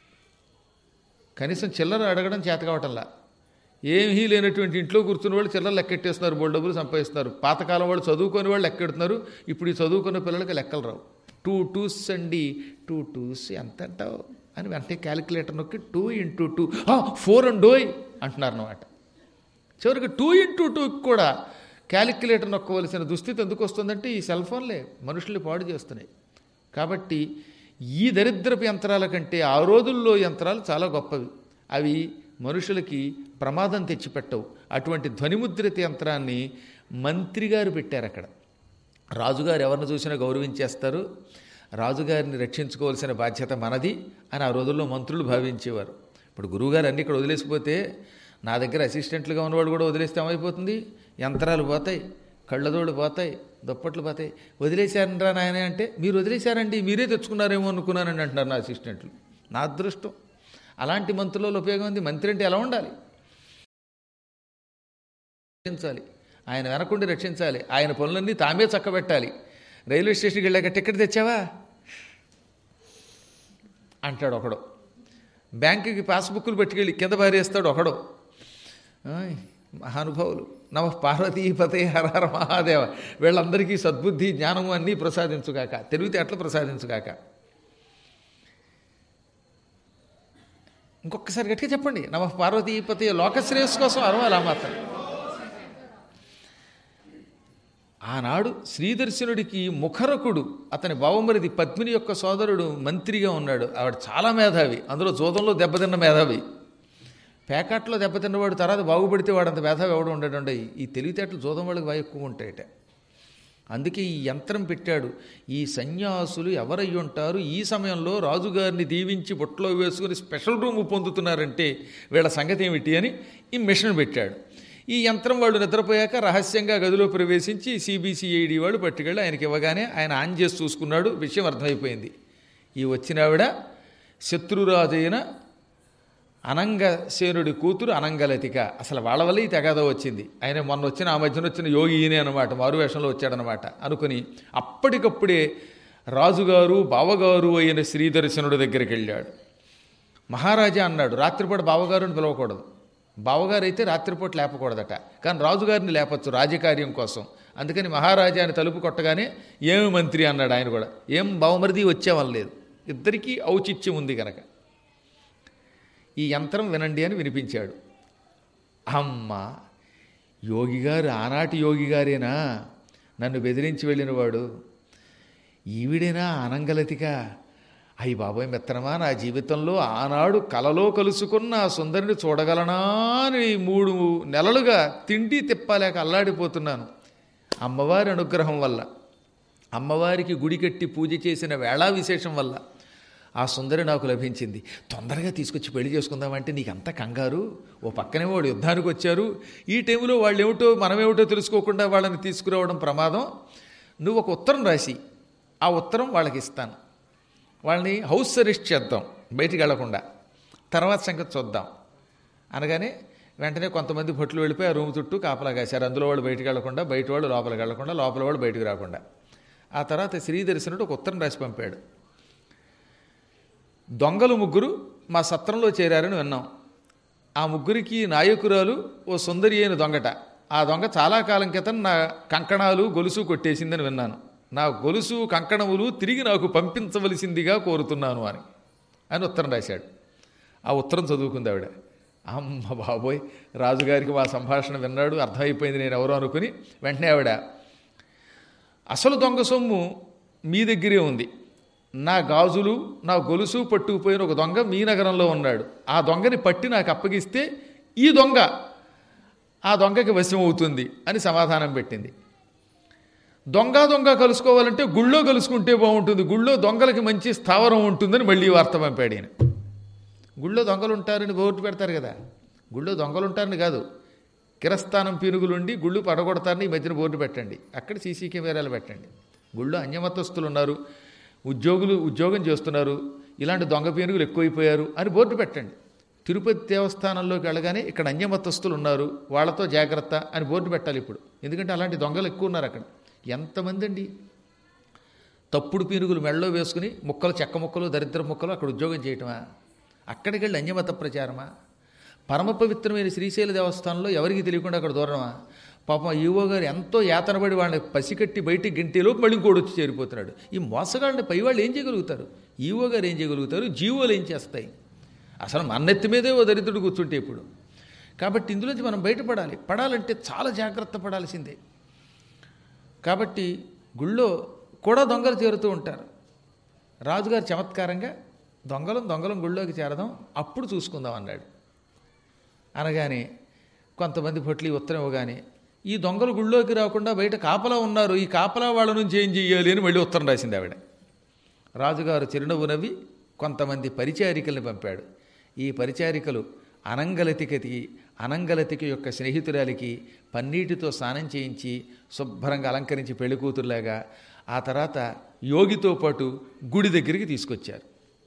కనీసం చిల్లర అడగడం చేత కావటంలా ఏమీ లేనటువంటి ఇంట్లో కూర్చున్న వాళ్ళు చిల్లర లెక్కెట్టేస్తున్నారు బోల్ డబ్బులు సంపాదిస్తున్నారు పాతకాలం వాళ్ళు చదువుకొని వాళ్ళు లెక్కెడుతున్నారు ఇప్పుడు ఈ చదువుకున్న పిల్లలకి లెక్కలు రావు టూ టూస్ అండి టూ టూస్ ఎంత అంటావు అని వెంటనే క్యాలిక్యులేటర్ నొక్కి two into two four and డోయ్ అంటున్నారు అన్నమాట చివరికి టూ ఇంటూ టూ కూడా క్యాలిక్యులేటర్ నొక్కవలసిన దుస్థితి ఎందుకు వస్తుందంటే ఈ సెల్ ఫోన్లే మనుషుల్ని పాడు చేస్తున్నాయి కాబట్టి ఈ దరిద్రపు యంత్రాల కంటే ఆ రోజుల్లో యంత్రాలు చాలా గొప్పవి అవి మనుషులకి ప్రమాదం తెచ్చిపెట్టవు అటువంటి ధ్వనిముద్రిత యంత్రాన్ని మంత్రి గారు పెట్టారు అక్కడ రాజుగారు ఎవరిని చూసినా గౌరవించేస్తారు రాజుగారిని రక్షించుకోవాల్సిన బాధ్యత మనది అని ఆ రోజుల్లో మంత్రులు భావించేవారు ఇప్పుడు గురువుగారు అన్ని ఇక్కడ వదిలేసిపోతే నా దగ్గర అసిస్టెంట్లుగా ఉన్నవాడు కూడా వదిలేస్తే ఏమైపోతుంది యంత్రాలు పోతాయి కళ్ళదోళ్ళు పోతాయి దుప్పట్లు పోతాయి వదిలేశారనరా నాయన అంటే మీరు వదిలేశారండి మీరే తెచ్చుకున్నారేమో అనుకున్నానని అంటున్నారు నా అసిస్టెంట్లు నా అదృష్టం అలాంటి మంత్రులలో ఉపయోగం ఉంది మంత్రి అంటే ఎలా ఉండాలి రక్షించాలి ఆయన వెనకుండి రక్షించాలి ఆయన పనులన్నీ తామే చక్కబెట్టాలి రైల్వే స్టేషన్కి వెళ్ళాక టికెట్ తెచ్చావా అంటాడు ఒకడు బ్యాంకుకి పాస్బుక్లు పట్టుకెళ్ళి కింద పారేస్తాడు ఒకడు ఆయ్, మహానుభావులు నమ పార్వతీపతే హరహర మహాదేవ వీళ్ళందరికీ సద్బుద్ధి జ్ఞానము అన్నీ ప్రసాదించుగాక తెలివితేటలు ప్రసాదించుగాక ఇంకొకసారి గట్టిగా చెప్పండి నమ పార్వతీపతి లోకశ్రేయస్సు కోసం అరవాలి ఆ మాత్రం ఆనాడు శ్రీదర్శనుడికి ముఖరకుడు అతని బావమరిది పద్మిని యొక్క సోదరుడు మంత్రిగా ఉన్నాడు ఆవిడ చాలా మేధావి అందులో జూదంలో దెబ్బతిన్న మేధావి పేకాట్లో దెబ్బతిన్నవాడు తర్వాత బాగుపడితే వాడు అంత మేధావి ఎవడు ఉండడండి ఈ తెలివితేటలు జూదం వాళ్ళకి బాగా ఎక్కువ ఉంటాయట అందుకే ఈ యంత్రం పెట్టాడు ఈ సన్యాసులు ఎవరై ఉంటారు ఈ సమయంలో రాజుగారిని దీవించి బొట్లో వేసుకుని స్పెషల్ రూమ్ పొందుతున్నారంటే వీళ్ళ సంగతి ఏమిటి అని ఈ మిషన్ పెట్టాడు ఈ యంత్రం వాళ్ళు నిద్రపోయాక రహస్యంగా గదిలో ప్రవేశించి సిబిసిఐడి వాళ్ళు పట్టుకెళ్ళి ఆయనకి ఇవ్వగానే ఆయన ఆన్ చేసి చూసుకున్నాడు విషయం అర్థమైపోయింది ఈ వచ్చిన ఆవిడ శత్రురాజైన అనంగసేనుడి కూతురు అనంగలతిక అసలు వాళ్ళ వల్ల ఈ తెగాదో వచ్చింది ఆయన మొన్న వచ్చిన ఆ మధ్యన వచ్చిన యోగి ఈయనే అనమాట మారు వేషంలో వచ్చాడనమాట అనుకుని అప్పటికప్పుడే రాజుగారు బావగారు అయిన శ్రీదర్శనుడి దగ్గరికి వెళ్ళాడు మహారాజా అన్నాడు రాత్రిపూట బావగారు అని పిలవకూడదు బావగారు అయితే రాత్రిపూట లేపకూడదట కానీ రాజుగారిని లేపచ్చు రాజకార్యం కోసం అందుకని మహారాజాని తలుపు కొట్టగానే ఏమి మంత్రి అన్నాడు ఆయన కూడా ఏం బావమరిది వచ్చేవాళ్ళు లేదు ఇద్దరికీ ఔచిత్యం ఉంది కనుక ఈ యంత్రం వినండి అని వినిపించాడు అమ్మ యోగిగారు ఆనాటి యోగిగారేనా నన్ను బెదిరించి వెళ్ళినవాడు ఈవిడేనా అనంగలతిక అయ్యి బాబోయ్ మిత్రమా నా జీవితంలో ఆనాడు కలలో కలుసుకున్న ఆ సుందరిని చూడగలనా అని మూడు నెలలుగా తిండి తిప్పలేక అల్లాడిపోతున్నాను అమ్మవారి అనుగ్రహం వల్ల అమ్మవారికి గుడి కట్టి పూజ చేసిన వేళా విశేషం వల్ల ఆ సుందరి నాకు లభించింది తొందరగా తీసుకొచ్చి పెళ్లి చేసుకుందామంటే నీకు అంత కంగారు ఓ పక్కనే వాడు యుద్ధానికి వచ్చారు ఈ టైంలో వాళ్ళు ఏమిటో మనమేమిటో తెలుసుకోకుండా వాళ్ళని తీసుకురావడం ప్రమాదం నువ్వు ఒక ఉత్తరం రాసి ఆ ఉత్తరం వాళ్ళకి ఇస్తాను వాళ్ళని హౌస్ అరెస్ట్ చేద్దాం బయటికి వెళ్లకుండా తర్వాత సంగతి చూద్దాం అనగానే వెంటనే కొంతమంది భట్లు వెళ్ళిపోయి ఆ రూమ్ చుట్టూ కాపలా కాశారు అందులో వాళ్ళు బయటికి వెళ్లకుండా బయట వాళ్ళు లోపలికి వెళ్లకుండా లోపల వాళ్ళు బయటికి రాకుండా ఆ తర్వాత శ్రీదర్శనుడు ఒక ఉత్తరం రాసి పంపాడు దొంగలు ముగ్గురు మా సత్రంలో చేరారని విన్నాం ఆ ముగ్గురికి నాయకురాలు ఓ సుందరి అయిన దొంగట ఆ దొంగ చాలా కాలం క్రితం నా కంకణాలు గొలుసు కొట్టేసిందని విన్నాను నా గొలుసు కంకణములు తిరిగి నాకు పంపించవలసిందిగా కోరుతున్నాను అని అని ఉత్తరం రాశాడు ఆ ఉత్తరం చదువుకుంది ఆవిడ అమ్మ బాబోయ్ రాజుగారికి మా సంభాషణ విన్నాడు అర్థమైపోయింది నేను ఎవరో అనుకుని వెంటనే ఆవిడ అసలు దొంగ సొమ్ము మీ దగ్గరే ఉంది నా గాజులు నా గొలుసు పట్టుకుపోయిన ఒక దొంగ మీ నగరంలో ఉన్నాడు ఆ దొంగని పట్టి నాకు అప్పగిస్తే ఈ దొంగ ఆ దొంగకి వశం అవుతుంది అని సమాధానం పెట్టింది దొంగ దొంగ కలుసుకోవాలంటే గుళ్ళో కలుసుకుంటే బాగుంటుంది గుళ్ళో దొంగలకి మంచి స్థావరం ఉంటుందని మళ్ళీ వార్త పంపాడు ఈయన గుళ్ళో దొంగలు ఉంటారని బోర్డు పెడతారు కదా గుళ్ళో దొంగలు ఉంటారని కాదు కిరస్థానం పీనుగులుండి గుళ్ళు పడగొడతారని ఈ మధ్యన బోర్డు పెట్టండి అక్కడ సీసీ కెమెరాలు పెట్టండి గుళ్ళో అన్యమతస్తులు ఉన్నారు ఉద్యోగులు ఉద్యోగం చేస్తున్నారు ఇలాంటి దొంగ పీనుగులు ఎక్కువైపోయారు అని బోర్డు పెట్టండి తిరుపతి దేవస్థానంలోకి వెళ్ళగానే ఇక్కడ అన్యమతస్తులు ఉన్నారు వాళ్ళతో జాగ్రత్త అని బోర్డు పెట్టాలి ఇప్పుడు ఎందుకంటే అలాంటి దొంగలు ఎక్కువ ఉన్నారు అక్కడ ఎంతమంది అండి తప్పుడు పీనుగులు మెళ్ళలో వేసుకుని ముక్కలు చెక్క ముక్కలు దరిద్ర ముక్కలు అక్కడ ఉద్యోగం చేయటమా అక్కడికి వెళ్ళి అన్యమత ప్రచారమా పరమ పవిత్రమైన శ్రీశైల దేవస్థానంలో ఎవరికి తెలియకుండా అక్కడ దూరమా పాపం ఈవో గారు ఎంతో యాతనపడి వాళ్ళని పసికట్టి బయటికి గంటేలోపు మళ్ళీ ఇంకోటి వచ్చి చేరిపోతున్నాడు ఈ మోసగాళ్ళని పై వాళ్ళు ఏం చేయగలుగుతారు ఈవో గారు ఏం చేయగలుగుతారు జీవోలు ఏం చేస్తాయి అసలు మన్నెత్తి మీదే ఓ దరిద్రుడు కూర్చుంటే ఇప్పుడు కాబట్టి ఇందులోంచి మనం బయటపడాలి పడాలంటే చాలా జాగ్రత్త పడాల్సిందే కాబట్టి గుళ్ళో కూడా దొంగలు చేరుతూ ఉంటారు రాజుగారు చమత్కారంగా దొంగలం దొంగలం గుళ్ళోకి చేరదాం అప్పుడు చూసుకుందాం అన్నాడు అనగానే కొంతమంది పొట్లి ఉత్తరం ఇవ్వగానే ఈ దొంగలు గుళ్ళోకి రాకుండా బయట కాపలా ఉన్నారు ఈ కాపలా వాళ్ళ నుంచి ఏం చెయ్యాలి అని మళ్ళీ ఉత్తరం రాసింది ఆవిడ రాజుగారు చిరునవ్వు నవ్వి కొంతమంది పరిచారికల్ని పంపాడు ఈ పరిచారికలు అనంగలతికకి అనంగలతిక యొక్క స్నేహితురాలికి పన్నీటితో స్నానం చేయించి శుభ్రంగా అలంకరించి పెళ్లి కూతురులాగా ఆ తర్వాత యోగితో పాటు గుడి దగ్గరికి తీసుకొచ్చారు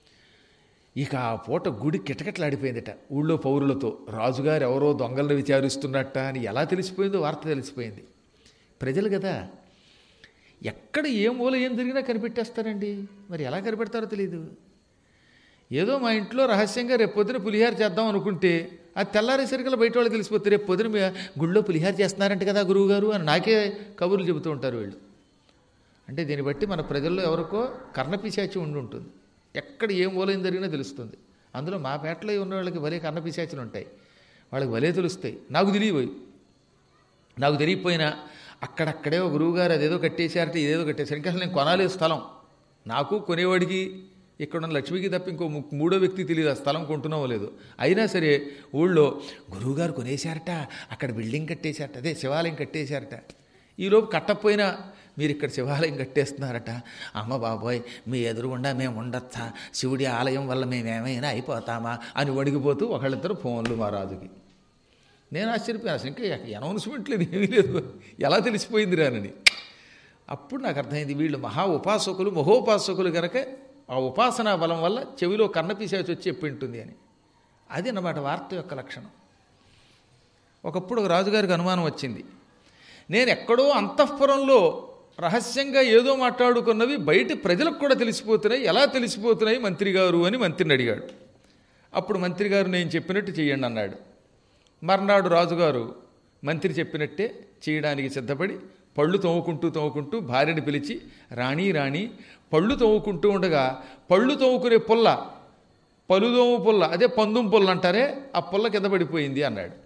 ఇక ఆ పూట గుడి కిటకిటలాడిపోయిందట ఊళ్ళో పౌరులతో రాజుగారు ఎవరో దొంగలను విచారిస్తున్నట్ట అని ఎలా తెలిసిపోయిందో వార్త తెలిసిపోయింది ప్రజలు కదా ఎక్కడ ఏ మూల ఏం జరిగినా కనిపెట్టేస్తారండి మరి ఎలా కనిపెడతారో తెలియదు ఏదో మా ఇంట్లో రహస్యంగా రేపు పొద్దున పులిహార చేద్దాం అనుకుంటే అది తెల్లారేసరికల్లా బయట వాళ్ళు తెలిసిపోతే రేపు పొద్దున మీ గుళ్ళో పులిహార చేస్తున్నారంట కదా గురువుగారు అని నాకే కబుర్లు చెబుతూ ఉంటారు వీళ్ళు అంటే దీన్ని బట్టి మన ప్రజల్లో ఎవరికో కర్ణపిశాచి ఉండి ఉంటుంది ఎక్కడ ఏం మూలం జరిగినా తెలుస్తుంది అందులో మా పేటలో ఉన్న వాళ్ళకి భలే కర్ణపిశాచులు ఉంటాయి వాళ్ళకి భలే తెలుస్తాయి నాకు తెలియబోయి నాకు తెలియకపోయినా అక్కడక్కడే ఒక గురువుగారు అదేదో కట్టేశారట ఇదేదో కట్టేశారు ఇంకా అసలు నేను కొనాలి స్థలం నాకు కొనేవాడికి ఇక్కడ ఉన్న లక్ష్మికి తప్ప ఇంకో ము- మూడో వ్యక్తి తెలియదు ఆ స్థలం కొంటున్నామో లేదు అయినా సరే ఊళ్ళో గురువుగారు కొనేశారట అక్కడ బిల్డింగ్ కట్టేశారట అదే శివాలయం కట్టేశారట ఈలోపు కట్టకపోయినా మీరు ఇక్కడ శివాలయం కట్టేస్తున్నారట అమ్మ బాబోయ్ మీ ఎదురుగుండా మేము ఉండొచ్చా శివుడి ఆలయం వల్ల మేమేమైనా అయిపోతామా అని వణిగిపోతూ ఒకళ్ళిద్దరు ఫోన్లు మా రాజుకి నేను ఆశ్చర్యపోయాను అసలు ఇంకా అనౌన్స్మెంట్ లేదు ఏమీ లేదు ఎలా తెలిసిపోయింది రానని అప్పుడు నాకు అర్థమైంది వీళ్ళు మహా ఉపాసకులు మహోపాసకులు కనుక ఆ ఉపాసనా బలం వల్ల చెవిలో కన్నపిశాచి వచ్చి చెప్పింటుంది అని అది అన్నమాట వార్త యొక్క లక్షణం ఒకప్పుడు ఒక రాజుగారికి అనుమానం వచ్చింది నేను ఎక్కడో అంతఃపురంలో రహస్యంగా ఏదో మాట్లాడుకున్నవి బయట ప్రజలకు కూడా తెలిసిపోతున్నాయి ఎలా తెలిసిపోతున్నాయి మంత్రి గారు అని మంత్రిని అడిగాడు అప్పుడు మంత్రి గారు నేను చెప్పినట్టు చెయ్యండి అన్నాడు మర్నాడు రాజుగారు మంత్రి చెప్పినట్టే చేయడానికి సిద్ధపడి పళ్ళు తోముకుంటూ తోముకుంటూ భార్యని పిలిచి రాణి రాణి పళ్ళు తోముకుంటూ ఉండగా పళ్ళు తోముకునే పుల్ల పలుదోము పుల్ల అదే పందుం పుల్ల అంటారే ఆ పుల్ల కింద పడిపోయింది అన్నాడు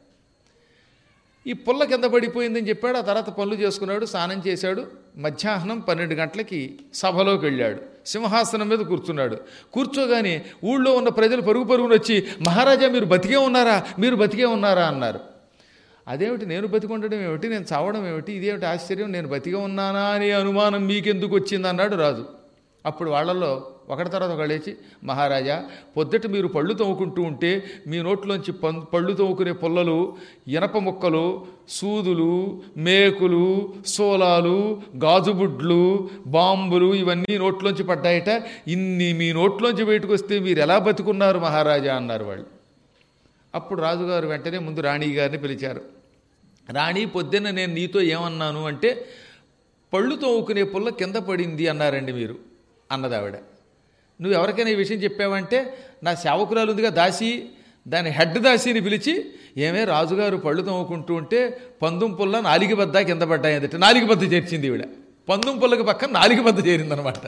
ఈ పుల్ల కింద పడిపోయిందని చెప్పాడు ఆ తర్వాత పనులు చేసుకున్నాడు స్నానం చేశాడు మధ్యాహ్నం పన్నెండు గంటలకి సభలోకి వెళ్ళాడు సింహాసనం మీద కూర్చున్నాడు కూర్చోగానే ఊళ్ళో ఉన్న ప్రజలు పరుగు పరుగున వచ్చి మహారాజా మీరు బతికే ఉన్నారా మీరు బతికే ఉన్నారా అన్నారు అదేమిటి నేను బతికి ఉండడం ఏమిటి నేను చావడం ఏమిటి ఇదేమిటి ఆశ్చర్యం నేను బతిగా ఉన్నానా అనే అనుమానం మీకెందుకు వచ్చింది అన్నాడు రాజు అప్పుడు వాళ్ళల్లో ఒకటి తర్వాత ఒక లేచి మహారాజా పొద్దుట మీరు పళ్ళు తవ్వుకుంటూ ఉంటే మీ నోట్లోంచి పం పళ్ళు తవ్వుకునే పుల్లలు ఇనప ముక్కలు సూదులు మేకులు సోలాలు గాజుబుడ్లు బాంబులు ఇవన్నీ నోట్లోంచి పడ్డాయట ఇన్ని మీ నోట్లోంచి బయటకు వస్తే మీరు ఎలా బతుకున్నారు మహారాజా అన్నారు వాళ్ళు అప్పుడు రాజుగారు వెంటనే ముందు రాణి గారిని పిలిచారు రాణి పొద్దున్న నేను నీతో ఏమన్నాను అంటే పళ్ళు తోముకునే పుల్ల కింద పడింది అన్నారండి మీరు అన్నది ఆవిడ నువ్వు ఎవరికైనా ఈ విషయం చెప్పావంటే నా సేవకురాలు ఉందిగా దాసి దాని హెడ్ దాసిని పిలిచి ఏమే రాజుగారు పళ్ళు తోముకుంటూ ఉంటే పందుం పుల్ల నాలుగు బద్ద కింద పడ్డాయి అంటే నాలుగు బద్ద చేర్చింది ఈవిడ పందుం పుల్లకి పక్కన నాలుగు బద్ద చేరిందనమాట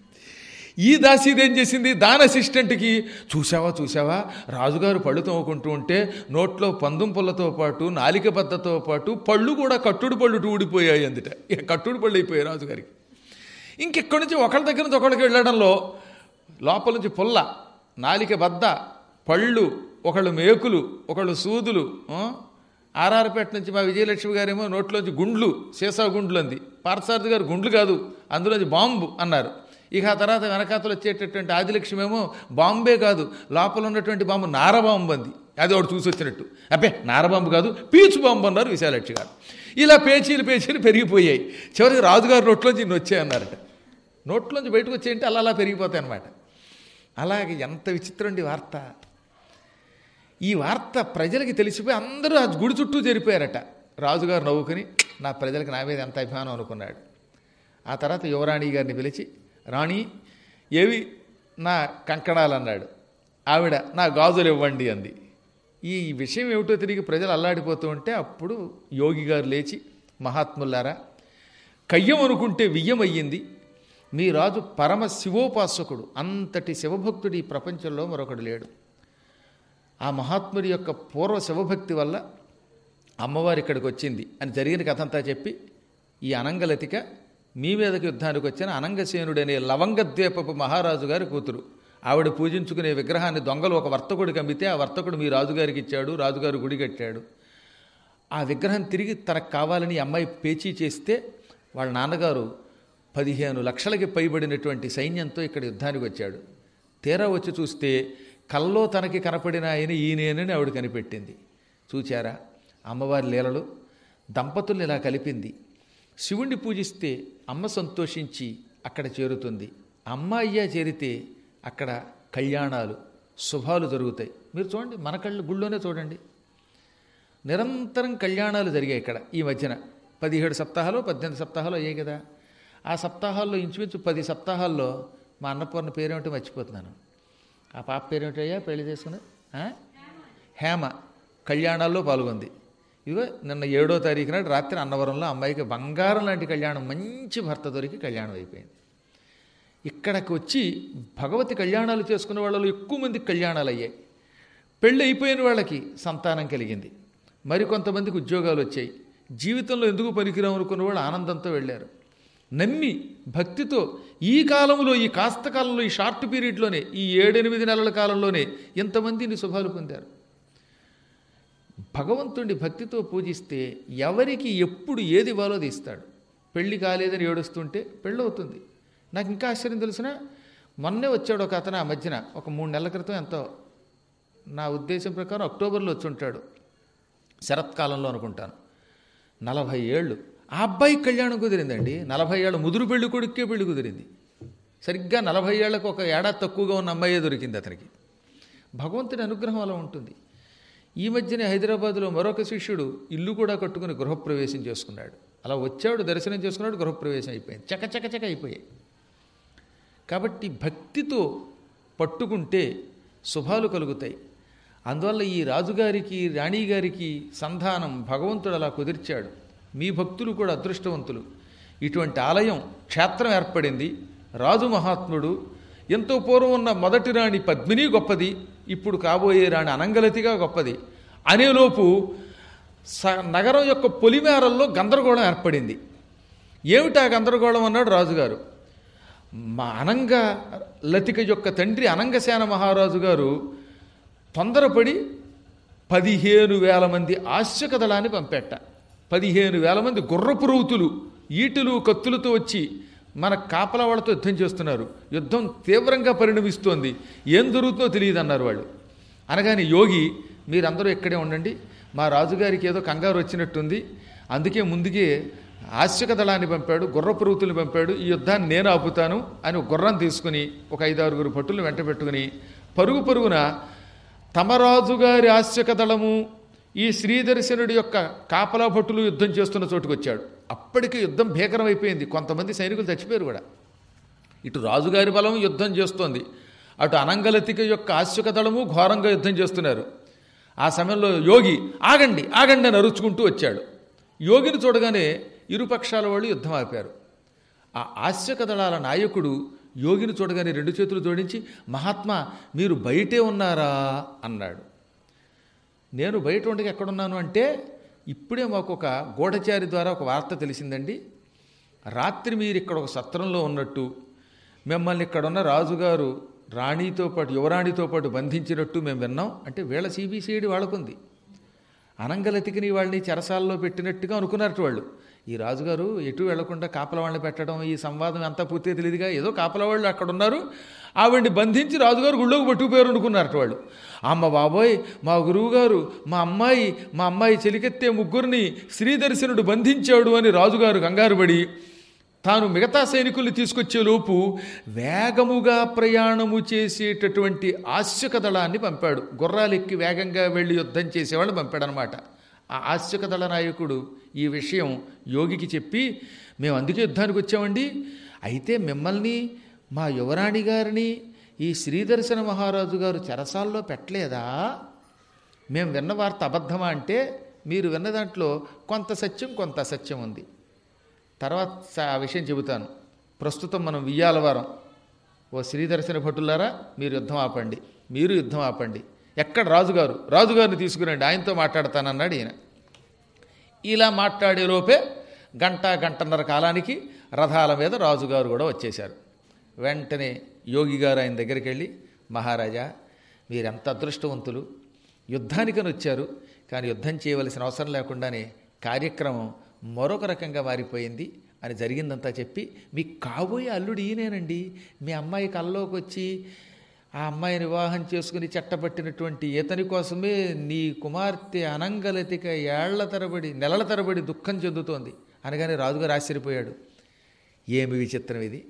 ఈ దాసీది ఏం చేసింది దాని అసిస్టెంట్కి చూసావా చూసావా రాజుగారు పళ్ళు తోముకుంటూ ఉంటే నోట్లో పందుం పుల్లతో పాటు నాలిక బద్దతో పాటు పళ్ళు కూడా కట్టుడు పళ్ళు ఊడిపోయాయి అందుట ఇక కట్టుడు పళ్ళు అయిపోయాయి రాజుగారికి ఇంకెక్కడి నుంచి ఒకళ్ళ దగ్గర నుంచి ఒకళ్ళకి వెళ్ళడంలో లోపల నుంచి పుల్ల నాలిక బద్ద పళ్ళు ఒకళ్ళు మేకులు ఒకళ్ళు సూదులు ఆ? ఆర్ఆర్పేట నుంచి మా విజయలక్ష్మి గారేమో నోట్లోంచి గుండ్లు సీసా గుండ్లు అంది పార్థసారథి గారు గుండ్లు కాదు అందులోంచి బాంబు అన్నారు ఇక ఆ తర్వాత వెనకాతలు వచ్చేటటువంటి ఆదిలక్ష్మి ఏమో బాంబే కాదు లోపల ఉన్నటువంటి బాంబు నారబాంబు అంది అది ఒకటి చూసి వచ్చినట్టు అబ్బే నారబాంబు కాదు పీచు బాంబు అన్నారు విశాలక్షి గారు ఇలా పేచీలు పేచీలు పెరిగిపోయాయి చివరికి రాజుగారు నోట్లోంచి ఇన్ని వచ్చాయన్నారట నోట్లోంచి బయటకు వచ్చేయంటే అలా అలా పెరిగిపోతాయి అన్నమాట అలాగే ఎంత విచిత్రం అండి వార్త ఈ వార్త ప్రజలకి తెలిసిపోయి అందరూ ఆ గుడి చుట్టూ చేరిపోయారట రాజుగారు నవ్వుకుని నా ప్రజలకు నా మీద ఎంత అభిమానం అనుకున్నాడు ఆ తర్వాత యువరాణి గారిని పిలిచి రాణి ఏవి నా కంకణాలు అన్నాడు ఆవిడ నా గాజులు ఇవ్వండి అంది ఈ విషయం ఏమిటో తిరిగి ప్రజలు అల్లాడిపోతూ ఉంటే అప్పుడు యోగి గారు లేచి మహాత్ములారా కయ్యం అనుకుంటే వియ్యం అయ్యింది మీ రాజు పరమ శివోపాసకుడు అంతటి శివభక్తుడు ఈ ప్రపంచంలో మరొకడు లేడు ఆ మహాత్ముడి యొక్క పూర్వ శివభక్తి వల్ల అమ్మవారు ఇక్కడికి వచ్చింది అని జరిగిన కథ అంతా చెప్పి ఈ అనంగలతిక మీ మీదకి యుద్ధానికి వచ్చిన అనంగసేనుడనే లవంగద్వీపపు మహారాజు గారి కూతురు ఆవిడ పూజించుకునే విగ్రహాన్ని దొంగలు ఒక వర్తకుడికి అమ్మితే ఆ వర్తకుడు మీ రాజుగారికి ఇచ్చాడు రాజుగారు గుడి కట్టాడు ఆ విగ్రహం తిరిగి తనకు కావాలని ఈ అమ్మాయి పేచీ చేస్తే వాళ్ళ నాన్నగారు పదిహేను లక్షలకి పైబడినటువంటి సైన్యంతో ఇక్కడ యుద్ధానికి వచ్చాడు తీరా వచ్చి చూస్తే కల్లో తనకి కనపడిన ఆయన ఈయనేనని ఆవిడ కనిపెట్టింది చూచారా అమ్మవారి లీలలు దంపతుల్ని ఇలా కలిపింది శివుణ్ణి పూజిస్తే అమ్మ సంతోషించి అక్కడ చేరుతుంది అమ్మ అయ్యా చేరితే అక్కడ కళ్యాణాలు శుభాలు జరుగుతాయి మీరు చూడండి మన కళ్ళు గుళ్ళోనే చూడండి నిరంతరం కళ్యాణాలు జరిగాయి ఇక్కడ ఈ మధ్యన పదిహేడు సప్తాహాలు పద్దెనిమిది సప్తాహాలు అయ్యాయి కదా ఆ సప్తాహాల్లో ఇంచుమించు పది సప్తాహాల్లో మా అన్నపూర్ణ పేరేమిటో మర్చిపోతున్నాను ఆ పాప పేరేమిటో అయ్యా పెళ్లి చేసుకుని ఆ? హేమ కళ్యాణాల్లో పాల్గొంది ఇదిగో నిన్న ఏడో తారీఖు నాడు రాత్రి అన్నవరంలో అమ్మాయికి బంగారం లాంటి కళ్యాణం మంచి భర్త దొరికి కళ్యాణం అయిపోయింది ఇక్కడికి వచ్చి భగవతి కళ్యాణాలు చేసుకునే వాళ్ళలో ఎక్కువ మందికి కళ్యాణాలు అయ్యాయి పెళ్ళి అయిపోయిన వాళ్ళకి సంతానం కలిగింది మరికొంతమందికి ఉద్యోగాలు వచ్చాయి జీవితంలో ఎందుకు పనికిరాం అనుకున్న వాళ్ళు ఆనందంతో వెళ్ళారు నమ్మి భక్తితో ఈ కాలంలో ఈ కాస్త కాలంలో ఈ షార్ట్ పీరియడ్లోనే ఈ ఏడెనిమిది నెలల కాలంలోనే ఎంతమంది ఇన్ని శుభాలు పొందారు భగవంతుడిని భక్తితో పూజిస్తే ఎవరికి ఎప్పుడు ఏది ఇవ్వాలో అది ఇస్తాడు పెళ్లి కాలేదని ఏడుస్తుంటే పెళ్ళవుతుంది నాకు ఇంకా ఆశ్చర్యం తెలిసిన మొన్నే వచ్చాడు ఒక అతను ఆ మధ్యన ఒక మూడు నెలల క్రితం ఎంతో నా ఉద్దేశం ప్రకారం అక్టోబర్లో వచ్చి ఉంటాడు శరత్కాలంలో అనుకుంటాను నలభై ఏళ్ళు ఆ అబ్బాయి కళ్యాణం కుదిరిందండి నలభై ఏళ్ళ ముదురు పెళ్లి కొడుక్కే పెళ్లి కుదిరింది సరిగ్గా నలభై ఏళ్లకు ఒక ఏడాది తక్కువగా ఉన్న అమ్మాయే దొరికింది అతనికి భగవంతుని అనుగ్రహం అలా ఉంటుంది ఈ మధ్యనే హైదరాబాద్లో మరొక శిష్యుడు ఇల్లు కూడా కట్టుకుని గృహప్రవేశం చేసుకున్నాడు అలా వచ్చాడు దర్శనం చేసుకున్నాడు గృహప్రవేశం అయిపోయింది చక చక చక అయిపోయాయి కాబట్టి భక్తితో పట్టుకుంటే శుభాలు కలుగుతాయి అందువల్ల ఈ రాజుగారికి రాణిగారికి సంధానం భగవంతుడు అలా కుదిర్చాడు మీ భక్తులు కూడా అదృష్టవంతులు ఇటువంటి ఆలయం క్షేత్రం ఏర్పడింది రాజు మహాత్ముడు ఎంతో పూర్వం ఉన్న మొదటి రాణి పద్మిని గొప్పది ఇప్పుడు కాబోయే రాణి అనంగలతిగా గొప్పది అనేలోపు స నగరం యొక్క పొలిమేరల్లో గందరగోళం ఏర్పడింది ఏమిటా గందరగోళం అన్నాడు రాజుగారు మా అనంగ లతిక యొక్క తండ్రి అనంగసేన మహారాజు గారు తొందరపడి పదిహేను వేల మంది ఆశ్చక దళాన్ని పంపెట్ట పదిహేను వేల మంది గుర్రపు రౌతులు ఈటులు కత్తులతో వచ్చి మన కాపలా వాళ్ళతో యుద్ధం చేస్తున్నారు యుద్ధం తీవ్రంగా పరిణమిస్తోంది ఏం జరుగుతుందో తెలియదు అన్నారు వాళ్ళు అనగానే యోగి మీరందరూ ఇక్కడే ఉండండి మా రాజుగారికి ఏదో కంగారు వచ్చినట్టుంది అందుకే ముందుకే ఆశ్చక దళాన్ని పంపాడు గుర్రపు రౌతుల్ని పంపాడు ఈ యుద్ధాన్ని నేను ఆపుతాను అని ఒక గుర్రం తీసుకుని ఒక ఐదారుగురు భటులను వెంట పెట్టుకుని పరుగు పరుగున తమ రాజుగారి ఆశ్చక దళము ఈ శ్రీదర్శనుడి యొక్క కాపలా భటులు యుద్ధం చేస్తున్న చోటుకు వచ్చాడు అప్పటికి యుద్ధం భీకరమైపోయింది కొంతమంది సైనికులు చచ్చిపోయారు కూడా ఇటు రాజుగారి బలం యుద్ధం చేస్తోంది అటు అనంగలతిక యొక్క ఆశ్చక దళము ఘోరంగా యుద్ధం చేస్తున్నారు ఆ సమయంలో యోగి ఆగండి ఆగండి అని అరుచుకుంటూ వచ్చాడు యోగిని చూడగానే ఇరుపక్షాల వాళ్ళు యుద్ధం ఆపారు ఆ ఆశ్చక దళాల నాయకుడు యోగిని చూడగానే రెండు చేతులు జోడించి మహాత్మా మీరు బయటే ఉన్నారా అన్నాడు నేను బయట ఉండగా ఎక్కడున్నాను అంటే ఇప్పుడే మాకు ఒక గూఢచారి ద్వారా ఒక వార్త తెలిసిందండి రాత్రి మీరు ఇక్కడ ఒక సత్రంలో ఉన్నట్టు మిమ్మల్ని ఇక్కడున్న రాజుగారు రాణితో పాటు యువరాణితో పాటు బంధించినట్టు మేము విన్నాం అంటే వీళ్ళ సిబిసిఐడి వాళ్ళకుంది అనంగలతికిని వాళ్ళని చెరసాల్లో పెట్టినట్టుగా అనుకున్నట్టు వాళ్ళు ఈ రాజుగారు ఎటు వెళ్లకుండా కాపల వాళ్ళని పెట్టడం ఈ సంవాదం అంతా పూర్తిగా తెలియదుగా ఏదో కాపల వాళ్ళు అక్కడ ఉన్నారు ఆవిడ్ని బంధించి రాజుగారు గుళ్ళోకి పట్టుకుపోయారు అనుకున్నారట వాళ్ళు అమ్మ బాబోయ్ మా గురువుగారు మా అమ్మాయి మా అమ్మాయి చెలికెత్తే ముగ్గురిని శ్రీదర్శనుడు బంధించాడు అని రాజుగారు కంగారుపడి తాను మిగతా సైనికుల్ని తీసుకొచ్చే లోపు వేగముగా ప్రయాణము చేసేటటువంటి ఆశ్చక దళాన్ని పంపాడు గుర్రాలెక్కి వేగంగా వెళ్ళి యుద్ధం చేసేవాళ్ళని పంపాడనమాట ఆ ఆశ్చక దళ నాయకుడు ఈ విషయం యోగికి చెప్పి మేము అందుకే యుద్ధానికి వచ్చామండి అయితే మిమ్మల్ని మా యువరాణి గారిని ఈ శ్రీదర్శన మహారాజు గారు చెరసాల్లో పెట్టలేదా మేము విన్న వార్త అబద్ధమా అంటే మీరు విన్న దాంట్లో కొంత సత్యం కొంత అసత్యం ఉంది తర్వాత స- ఆ విషయం చెబుతాను ప్రస్తుతం మనం వియ్యాలవారం ఓ శ్రీదర్శన భటులారా మీరు యుద్ధం ఆపండి మీరు యుద్ధం ఆపండి ఎక్కడ రాజుగారు రాజుగారిని తీసుకురండి ఆయనతో మాట్లాడతానన్నాడు ఈయన ఇలా మాట్లాడే లోపే గంట గంటన్నర కాలానికి రథాల మీద రాజుగారు కూడా వచ్చేశారు వెంటనే యోగి గారు ఆయన దగ్గరికి వెళ్ళి మహారాజా మీరెంత అదృష్టవంతులు యుద్ధానికని వచ్చారు కానీ యుద్ధం చేయవలసిన అవసరం లేకుండానే కార్యక్రమం మరొక రకంగా మారిపోయింది అని జరిగిందంతా చెప్పి మీకు కాబోయే అల్లుడు ఈయనేనండి మీ అమ్మాయి కల్లోకి వచ్చి ఆ అమ్మాయిని వివాహం చేసుకుని చెట్టబట్టినటువంటి ఇతని కోసమే నీ కుమార్తె అనంగలతిక ఏళ్ల తరబడి నెలల తరబడి దుఃఖం చెందుతోంది అనగానే రాజుగారు ఆశ్చర్యపోయాడు ఏమి విచిత్రం ఇది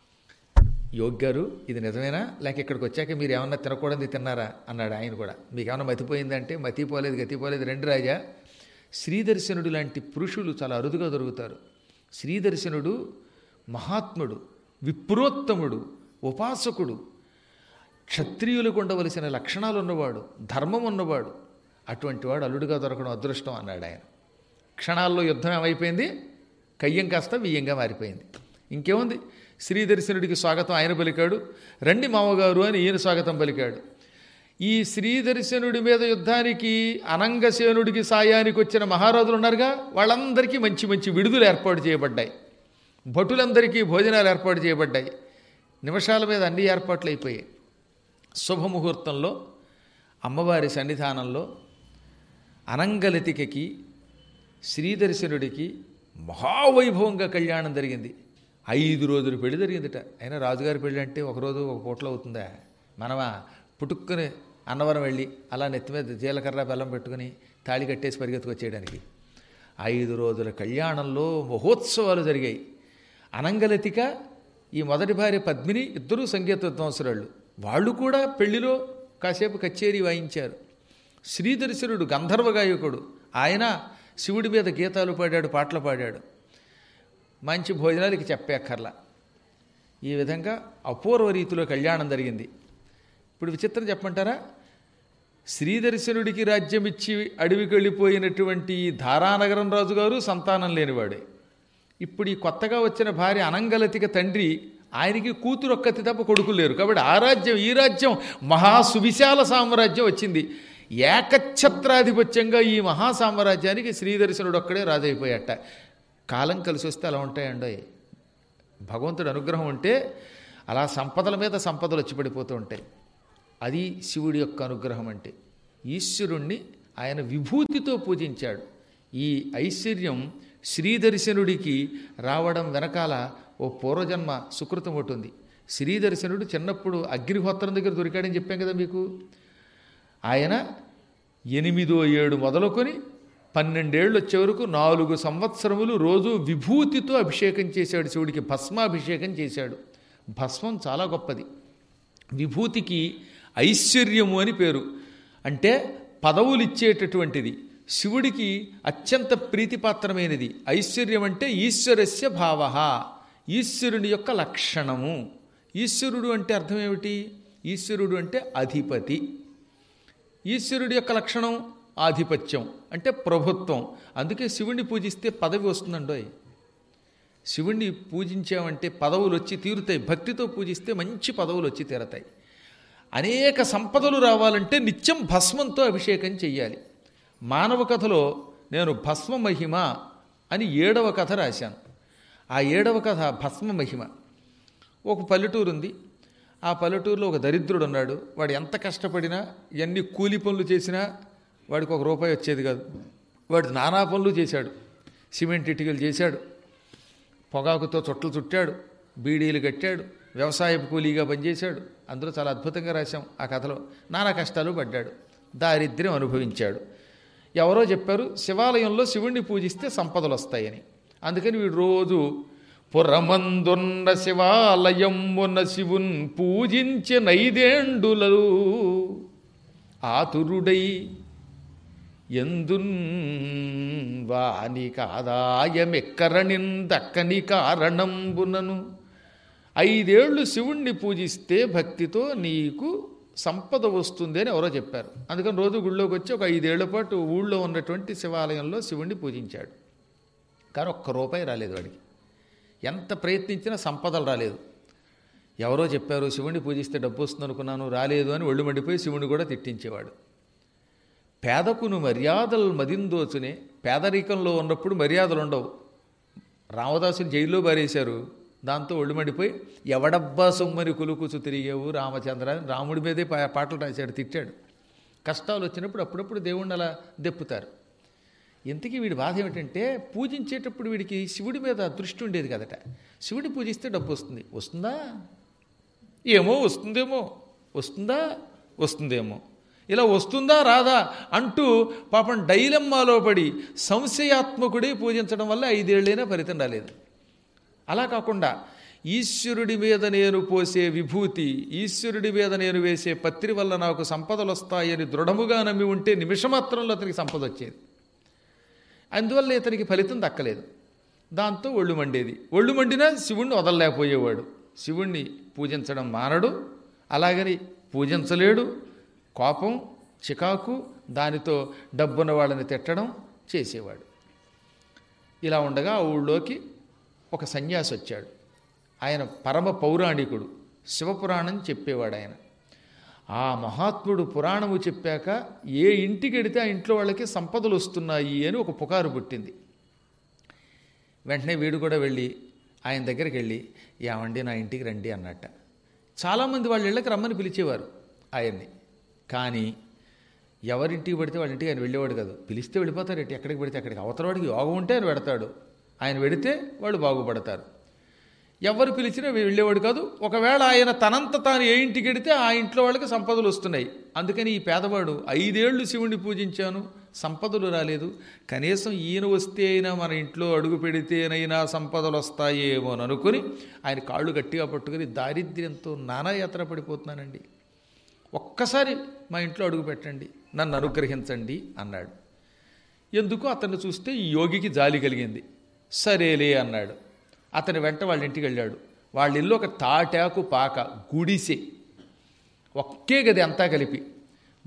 యోగి గారు ఇది నిజమేనా లేక ఇక్కడికి వచ్చాక మీరు ఏమన్నా తినకూడదు తిన్నారా అన్నాడు ఆయన కూడా మీకు ఏమన్నా మతిపోయిందంటే మతిపోలేదు గతిపోలేదు రెండు రాజా శ్రీదర్శనుడు లాంటి పురుషులు చాలా అరుదుగా దొరుకుతారు శ్రీదర్శనుడు మహాత్ముడు విప్రోత్తముడు ఉపాసకుడు క్షత్రియులకు ఉండవలసిన లక్షణాలు ఉన్నవాడు ధర్మం ఉన్నవాడు అటువంటి వాడు అల్లుడుగా దొరకడం అదృష్టం అన్నాడు ఆయన క్షణాల్లో యుద్ధం ఏమైపోయింది కయ్యం కాస్త బియ్యంగా మారిపోయింది ఇంకేముంది శ్రీదర్శనుడికి స్వాగతం ఆయన పలికాడు రండి మామగారు అని ఈయన స్వాగతం పలికాడు ఈ శ్రీదర్శనుడి మీద యుద్ధానికి అనంగసేనుడికి సాయానికి వచ్చిన మహారాజులు ఉన్నారుగా వాళ్ళందరికీ మంచి మంచి విడుదలు ఏర్పాటు చేయబడ్డాయి భటులందరికీ భోజనాలు ఏర్పాటు చేయబడ్డాయి నిమిషాల మీద అన్ని ఏర్పాట్లు అయిపోయాయి శుభముహూర్తంలో అమ్మవారి సన్నిధానంలో అనంగలతికకి శ్రీదర్శనుడికి మహావైభవంగా కళ్యాణం జరిగింది ఐదు రోజులు పెళ్లి జరిగిందిట అయినా రాజుగారి పెళ్లి అంటే ఒక రోజు ఒక పూటలో అవుతుందా మనమా పుట్టుక్కుని అన్నవరం వెళ్ళి అలా నెత్తి మీద జీలకర్ర బెల్లం పెట్టుకుని తాళి కట్టేసి పరిగెత్తుకొచ్చేయడానికి ఐదు రోజుల కళ్యాణంలో మహోత్సవాలు జరిగాయి అనంగలతిక ఈ మొదటి భార్య పద్మిని ఇద్దరూ సంగీత విద్వాంసురాళ్ళు వాళ్ళు కూడా పెళ్లిలో కాసేపు కచేరీ వాయించారు శ్రీదర్శనుడు గంధర్వ గాయకుడు ఆయన శివుడి మీద గీతాలు పాడాడు పాటలు పాడాడు మంచి భోజనాలకి చెప్పేక్కర్లా ఈ విధంగా అపూర్వ రీతిలో కళ్యాణం జరిగింది ఇప్పుడు విచిత్రం చెప్పమంటారా శ్రీదర్శనుడికి రాజ్యం ఇచ్చి అడవికి వెళ్ళిపోయినటువంటి ఈ ధారానగరం రాజు గారు సంతానం లేనివాడే ఇప్పుడు ఈ కొత్తగా వచ్చిన భార్య అనంగలతిక తండ్రి ఆయనకి కూతురు ఒక్కతి తప్ప కొడుకులు లేరు కాబట్టి ఆ రాజ్యం ఈ రాజ్యం మహా సువిశాల సామ్రాజ్యం వచ్చింది ఏకఛత్రాధిపత్యంగా ఈ మహా సామ్రాజ్యానికి శ్రీదర్శనుడు ఒక్కడే రాజైపోయాట కాలం కలిసి వస్తే అలా ఉంటాయండో భగవంతుడి అనుగ్రహం ఉంటే అలా సంపదల మీద సంపదలు వచ్చి పడిపోతూ ఉంటాయి అది శివుడి యొక్క అనుగ్రహం అంటే ఈశ్వరుణ్ణి ఆయన విభూతితో పూజించాడు ఈ ఐశ్వర్యం శ్రీదర్శనుడికి రావడం వెనకాల ఓ పూర్వజన్మ సుకృతం ఒకటి ఉంది శ్రీదర్శనుడు చిన్నప్పుడు అగ్నిహోత్రం దగ్గర దొరికాడని చెప్పాం కదా మీకు ఆయన ఎనిమిదో ఏడు మొదలుకొని పన్నెండేళ్ళు వచ్చే వరకు నాలుగు సంవత్సరములు రోజు విభూతితో అభిషేకం చేశాడు శివుడికి భస్మాభిషేకం చేశాడు భస్మం చాలా గొప్పది విభూతికి ఐశ్వర్యము అని పేరు అంటే పదవులు ఇచ్చేటటువంటిది శివుడికి అత్యంత ప్రీతిపాత్రమైనది ఐశ్వర్యం అంటే ఈశ్వరస్య భావ ఈశ్వరుని యొక్క లక్షణము ఈశ్వరుడు అంటే అర్థం ఏమిటి ఈశ్వరుడు అంటే అధిపతి ఈశ్వరుడి యొక్క లక్షణం ఆధిపత్యం అంటే ప్రభుత్వం అందుకే శివుణ్ణి పూజిస్తే పదవి వస్తుందండోయ్ శివుణ్ణి పూజించామంటే పదవులు వచ్చి తీరుతాయి భక్తితో పూజిస్తే మంచి పదవులు వచ్చి తీరతాయి అనేక సంపదలు రావాలంటే నిత్యం భస్మంతో అభిషేకం చెయ్యాలి మానవ కథలో నేను భస్మ మహిమ అని ఏడవ కథ రాశాను ఆ ఏడవ కథ భస్మ మహిమ ఒక పల్లెటూరు ఉంది ఆ పల్లెటూరులో ఒక దరిద్రుడు ఉన్నాడు వాడు ఎంత కష్టపడినా ఎన్ని కూలి పనులు చేసినా వాడికి ఒక రూపాయి వచ్చేది కాదు వాడు నానా పనులు చేశాడు సిమెంట్ ఇటుకలు చేశాడు పొగాకుతో చుట్టలు చుట్టాడు బీడీలు కట్టాడు వ్యవసాయపు కూలీగా పనిచేశాడు అందులో చాలా అద్భుతంగా రాశాం ఆ కథలో నానా కష్టాలు పడ్డాడు దారిద్ర్యం అనుభవించాడు ఎవరో చెప్పారు శివాలయంలో శివుణ్ణి పూజిస్తే సంపదలు వస్తాయని అందుకని వీడు రోజు పురమందున్న శివాలయమున శివున్ పూజించే నైదేండులరు ఆతురుడై ఎందున్ వానికి ఆదాయమెక్కరనిన్ దక్కని కారణంబునను ఐదేళ్లు శివుణ్ణి పూజిస్తే భక్తితో నీకు సంపద వస్తుంది అని ఎవరో చెప్పారు అందుకని రోజు గుళ్ళోకి వచ్చి ఒక ఐదేళ్ల పాటు ఊళ్ళో ఉన్నటువంటి శివాలయంలో శివుణ్ణి పూజించాడు కానీ ఒక్క రూపాయి రాలేదు వాడికి ఎంత ప్రయత్నించినా సంపదలు రాలేదు ఎవరో చెప్పారు శివుణ్ణి పూజిస్తే డబ్బు వస్తుంది అనుకున్నాను రాలేదు అని ఒళ్ళు మండిపోయి శివుణ్ణి కూడా తిట్టించేవాడు పేదకును మర్యాదలు మదిందోచునే పేదరికంలో ఉన్నప్పుడు మర్యాదలు ఉండవు రామదాసుని జైల్లో బారేశారు దాంతో ఒళ్ళు మండిపోయి ఎవడబ్బా సొమ్మని కులుకుచు తిరిగేవు రామచంద్ర అని రాముడి మీదే పా- పాటలు రాశాడు తిట్టాడు కష్టాలు వచ్చినప్పుడు అప్పుడప్పుడు దేవుణ్ణి అలా దెప్పుతారు ఇంతకీ వీడి బాధ ఏమిటంటే పూజించేటప్పుడు వీడికి శివుడి మీద దృష్టి ఉండేది కదట శివుడి పూజిస్తే డబ్బు వస్తుంది వస్తుందా ఏమో వస్తుందేమో వస్తుందా వస్తుందేమో ఇలా వస్తుందా రాదా అంటూ పాపం డైలమ్మాలో పడి సంశయాత్మకుడే పూజించడం వల్ల ఐదేళ్లైనా ఫలితం రాలేదు అలా కాకుండా ఈశ్వరుడి మీద నేను పోసే విభూతి ఈశ్వరుడి మీద నేను వేసే పత్రి వల్ల నాకు సంపదలు వస్తాయని దృఢముగా నమ్మి ఉంటే నిమిషమాత్రంలో అతనికి సంపద వచ్చేది అందువల్ల ఇతనికి ఫలితం దక్కలేదు దాంతో ఒళ్ళు మండేది ఒళ్ళు మండినా శివుణ్ణి వదలలేకపోయేవాడు శివుణ్ణి పూజించడం మానడు అలాగని పూజించలేడు కోపం చికాకు దానితో డబ్బున్న వాళ్ళని తిట్టడం చేసేవాడు ఇలా ఉండగా ఆ ఊళ్ళోకి ఒక సన్యాసి వచ్చాడు ఆయన పరమ పౌరాణికుడు శివపురాణం చెప్పేవాడు ఆయన ఆ మహాత్ముడు పురాణము చెప్పాక ఏ ఇంటికి వెడితే ఆ ఇంట్లో వాళ్ళకి సంపదలు వస్తున్నాయి అని ఒక పుకారు పుట్టింది వెంటనే వీడు కూడా వెళ్ళి ఆయన దగ్గరికి వెళ్ళి ఏమండి నా ఇంటికి రండి అన్నట్ట చాలామంది వాళ్ళ ఇళ్ళకి రమ్మని పిలిచేవారు ఆయన్ని కానీ ఎవరింటికి పడితే వాళ్ళ ఇంటికి ఆయన వెళ్ళేవాడు కాదు పిలిస్తే వెళ్ళిపోతారు ఎట్టి ఎక్కడికి పెడితే అక్కడికి అవతల వాడికి యోగం ఉంటే ఆయన పెడతాడు ఆయన వెడితే వాళ్ళు బాగుపడతారు ఎవరు పిలిచినా వెళ్ళేవాడు కాదు ఒకవేళ ఆయన తనంత తాను ఏ ఇంటికి వెడితే ఆ ఇంట్లో వాళ్ళకి సంపదలు వస్తున్నాయి అందుకని ఈ పేదవాడు ఐదేళ్లు శివుణ్ణి పూజించాను సంపదలు రాలేదు కనీసం ఈయన వస్తే అయినా మన ఇంట్లో అడుగు పెడితేనైనా సంపదలు వస్తాయేమో అని అనుకుని ఆయన కాళ్ళు గట్టిగా పట్టుకుని దారిద్ర్యంతో నానాయాత్ర పడిపోతున్నానండి ఒక్కసారి మా ఇంట్లో అడుగు పెట్టండి నన్ను అనుగ్రహించండి అన్నాడు ఎందుకు అతన్ని చూస్తే ఈ యోగికి జాలి కలిగింది సరేలే అన్నాడు అతని వెంట వాళ్ళ ఇంటికి వెళ్ళాడు వాళ్ళ ఇల్లు ఒక తాటాకు పాక గుడిసె ఒక్కే గది అంతా కలిపి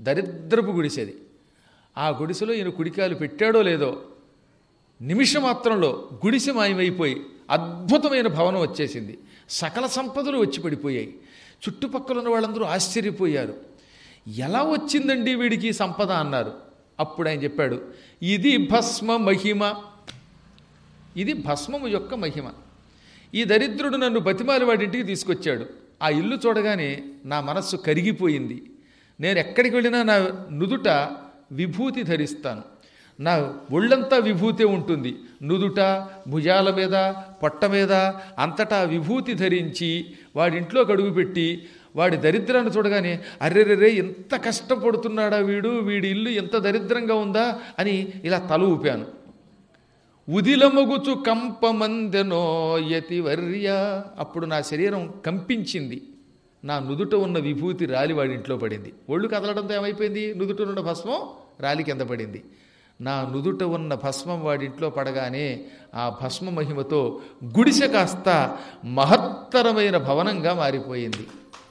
దరిద్రపు గుడిసెది ఆ గుడిసెలో ఈయన కుడికాలు పెట్టాడో లేదో నిమిషమాత్రంలో గుడిసె మాయమైపోయి అద్భుతమైన భవనం వచ్చేసింది సకల సంపదలు వచ్చి పడిపోయాయి చుట్టుపక్కల ఉన్న వాళ్ళందరూ ఆశ్చర్యపోయారు ఎలా వచ్చిందండి వీడికి ఈ సంపద అన్నారు అప్పుడు ఆయన చెప్పాడు ఇది భస్మ మహిమ ఇది భస్మము యొక్క మహిమ ఈ దరిద్రుడు నన్ను బతిమాలి వాడింటికి తీసుకొచ్చాడు ఆ ఇల్లు చూడగానే నా మనస్సు కరిగిపోయింది నేను ఎక్కడికి వెళ్ళినా నా నుదుట విభూతి ధరిస్తాను నా ఒళ్ళంతా విభూతే ఉంటుంది నుదుట భుజాల మీద పొట్ట మీద అంతటా విభూతి ధరించి వాడింట్లో అడుగుపెట్టి వాడి దరిద్రాన్ని చూడగానే అర్రెర్రెరే ఎంత కష్టపడుతున్నాడా వీడు వీడి ఇల్లు ఎంత దరిద్రంగా ఉందా అని ఇలా తల ఊపాను ఉదిలమగుచు కంపమందెనో యతి వర్య అప్పుడు నా శరీరం కంపించింది నా నుదుట ఉన్న విభూతి రాలి వాడి ఇంట్లో పడింది ఒళ్ళు కదలడంతో ఏమైపోయింది నుదుట ఉన్న భస్మం రాలి కింద పడింది నా నుదుట ఉన్న భస్మం వాడింట్లో పడగానే ఆ భస్మ మహిమతో గుడిసె కాస్త మహత్తరమైన భవనంగా మారిపోయింది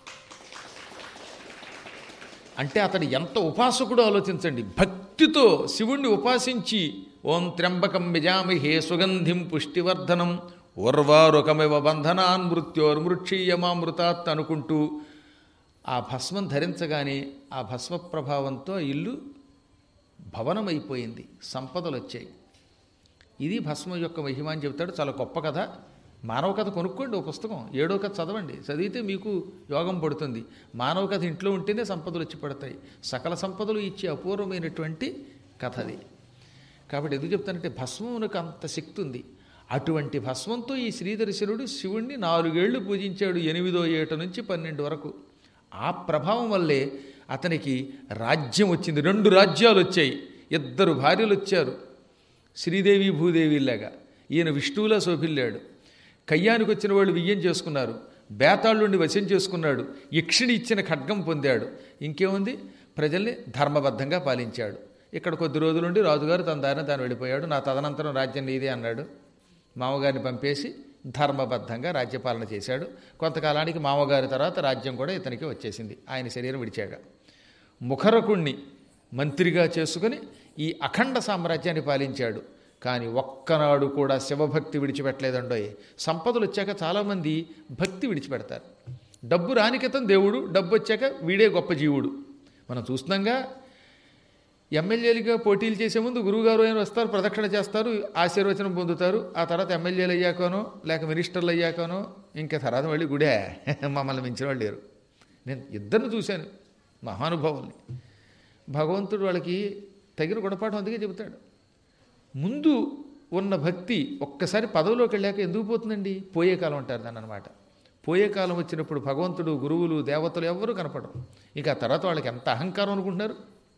అంటే అతడు ఎంత ఉపాసకుడో ఆలోచించండి భక్తితో శివుణ్ణి ఉపాసించి ఓం త్ర్యంబకం యజామహే సుగంధిం పుష్టివర్ధనం ఉర్వారుకమివ బంధనాన్ మృత్యోర్మృక్షీయమామృతాత్ అనుకుంటూ ఆ భస్మం ధరించగానే ఆ భస్మ ప్రభావంతో ఆ ఇల్లు భవనమైపోయింది సంపదలు వచ్చాయి ఇది భస్మం యొక్క మహిమ అని చెబుతాడు చాలా గొప్ప కథ మానవ కథ కొనుక్కోండి ఓ పుస్తకం ఏడో కథ చదవండి చదివితే మీకు యోగం పడుతుంది మానవ కథ ఇంట్లో ఉంటేనే సంపదలు వచ్చి పడతాయి సకల సంపదలు ఇచ్చే అపూర్వమైనటువంటి కథ అది కాబట్టి ఎందుకు చెప్తానంటే భస్మమునకు అంత శక్తి ఉంది అటువంటి భస్మంతో ఈ శ్రీధరశరుడు శివుణ్ణి నాలుగేళ్లు పూజించాడు ఎనిమిదో ఏట నుంచి పన్నెండు వరకు ఆ ప్రభావం వల్లే అతనికి రాజ్యం వచ్చింది రెండు రాజ్యాలు వచ్చాయి ఇద్దరు భార్యలు వచ్చారు శ్రీదేవి భూదేవిలాగా ఈయన విష్ణువులా శోభిల్లాడు కయ్యానికి వచ్చిన వాళ్ళు వియ్యం చేసుకున్నారు బేతాళుండి వశం చేసుకున్నాడు యక్షిణి ఇచ్చిన ఖడ్గం పొందాడు ఇంకేముంది ప్రజల్ని ధర్మబద్ధంగా పాలించాడు ఇక్కడ కొద్ది రోజులుండి రాజుగారు తన దారిన తాను వెళ్ళిపోయాడు నా తదనంతరం రాజ్యం నీదే అన్నాడు మామగారిని పంపేసి ధర్మబద్ధంగా రాజ్యపాలన చేశాడు కొంతకాలానికి మామగారి తర్వాత రాజ్యం కూడా ఇతనికి వచ్చేసింది ఆయన శరీరం విడిచాక ముఖరకుణ్ణి మంత్రిగా చేసుకుని ఈ అఖండ సామ్రాజ్యాన్ని పాలించాడు కానీ ఒక్కనాడు కూడా శివభక్తి విడిచిపెట్టలేదండోయ్ సంపదలు వచ్చాక చాలామంది భక్తి విడిచిపెడతారు డబ్బు రానికితం దేవుడు డబ్బు వచ్చాక వీడే గొప్ప జీవుడు మనం చూస్తున్నాంగా ఎమ్మెల్యేలుగా పోటీలు చేసే ముందు గురువుగారు అయిన వస్తారు ప్రదక్షిణ చేస్తారు ఆశీర్వచనం పొందుతారు ఆ తర్వాత ఎమ్మెల్యేలు అయ్యాకనో లేక మినిస్టర్లు అయ్యాకనో ఇంకా తర్వాత మళ్ళీ గుడే మమ్మల్ని మించిన వాళ్ళు లేరు నేను ఇద్దరిని చూశాను మహానుభావుల్ని భగవంతుడు వాళ్ళకి తగిన గుణపాఠం అందుకే చెబుతాడు ముందు ఉన్న భక్తి ఒక్కసారి పదవిలోకి వెళ్ళాక ఎందుకు పోతుందండి పోయే కాలం అంటారు దాన్ని అనమాట పోయే కాలం వచ్చినప్పుడు భగవంతుడు గురువులు దేవతలు ఎవ్వరూ కనపడరు ఇక ఆ తర్వాత వాళ్ళకి ఎంత అహంకారం అనుకుంటున్నారు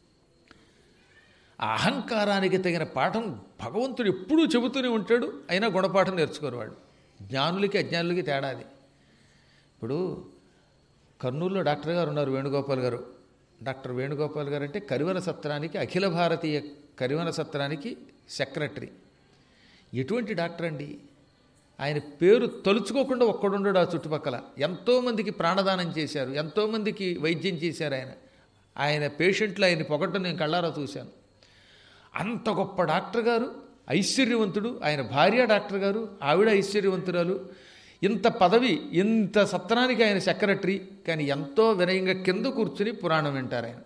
ఆ అహంకారానికి తగిన పాఠం భగవంతుడు ఎప్పుడూ చెబుతూనే ఉంటాడు అయినా గుణపాఠం నేర్చుకోరు వాడు జ్ఞానులకి అజ్ఞానులకి తేడా అది ఇప్పుడు కర్నూలులో డాక్టర్ గారు ఉన్నారు వేణుగోపాల్ గారు డాక్టర్ వేణుగోపాల్ గారు అంటే కరివన సత్రానికి అఖిల భారతీయ కరివన సత్రానికి సెక్రటరీ ఎటువంటి డాక్టర్ అండి ఆయన పేరు తలుచుకోకుండా ఒక్కడుండడు ఆ చుట్టుపక్కల ఎంతోమందికి ప్రాణదానం చేశారు ఎంతోమందికి వైద్యం చేశారు ఆయన ఆయన పేషెంట్లు ఆయన్ని పొగట్టం నేను కళ్ళారా చూశాను అంత గొప్ప డాక్టర్ గారు ఐశ్వర్యవంతుడు ఆయన భార్య డాక్టర్ గారు ఆవిడ ఐశ్వర్యవంతురాలు ఇంత పదవి ఇంత సత్రానికి ఆయన సెక్రటరీ కానీ ఎంతో వినయంగా కింద కూర్చుని పురాణం వింటారు ఆయన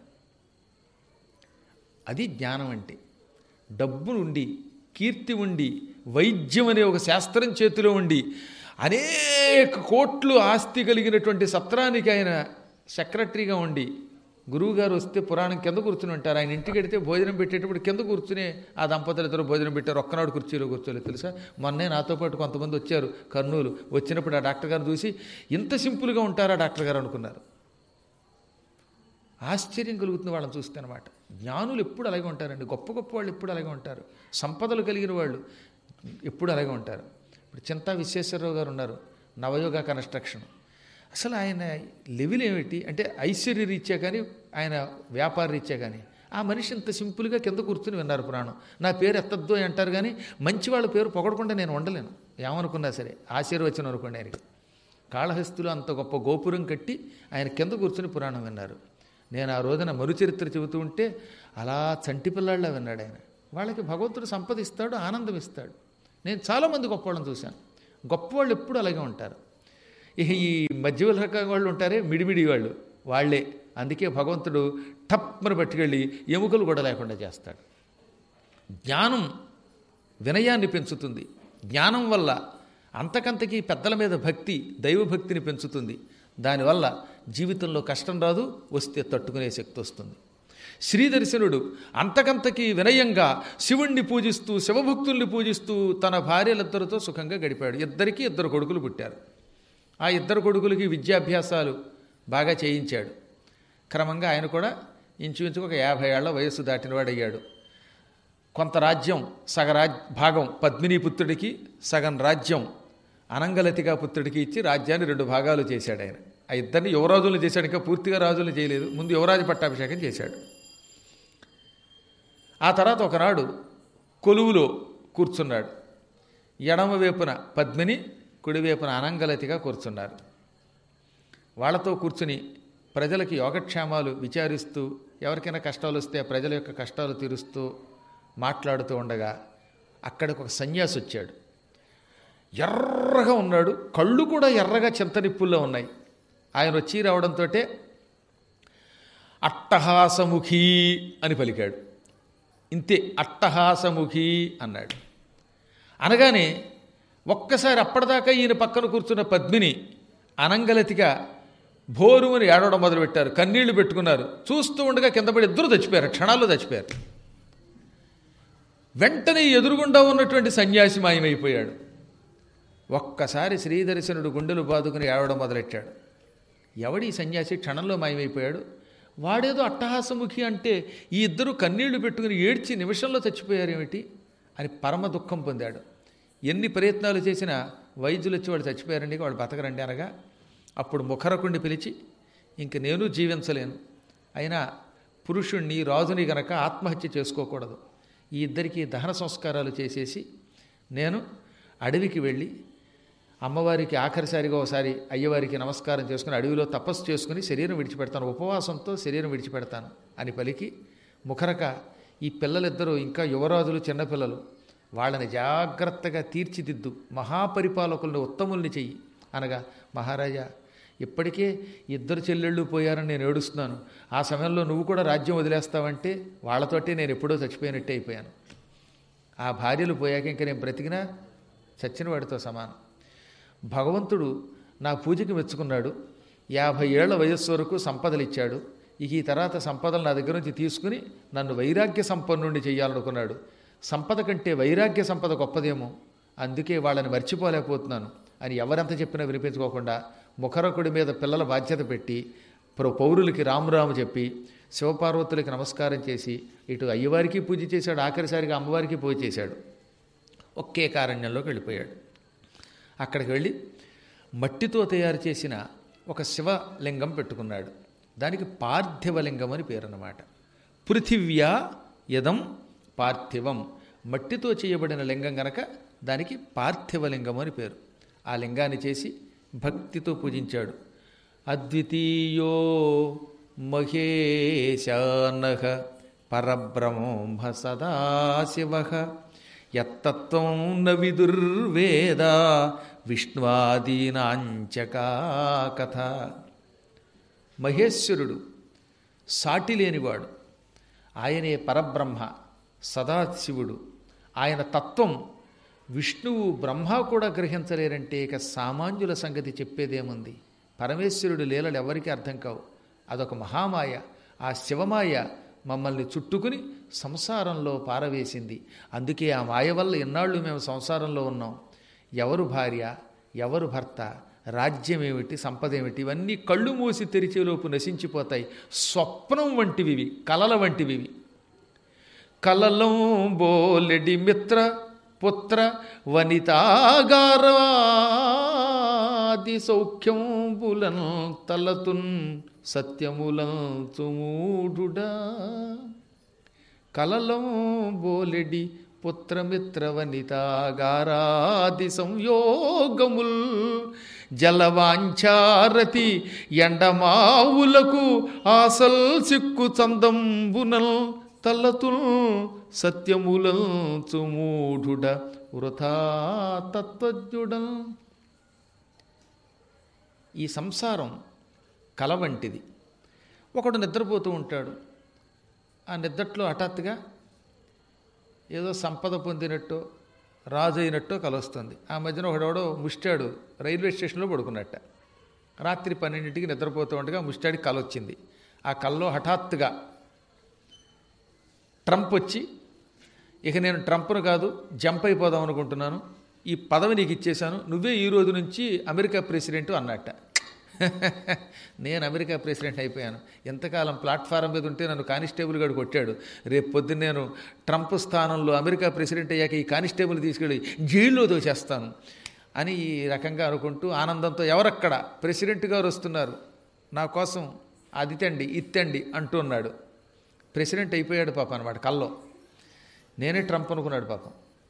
అది జ్ఞానం అంటే డబ్బు ఉండి కీర్తి ఉండి వైద్యం అనే ఒక శాస్త్రం చేతిలో ఉండి అనేక కోట్లు ఆస్తి కలిగినటువంటి సత్రానికి ఆయన సెక్రటరీగా ఉండి గురువుగారు వస్తే పురాణం కింద కూర్చుని ఉంటారు ఆయన ఇంటికి వెడితే భోజనం పెట్టేటప్పుడు కింద కూర్చుని ఆ దంపతులు ఇద్దరు భోజనం పెట్టారు ఒక్కనాడు కుర్చీలో కూర్చోలేదు తెలుసా మొన్నే నాతో పాటు కొంతమంది వచ్చారు కర్నూలు వచ్చినప్పుడు ఆ డాక్టర్ గారు చూసి ఇంత సింపుల్గా ఉంటారా డాక్టర్ గారు అనుకున్నారు ఆశ్చర్యం కలుగుతుంది వాళ్ళని చూస్తే అనమాట జ్ఞానులు ఎప్పుడు అలాగే ఉంటారండి గొప్ప గొప్ప వాళ్ళు ఎప్పుడు అలాగే ఉంటారు సంపదలు కలిగిన వాళ్ళు ఎప్పుడు అలాగే ఉంటారు ఇప్పుడు చింతా విశ్వేశ్వరరావు గారు ఉన్నారు నవయోగ కన్స్ట్రక్షన్ అసలు ఆయన లెవెల్ ఏమిటి అంటే ఐశ్వర్య రీత్యా కానీ ఆయన వ్యాపార రీత్యా కానీ ఆ మనిషి ఇంత సింపుల్గా కింద కూర్చుని విన్నారు పురాణం నా పేరు ఎత్తద్దు అని అంటారు కానీ మంచి వాళ్ళ పేరు పొగడకుండా నేను ఉండలేను ఏమనుకున్నా సరే ఆశీర్వచనం అనుకోండి ఆయనకి కాళహస్తులు అంత గొప్ప గోపురం కట్టి ఆయన కింద కూర్చుని పురాణం విన్నారు నేను ఆ రోజున మరుచరిత్ర చెబుతూ ఉంటే అలా చంటి పిల్లాళ్ళ విన్నాడు ఆయన వాళ్ళకి భగవంతుడు సంపద ఇస్తాడు ఆనందం ఇస్తాడు నేను చాలామంది గొప్పవాళ్ళని చూశాను గొప్పవాళ్ళు ఎప్పుడు అలాగే ఉంటారు ఇక ఈ మధ్య రకం వాళ్ళు ఉంటారే మిడిమిడి వాళ్ళు వాళ్ళే అందుకే భగవంతుడు టప్మని పట్టుకెళ్ళి ఎముకలు కూడా లేకుండా చేస్తాడు జ్ఞానం వినయాన్ని పెంచుతుంది జ్ఞానం వల్ల అంతకంతకీ పెద్దల మీద భక్తి దైవభక్తిని పెంచుతుంది దానివల్ల జీవితంలో కష్టం రాదు వస్తే తట్టుకునే శక్తి వస్తుంది శ్రీదర్శనుడు అంతకంతకీ వినయంగా శివుణ్ణి పూజిస్తూ శివభక్తుల్ని పూజిస్తూ తన భార్యలిద్దరితో సుఖంగా గడిపాడు ఇద్దరికీ ఇద్దరు కొడుకులు పుట్టారు ఆ ఇద్దరు కొడుకులకి విద్యాభ్యాసాలు బాగా చేయించాడు క్రమంగా ఆయన కూడా ఇంచుమించు ఒక యాభై ఏళ్ల వయస్సు దాటినవాడయ్యాడు కొంత రాజ్యం సగ రాజ్ భాగం పద్మిని పుత్రుడికి సగం రాజ్యం అనంగలతిగా పుత్రుడికి ఇచ్చి రాజ్యాన్ని రెండు భాగాలు చేశాడు ఆయన ఆ ఇద్దరిని యువరాజులను చేశాడు ఇంకా పూర్తిగా రాజులను చేయలేదు ముందు యువరాజు పట్టాభిషేకం చేశాడు ఆ తర్వాత ఒకనాడు కొలువులో కూర్చున్నాడు ఎడమ వైపున పద్మిని కుడివైపున అనంగలతిగా కూర్చున్నారు వాళ్ళతో కూర్చుని ప్రజలకి యోగక్షేమాలు విచారిస్తూ ఎవరికైనా కష్టాలు వస్తే ఆ ప్రజల యొక్క కష్టాలు తీరుస్తూ మాట్లాడుతూ ఉండగా అక్కడికి ఒక సన్యాసి వచ్చాడు ఎర్రగా ఉన్నాడు కళ్ళు కూడా ఎర్రగా చింతనిప్పుల్లో ఉన్నాయి ఆయన వచ్చి రావడంతో అట్టహాసముఖి అని పలికాడు ఇంతే అట్టహాసముఖి అన్నాడు అనగానే ఒక్కసారి అప్పటిదాకా ఈయన పక్కన కూర్చున్న పద్మిని అనంగలతిగా భోరుమని ఏడవడం మొదలుపెట్టారు కన్నీళ్లు పెట్టుకున్నారు చూస్తూ ఉండగా కింద పడి ఇద్దరు చచ్చిపోయారు క్షణాల్లో చచ్చిపోయారు వెంటనే ఎదురుగుండా ఉన్నటువంటి సన్యాసి మాయమైపోయాడు ఒక్కసారి శ్రీదర్శనుడు గుండెలు బాదుకుని ఏడవడం మొదలెట్టాడు ఎవడి ఈ సన్యాసి క్షణంలో మాయమైపోయాడు వాడేదో అట్టహాసముఖి అంటే ఈ ఇద్దరు కన్నీళ్లు పెట్టుకుని ఏడ్చి నిమిషంలో చచ్చిపోయారేమిటి అని పరమ దుఃఖం పొందాడు ఎన్ని ప్రయత్నాలు చేసినా వైద్యులు వచ్చి వాడు చచ్చిపోయారండి వాడు బతకరండి అనగా అప్పుడు ముఖరకుండి పిలిచి ఇంక నేను జీవించలేను అయినా పురుషుణ్ణి రాజుని గనక ఆత్మహత్య చేసుకోకూడదు ఈ ఇద్దరికి దహన సంస్కారాలు చేసేసి నేను అడవికి వెళ్ళి అమ్మవారికి ఆఖరిసారిగా ఒకసారి అయ్యవారికి నమస్కారం చేసుకుని అడవిలో తపస్సు చేసుకుని శరీరం విడిచిపెడతాను ఉపవాసంతో శరీరం విడిచిపెడతాను అని పలికి ముఖరక ఈ పిల్లలిద్దరూ ఇంకా యువరాజులు చిన్నపిల్లలు వాళ్ళని జాగ్రత్తగా తీర్చిదిద్దు మహాపరిపాలకుల్ని ఉత్తముల్ని చెయ్యి అనగా మహారాజా ఇప్పటికే ఇద్దరు చెల్లెళ్ళు పోయారని నేను ఏడుస్తున్నాను ఆ సమయంలో నువ్వు కూడా రాజ్యం వదిలేస్తావంటే వాళ్ళతోటే నేను ఎప్పుడో చచ్చిపోయినట్టే అయిపోయాను ఆ భార్యలు పోయాక ఇంక నేను బ్రతికినా చచ్చిన వాడితో సమానం భగవంతుడు నా పూజకి మెచ్చుకున్నాడు యాభై ఏళ్ల వయస్సు వరకు సంపదలు ఇచ్చాడు ఇక ఈ తర్వాత సంపదలు నా దగ్గర నుంచి తీసుకుని నన్ను వైరాగ్య సంపన్నుండి చేయాలనుకున్నాడు సంపద కంటే వైరాగ్య సంపద గొప్పదేమో అందుకే వాళ్ళని మర్చిపోలేకపోతున్నాను అని ఎవరెంత చెప్పినా వినిపించుకోకుండా ముఖరకుడి మీద పిల్లల బాధ్యత పెట్టి ప్ర పౌరులకి రామురాము చెప్పి శివపార్వతులకి నమస్కారం చేసి ఇటు అయ్యవారికి పూజ చేశాడు ఆఖరిసారిగా అమ్మవారికి పూజ చేశాడు ఒకే కారణ్యంలోకి వెళ్ళిపోయాడు అక్కడికి వెళ్ళి మట్టితో తయారు చేసిన ఒక శివలింగం పెట్టుకున్నాడు దానికి పార్థివలింగం అని పేరు అన్నమాట పృథివ్యా యదం పార్థివం మట్టితో చేయబడిన లింగం గనక దానికి పార్థివలింగం అని పేరు ఆ లింగాన్ని చేసి భక్తితో పూజించాడు అద్వితీయో మహేశానహ పరబ్రహ్మ సదాశివ యత్తత్వం న విదుర్వేద విష్ణువాదీనాంచకా కథ మహేశ్వరుడు సాటి లేనివాడు ఆయనే పరబ్రహ్మ సదాశివుడు ఆయన తత్వం విష్ణువు బ్రహ్మ కూడా గ్రహించలేరంటే ఇక సామాన్యుల సంగతి చెప్పేదేముంది పరమేశ్వరుడు లీలలు ఎవరికీ అర్థం కావు అదొక మహామాయ ఆ శివమాయ మమ్మల్ని చుట్టుకుని సంసారంలో పారవేసింది అందుకే ఆ మాయ వల్ల ఎన్నాళ్ళు మేము సంసారంలో ఉన్నాం ఎవరు భార్య ఎవరు భర్త రాజ్యం ఏమిటి సంపద ఏమిటి ఇవన్నీ కళ్ళు మూసి తెరిచేలోపు నశించిపోతాయి స్వప్నం వంటివివి కలల వంటివివి కలలం బోలెడి మిత్ర పుత్ర వనితాగారాది సౌఖ్యంబులన్ తలతున్ సత్యములం చుమూఢుడా కలలం బోలెడి పుత్రమిత్ర వనితాగారాది సంయోగముల్ జలవాంఛారతి ఎండమావులకు ఆసల్ సిక్కు చందంబునల్ తల్లతుల్ సత్యములం చుమూఢుడ వృథా తత్వజ్ఞుడల్ ఈ సంసారం కల వంటిది ఒకడు నిద్రపోతూ ఉంటాడు ఆ నిద్రలో హఠాత్తుగా ఏదో సంపద పొందినట్టు రాజు అయినట్టు కలొస్తుంది ఆ మధ్యన ఒకడెవడో ముష్టాడు రైల్వే స్టేషన్లో పడుకున్నట్ట రాత్రి పన్నెండింటికి నిద్రపోతూ ఉండగా ముష్టాడికి కల వచ్చింది ఆ కల్లో హఠాత్తుగా ట్రంప్ వచ్చి ఇక నేను ట్రంప్ను కాదు జంప్ అయిపోదాం అనుకుంటున్నాను ఈ పదవి నీకు ఇచ్చేశాను నువ్వే ఈ రోజు నుంచి అమెరికా ప్రెసిడెంట్ అన్నట్ట నేను అమెరికా ప్రెసిడెంట్ అయిపోయాను ఎంతకాలం ప్లాట్ఫారం మీద ఉంటే నన్ను కానిస్టేబుల్ గడు కొట్టాడు రేపు పొద్దున్న నేను ట్రంప్ స్థానంలో అమెరికా ప్రెసిడెంట్ అయ్యాక ఈ కానిస్టేబుల్ తీసుకెళ్ళి జైల్లో దోచేస్తాను అని ఈ రకంగా అనుకుంటూ ఆనందంతో ఎవరక్కడ ప్రెసిడెంట్ గారు వస్తున్నారు నా కోసం అది తండి ఇత్తండి అంటున్నాడు ప్రెసిడెంట్ అయిపోయాడు పాప అనమాట కల్లో నేనే ట్రంప్ అనుకున్నాడు పాపం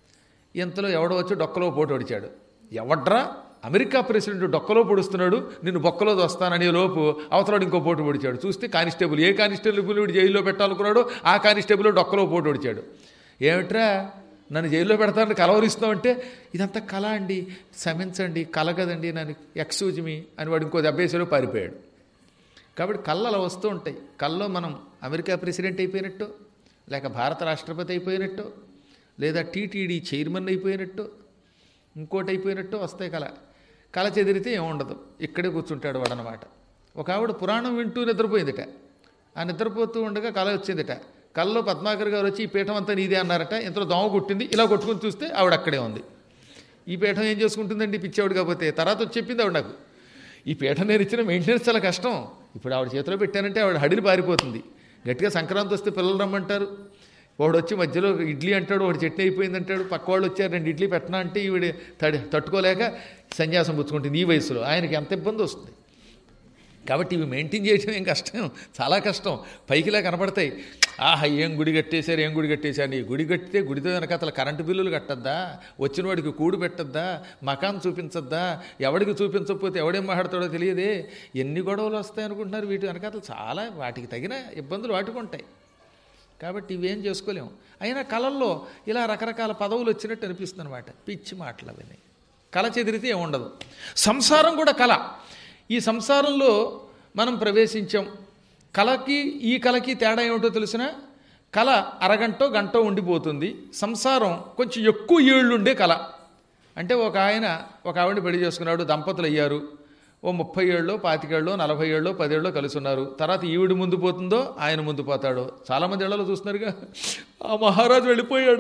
ఇంతలో ఎవడో వచ్చి డొక్కలో పోటు ఒడిచాడు ఎవడ్రా అమెరికా ప్రెసిడెంట్ డొక్కలో పొడుస్తున్నాడు నిన్ను బొక్కలో వస్తాననే లోపు అవతలాడు ఇంకో పోటు పొడిచాడు చూస్తే కానిస్టేబుల్ ఏ కానిస్టేబుల్ వీడు జైల్లో పెట్టాలనుకున్నాడో ఆ కానిస్టేబుల్ డొక్కలో పోటు ఒడిచాడు ఏమిట్రా నన్ను జైల్లో పెడతానని కలవరిస్తున్నావు అంటే ఇదంతా కళ అండి క్షమించండి కల కదండి నన్ను ఎక్స్క్యూజ్ మీ అని వాడు ఇంకో దెబ్బేసాలో పారిపోయాడు కాబట్టి కళ్ళు అలా వస్తూ ఉంటాయి కల్లో మనం అమెరికా ప్రెసిడెంట్ అయిపోయినట్టు లేక భారత రాష్ట్రపతి అయిపోయినట్టు లేదా టీటీడీ చైర్మన్ అయిపోయినట్టు ఇంకోటి అయిపోయినట్టు వస్తాయి కళ కళ చెదిరితే ఏముండదు ఇక్కడే కూర్చుంటాడు వాడనమాట ఒక ఆవిడ పురాణం వింటూ నిద్రపోయిందిట ఆ నిద్రపోతూ ఉండగా కళ వచ్చిందిట కళ్ళలో పద్మాకర్ గారు వచ్చి ఈ పీఠం అంతా నీదే అన్నారట ఇంతలో దోమ కొట్టింది ఇలా కొట్టుకుని చూస్తే ఆవిడ అక్కడే ఉంది ఈ పీఠం ఏం చేసుకుంటుందండి పిచ్చేవాడు కాకపోతే తర్వాత వచ్చి చెప్పింది ఆవిడ నాకు ఈ పీఠం నేను ఇచ్చిన మెయింటెనెన్స్ చాలా కష్టం ఇప్పుడు ఆవిడ చేతిలో పెట్టానంటే ఆవిడ హడిని పారిపోతుంది గట్టిగా సంక్రాంతి వస్తే పిల్లలు రమ్మంటారు వాడు వచ్చి మధ్యలో ఇడ్లీ అంటాడు వాడు చట్నీ అయిపోయింది అంటాడు పక్క వాళ్ళు వచ్చారు రెండు ఇడ్లీ పెట్టనా అంటే ఈవిడ తడి తట్టుకోలేక సన్యాసం పుచ్చుకుంటుంది ఈ వయసులో ఆయనకి ఎంత ఇబ్బంది వస్తుంది కాబట్టి ఇవి మెయింటైన్ చేయడం ఏం కష్టం చాలా కష్టం పైకిలా కనపడతాయి ఆహా ఏం గుడి కట్టేశారు ఏం గుడి కట్టేశారు ఈ గుడి కట్టితే గుడితో వెనకాతల కరెంటు బిల్లులు కట్టద్దా వచ్చిన వాడికి కూడు పెట్టద్దా మకాన్ చూపించద్దా ఎవడికి చూపించకపోతే ఎవడేం మాట్లాడతాడో తెలియదే ఎన్ని గొడవలు వస్తాయి అనుకుంటున్నారు వీటి వెనకాతలు చాలా వాటికి తగిన ఇబ్బందులు వాటికి ఉంటాయి కాబట్టి ఇవేం చేసుకోలేము అయినా కళల్లో ఇలా రకరకాల పదవులు వచ్చినట్టు అనిపిస్తుంది అనమాట పిచ్చి మాటలు అవన్నీ కళ చెదిరితే ఏముండదు సంసారం కూడా కళ ఈ సంసారంలో మనం ప్రవేశించాం కళకి ఈ కళకి తేడా ఏమిటో తెలిసిన కళ అరగంటో గంటో ఉండిపోతుంది సంసారం కొంచెం ఎక్కువ ఏళ్ళుండే కళ అంటే ఒక ఆయన ఒక ఆవిడని పెళ్లి చేసుకున్నాడు దంపతులు అయ్యారు ఓ ముప్పై ఏళ్ళలో పాతికేళ్ళలో నలభై ఏళ్ళలో పదేళ్ళలో కలిసి ఉన్నారు తర్వాత ఈవిడ ముందు పోతుందో ఆయన ముందు పోతాడో చాలామంది ఇళ్లలో చూస్తున్నారుగా ఆ మహారాజు వెళ్ళిపోయాడు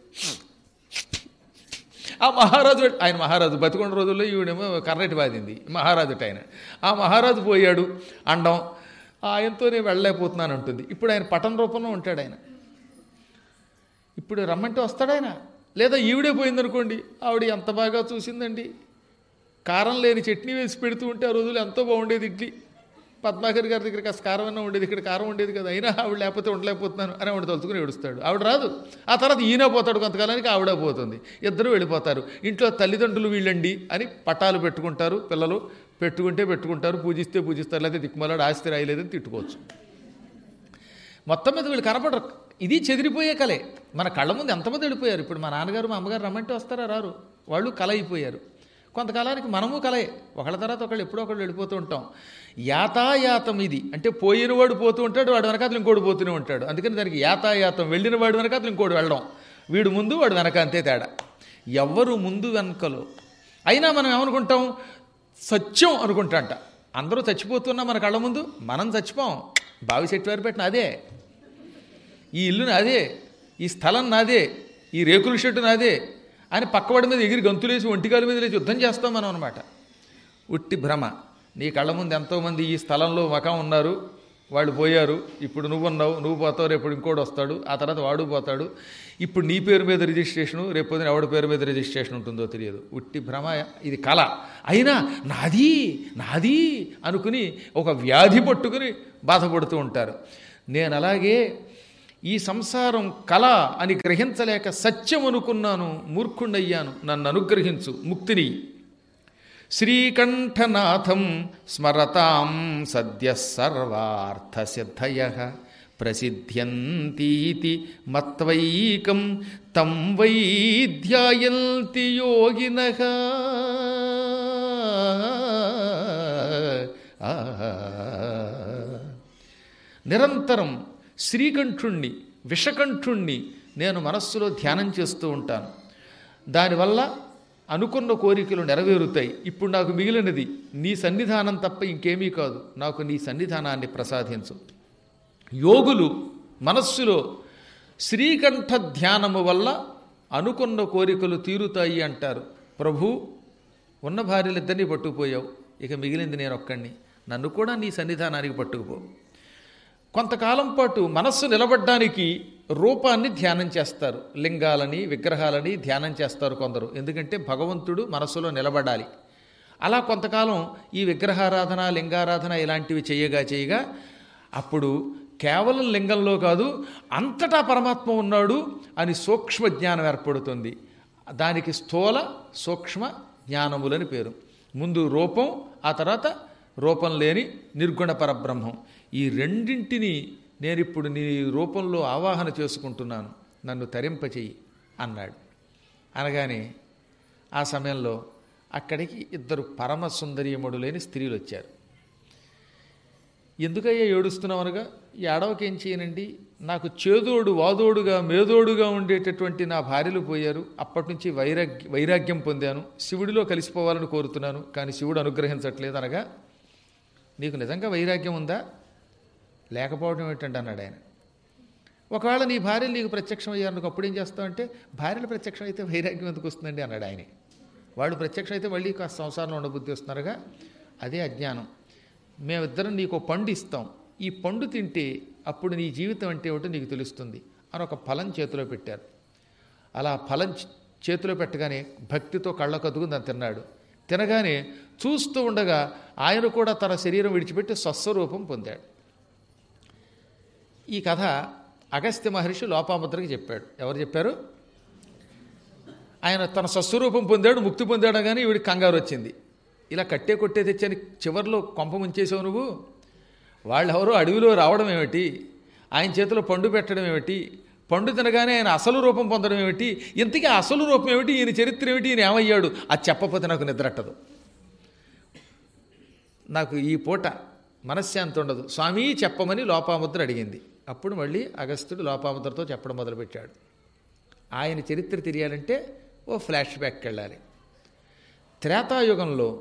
ఆ మహారాజు వెళ్ళి- ఆయన మహారాజు బతికొండ రోజుల్లో ఈవిడేమో కర్రెటి బాధింది మహారాజు ఆయన ఆ మహారాజు పోయాడు అండం ఆయనతో నేను వెళ్ళలేకపోతున్నాను అంటుంది ఇప్పుడు ఆయన పటం రూపంలో ఉంటాడు ఆయన ఇప్పుడు రమ్మంటే వస్తాడు ఆయన లేదా ఈవిడే పోయిందనుకోండి ఆవిడ ఎంత బాగా చూసిందండి కారం లేని చట్నీ వేసి పెడుతూ ఉంటే ఆ రోజులు ఎంతో బాగుండేది ఇడ్లీ పద్మాకర్ గారి దగ్గర కాస్త కారం అన్నా ఉండేది ఇక్కడ కారం ఉండేది కదా అయినా ఆవిడ లేకపోతే ఉండలేకపోతున్నాను అని ఆవిడ తలుచుకుని ఏడుస్తాడు ఆవిడ రాదు ఆ తర్వాత ఈయన పోతాడు కొంతకాలానికి ఆవిడ పోతుంది ఇద్దరు వెళ్ళిపోతారు ఇంట్లో తల్లిదండ్రులు వీళ్ళండి అని పటాలు పెట్టుకుంటారు పిల్లలు పెట్టుకుంటే పెట్టుకుంటారు పూజిస్తే పూజిస్తారు లేదా దిక్కుమలాడు ఆస్తి రాయలేదని తిట్టుకోవచ్చు మొత్తం మీద వీళ్ళు కనపడరు ఇది చెదిరిపోయే కలే మన కళ్ళ ముందు ఎంతమంది వెళ్ళిపోయారు ఇప్పుడు మా నాన్నగారు మా అమ్మగారు రమ్మంటే వస్తారా రారు వాళ్ళు కల అయిపోయారు కొంతకాలానికి మనము కలే ఒకళ్ళ తర్వాత ఒకళ్ళు ఎప్పుడో ఒకళ్ళు వెళ్ళిపోతూ ఉంటాం యాతాయాతం ఇది అంటే పోయినవాడు పోతూ ఉంటాడు వాడు వెనకాతలు ఇంకోటి పోతూనే ఉంటాడు అందుకని దానికి యాతాయాతం వెళ్ళిన వాడు వెనకాతలు ఇంకోటి వెళ్ళడం వీడు ముందు వాడు వెనక అంతే తేడా ఎవ్వరు ముందు వెనకలో అయినా మనం ఏమనుకుంటాం సత్యం అనుకుంటాంట అందరూ చచ్చిపోతున్నా మన కళ్ళ ముందు మనం చచ్చిపోం బావి చెట్టు వారి పెట్టిన అదే ఈ ఇల్లు నాదే ఈ స్థలం నాదే ఈ రేకుల షెడ్డు నాదే అని పక్కవాడి మీద ఎగిరి గంతులేసి ఒంటికాల మీద లేచి యుద్ధం చేస్తాం మనం అనమాట ఉట్టి భ్రమ నీ కళ్ళ ముందు ఎంతోమంది ఈ స్థలంలో మకం ఉన్నారు వాళ్ళు పోయారు ఇప్పుడు నువ్వు ఉన్నావు నువ్వు పోతావు రేపు ఇంకోటి వస్తాడు ఆ తర్వాత వాడు పోతాడు ఇప్పుడు నీ పేరు మీద రిజిస్ట్రేషను రేపు పొద్దున ఎవడి పేరు మీద రిజిస్ట్రేషన్ ఉంటుందో తెలియదు ఉట్టి భ్రమ ఇది కళ అయినా నాది నాది అనుకుని ఒక వ్యాధి పట్టుకుని బాధపడుతూ ఉంటారు నేను అలాగే ఈ సంసారం కళ అని గ్రహించలేక సత్యం అనుకున్నాను మూర్ఖుండయ్యాను నన్ను అనుగ్రహించు ముక్తిని శ్రీకంఠనాథం స్మరతాం సద్య సర్వార్థసిద్ధయ ప్రసిద్ధ్యంతీతి మత్వైకం తం వైధ్యాయంతి యోగిన నిరంతరం శ్రీకంఠుణ్ణి విషకంఠుణ్ణి నేను మనస్సులో ధ్యానం చేస్తూ ఉంటాను దానివల్ల అనుకున్న కోరికలు నెరవేరుతాయి ఇప్పుడు నాకు మిగిలినది నీ సన్నిధానం తప్ప ఇంకేమీ కాదు నాకు నీ సన్నిధానాన్ని ప్రసాదించు యోగులు మనస్సులో శ్రీకంఠ ధ్యానము వల్ల అనుకున్న కోరికలు తీరుతాయి అంటారు ప్రభు ఉన్న భార్యలిద్దరినీ పట్టుకుపోయావు ఇక మిగిలింది నేను ఒక్కడిని నన్ను కూడా నీ సన్నిధానానికి పట్టుకుపో కొంతకాలం పాటు మనస్సు నిలబడ్డానికి రూపాన్ని ధ్యానం చేస్తారు లింగాలని విగ్రహాలని ధ్యానం చేస్తారు కొందరు ఎందుకంటే భగవంతుడు మనస్సులో నిలబడాలి అలా కొంతకాలం ఈ విగ్రహారాధన లింగారాధన ఇలాంటివి చేయగా చేయగా అప్పుడు కేవలం లింగంలో కాదు అంతటా పరమాత్మ ఉన్నాడు అని సూక్ష్మ జ్ఞానం ఏర్పడుతుంది దానికి స్థూల సూక్ష్మ జ్ఞానములని పేరు ముందు రూపం ఆ తర్వాత రూపం లేని నిర్గుణ పరబ్రహ్మం ఈ రెండింటిని నేను ఇప్పుడు నీ రూపంలో ఆవాహన చేసుకుంటున్నాను నన్ను తరింపచేయి అన్నాడు అనగానే ఆ సమయంలో అక్కడికి ఇద్దరు పరమ సుందరీయముడు లేని స్త్రీలు వచ్చారు ఎందుకయ్యా ఏడుస్తున్నావు అనగా ఈ ఏడవకి ఏం చేయనండి నాకు చేదోడు వాదోడుగా మేదోడుగా ఉండేటటువంటి నా భార్యలు పోయారు అప్పటి నుంచి వైరాగ్య వైరాగ్యం పొందాను శివుడిలో కలిసిపోవాలని కోరుతున్నాను కానీ శివుడు అనుగ్రహించట్లేదు అనగా నీకు నిజంగా వైరాగ్యం ఉందా లేకపోవడం ఏంటంటే అన్నాడు ఆయన ఒకవేళ నీ భార్యలు నీకు ప్రత్యక్షం అయ్యారు అప్పుడు ఏం చేస్తావంటే భార్యలు ప్రత్యక్షం అయితే వైరాగ్యం ఎందుకు వస్తుందండి అన్నాడు ఆయన వాళ్ళు ప్రత్యక్షం అయితే మళ్ళీ కాస్త సంసారంలో ఉండబుద్ధి వస్తున్నారుగా అదే అజ్ఞానం మేమిద్దరం నీకు ఓ పండు ఇస్తాం ఈ పండు తింటే అప్పుడు నీ జీవితం అంటే ఏమిటో నీకు తెలుస్తుంది అని ఒక ఫలం చేతిలో పెట్టారు అలా ఫలం చే- చేతిలో పెట్టగానే భక్తితో కళ్ళ కదుగు దాన్ని తిన్నాడు తినగానే చూస్తూ ఉండగా ఆయన కూడా తన శరీరం విడిచిపెట్టి స్వస్వరూపం పొందాడు ఈ కథ అగస్త్య మహర్షి లోపాముద్రకి చెప్పాడు ఎవరు చెప్పారు ఆయన తన స్వస్వరూపం పొందాడు ముక్తి పొందాడు కానీ ఈవిడి కంగారు వచ్చింది ఇలా కట్టే కొట్టే తెచ్చని చివరిలో కొంప ముంచేసావు నువ్వు వాళ్ళెవరో అడవిలో రావడం ఏమిటి ఆయన చేతిలో పండు పెట్టడం ఏమిటి పండు తినగానే ఆయన అసలు రూపం పొందడం ఏమిటి ఇంతకీ ఆ అసలు రూపం ఏమిటి ఈయన చరిత్ర ఏమిటి ఈయన ఏమయ్యాడు అది చెప్పకపోతే నాకు నిద్రట్టదు నాకు ఈ పూట మనశ్శాంతి ఉండదు స్వామి చెప్పమని లోపాముద్ర అడిగింది అప్పుడు మళ్ళీ అగస్త్యుడు లోపాముద్రతో చెప్పడం మొదలుపెట్టాడు ఆయన చరిత్ర తెలియాలంటే ఓ ఫ్లాష్ బ్యాక్కి వెళ్ళాలి త్రేతాయుగంలో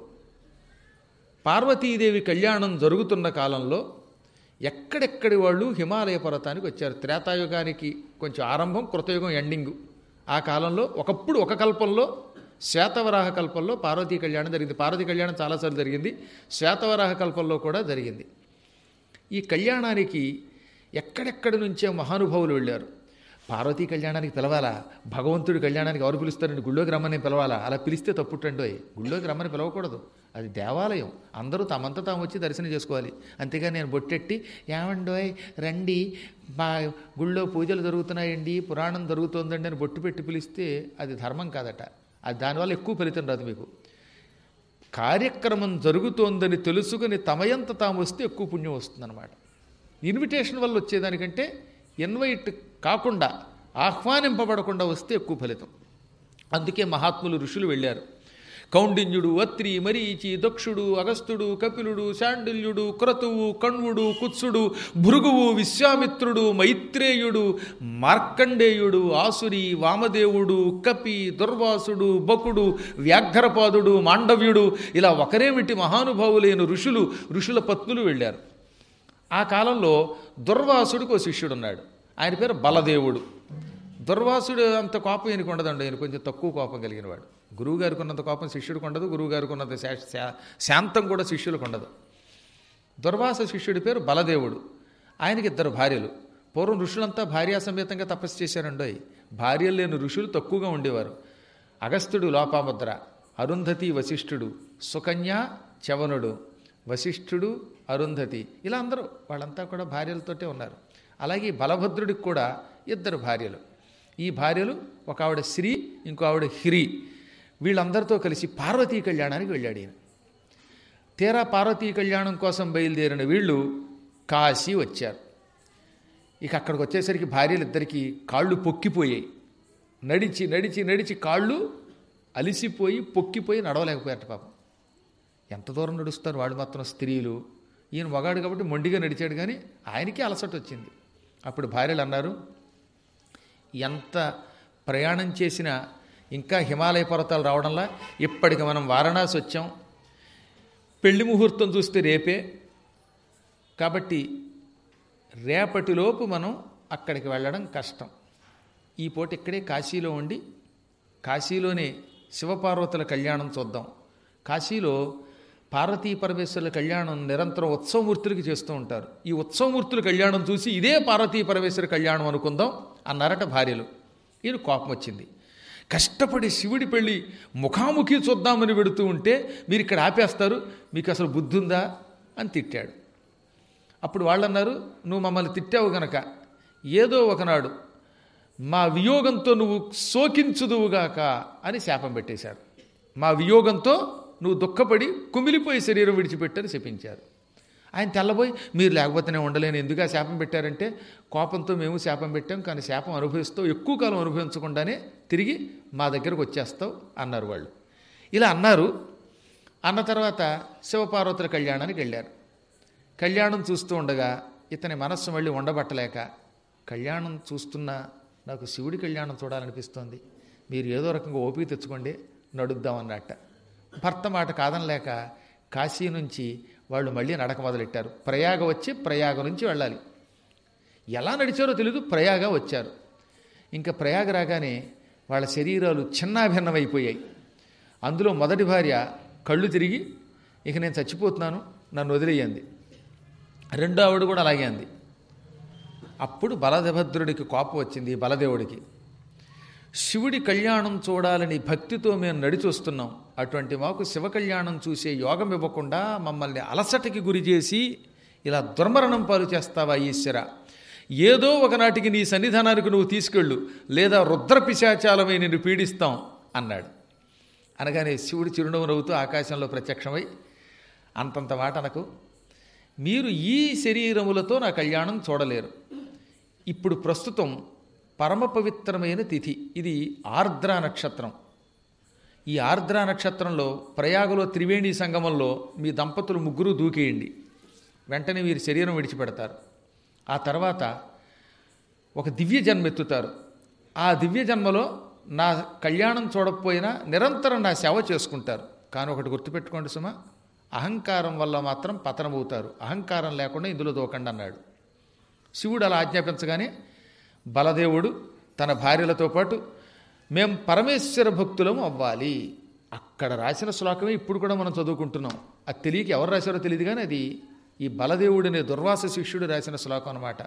పార్వతీదేవి కళ్యాణం జరుగుతున్న కాలంలో ఎక్కడెక్కడి వాళ్ళు హిమాలయ పర్వతానికి వచ్చారు త్రేతాయుగానికి కొంచెం ఆరంభం కృతయుగం ఎండింగు ఆ కాలంలో ఒకప్పుడు ఒక కల్పంలో శ్వేతవరాహ కల్పంలో పార్వతీ కళ్యాణం జరిగింది పార్వతీ కళ్యాణం చాలాసార్లు జరిగింది శ్వేతవరాహ కల్పంలో కూడా జరిగింది ఈ కళ్యాణానికి ఎక్కడెక్కడి నుంచే మహానుభావులు వెళ్ళారు పార్వతీ కళ్యాణానికి పిలవాలా భగవంతుడి కళ్యాణానికి ఎవరు పిలుస్తారని గుళ్ళోకి రమ్మని పిలవాలా అలా పిలిస్తే తప్పుట్టండోయ్ గుళ్ళోకి రమ్మని పిలవకూడదు అది దేవాలయం అందరూ తమంతా తాము వచ్చి దర్శనం చేసుకోవాలి అంతేగా నేను బొట్టెట్టి ఏమండోయ్ రండి మా గుళ్ళో పూజలు జరుగుతున్నాయండి పురాణం జరుగుతోందండి అని బొట్టు పెట్టి పిలిస్తే అది ధర్మం కాదట అది దానివల్ల ఎక్కువ ఫలితం రాదు మీకు కార్యక్రమం జరుగుతోందని తెలుసుకుని తమయంత తాము వస్తే ఎక్కువ పుణ్యం వస్తుందన్నమాట ఇన్విటేషన్ వల్ల వచ్చేదానికంటే ఇన్వైట్ కాకుండా ఆహ్వానింపబడకుండా వస్తే ఎక్కువ ఫలితం అందుకే మహాత్ములు ఋషులు వెళ్ళారు కౌండిన్యుడు అత్రి మరీచి దక్షుడు అగస్త్యుడు కపిలుడు శాండిల్యుడు క్రతువు కణ్వుడు కుత్సుడు భృగువు విశ్వామిత్రుడు మైత్రేయుడు మార్కండేయుడు ఆసురి వామదేవుడు కపి దుర్వాసుడు బకుడు వ్యాఘ్రపాదుడు మాండవ్యుడు ఇలా ఒకరేమిటి మహానుభావులైన ఋషులు ఋషుల పత్నులు వెళ్ళారు ఆ కాలంలో దుర్వాసుడికి ఒక శిష్యుడు ఉన్నాడు ఆయన పేరు బలదేవుడు దుర్వాసుడు అంత కోపం ఈయనకు ఉండదండి ఆయన కొంచెం తక్కువ కోపం కలిగిన వాడు గురువు గారికి ఉన్నంత కోపం శిష్యుడికి ఉండదు గురువు గారికి ఉన్నంత శా- శా- శాంతం కూడా శిష్యులకు ఉండదు దుర్వాస శిష్యుడి పేరు బలదేవుడు ఆయనకి ఇద్దరు భార్యలు పూర్వం ఋషులంతా భార్యా సమేతంగా తపస్సు చేశారండోయ్ భార్యలు లేని ఋషులు తక్కువగా ఉండేవారు అగస్త్యుడు లోపాముద్ర అరుంధతి వశిష్ఠుడు సుకన్య చవనుడు వశిష్ఠుడు అరుంధతి ఇలా అందరూ వాళ్ళంతా కూడా భార్యలతోటే ఉన్నారు అలాగే ఈ బలభద్రుడికి కూడా ఇద్దరు భార్యలు ఈ భార్యలు ఒక ఆవిడ శ్రీ ఇంకో ఆవిడ హ్రీ వీళ్ళందరితో కలిసి పార్వతీ కళ్యాణానికి వెళ్ళాడు ఈయన తీరా పార్వతీ కళ్యాణం కోసం బయలుదేరిన వీళ్ళు కాశీ వచ్చారు ఇక అక్కడికి వచ్చేసరికి భార్యలిద్దరికీ కాళ్ళు పొక్కిపోయాయి నడిచి నడిచి నడిచి కాళ్ళు అలిసిపోయి పొక్కిపోయి నడవలేకపోయారట పాపం ఎంత దూరం నడుస్తారు వాడు మాత్రం స్త్రీలు ఈయన మగాడు కాబట్టి మొండిగా నడిచాడు కానీ ఆయనకి అలసట వచ్చింది అప్పుడు భార్యలు అన్నారు ఎంత ప్రయాణం చేసినా ఇంకా హిమాలయ పర్వతాలు రావడంలా ఇప్పటికి మనం వారణాసి వచ్చాం పెళ్లి ముహూర్తం చూస్తే రేపే కాబట్టి రేపటిలోపు మనం అక్కడికి వెళ్ళడం కష్టం ఈ పూట ఇక్కడే కాశీలో ఉండి కాశీలోనే శివపార్వతుల కళ్యాణం చూద్దాం కాశీలో పార్వతీ పరమేశ్వరుల కళ్యాణం నిరంతరం ఉత్సవమూర్తులకి చేస్తూ ఉంటారు ఈ ఉత్సవమూర్తుల కళ్యాణం చూసి ఇదే పార్వతీ పరమేశ్వర కళ్యాణం అనుకుందాం అన్నారట భార్యలు ఈయన కోపం వచ్చింది కష్టపడి శివుడి పెళ్ళి ముఖాముఖి చూద్దామని పెడుతూ ఉంటే మీరు ఇక్కడ ఆపేస్తారు మీకు అసలు బుద్ధి ఉందా అని తిట్టాడు అప్పుడు వాళ్ళు అన్నారు నువ్వు మమ్మల్ని తిట్టావు గనక ఏదో ఒకనాడు మా వియోగంతో నువ్వు శోకించుదువుగాక అని శాపం పెట్టేశారు మా వియోగంతో నువ్వు దుఃఖపడి కుమిలిపోయి శరీరం విడిచిపెట్టని శపించారు ఆయన తెల్లబోయి మీరు లేకపోతే నేను ఉండలేను ఎందుకు ఆ శాపం పెట్టారంటే కోపంతో మేము శాపం పెట్టాం కానీ శాపం అనుభవిస్తూ ఎక్కువ కాలం అనుభవించకుండానే తిరిగి మా దగ్గరకు వచ్చేస్తావు అన్నారు వాళ్ళు ఇలా అన్నారు అన్న తర్వాత శివపార్వతుల కళ్యాణానికి వెళ్ళారు కళ్యాణం చూస్తూ ఉండగా ఇతని మనస్సు మళ్ళీ ఉండబట్టలేక కళ్యాణం చూస్తున్నా నాకు శివుడి కళ్యాణం చూడాలనిపిస్తోంది మీరు ఏదో రకంగా ఓపిక తెచ్చుకోండి నడుద్దామన్నట్ట భర్త మాట కాదనలేక కాశీ నుంచి వాళ్ళు మళ్ళీ నడక మొదలెట్టారు ప్రయాగ వచ్చి ప్రయాగ నుంచి వెళ్ళాలి ఎలా నడిచారో తెలీదు ప్రయాగ వచ్చారు ఇంకా ప్రయాగ రాగానే వాళ్ళ శరీరాలు చిన్నాభిన్నమైపోయాయి అందులో మొదటి భార్య కళ్ళు తిరిగి ఇక నేను చచ్చిపోతున్నాను నన్ను వదిలేయంది రెండో ఆవిడ కూడా అలాగే అంది అప్పుడు బలభద్రుడికి కోపం వచ్చింది ఈ బలదేవుడికి శివుడి కళ్యాణం చూడాలని భక్తితో మేము నడిచి వస్తున్నాం అటువంటి మాకు శివ కళ్యాణం చూసే యోగం ఇవ్వకుండా మమ్మల్ని అలసటకి గురి చేసి ఇలా దుర్మరణం పాలు చేస్తావా ఈశ్వర ఏదో ఒకనాటికి నీ సన్నిధానానికి నువ్వు తీసుకెళ్ళు లేదా రుద్ర పిశాచాలమై నిన్ను పీడిస్తాం అన్నాడు అనగానే శివుడు చిరునవ్వు నవ్వుతూ ఆకాశంలో ప్రత్యక్షమై అంతంత మాట అనకు మీరు ఈ శరీరములతో నా కళ్యాణం చూడలేరు ఇప్పుడు ప్రస్తుతం పరమ పవిత్రమైన తిథి ఇది ఆర్ద్ర నక్షత్రం ఈ ఆర్ద్ర నక్షత్రంలో ప్రయాగలో త్రివేణి సంగమంలో మీ దంపతులు ముగ్గురు దూకేయండి వెంటనే వీరి శరీరం విడిచిపెడతారు ఆ తర్వాత ఒక దివ్య జన్మ ఎత్తుతారు ఆ దివ్య జన్మలో నా కళ్యాణం చూడకపోయినా నిరంతరం నా సేవ చేసుకుంటారు కానీ ఒకటి గుర్తుపెట్టుకోండి సుమా అహంకారం వల్ల మాత్రం పతనమవుతారు అహంకారం లేకుండా ఇందులో దూకండి అన్నాడు శివుడు అలా ఆజ్ఞాపించగానే బలదేవుడు తన భార్యలతో పాటు మేం పరమేశ్వర భక్తులం అవ్వాలి అక్కడ రాసిన శ్లోకమే ఇప్పుడు కూడా మనం చదువుకుంటున్నాం అది తెలియక ఎవరు రాశారో తెలియదు కానీ అది ఈ బలదేవుడనే దుర్వాస శిష్యుడు రాసిన శ్లోకం అన్నమాట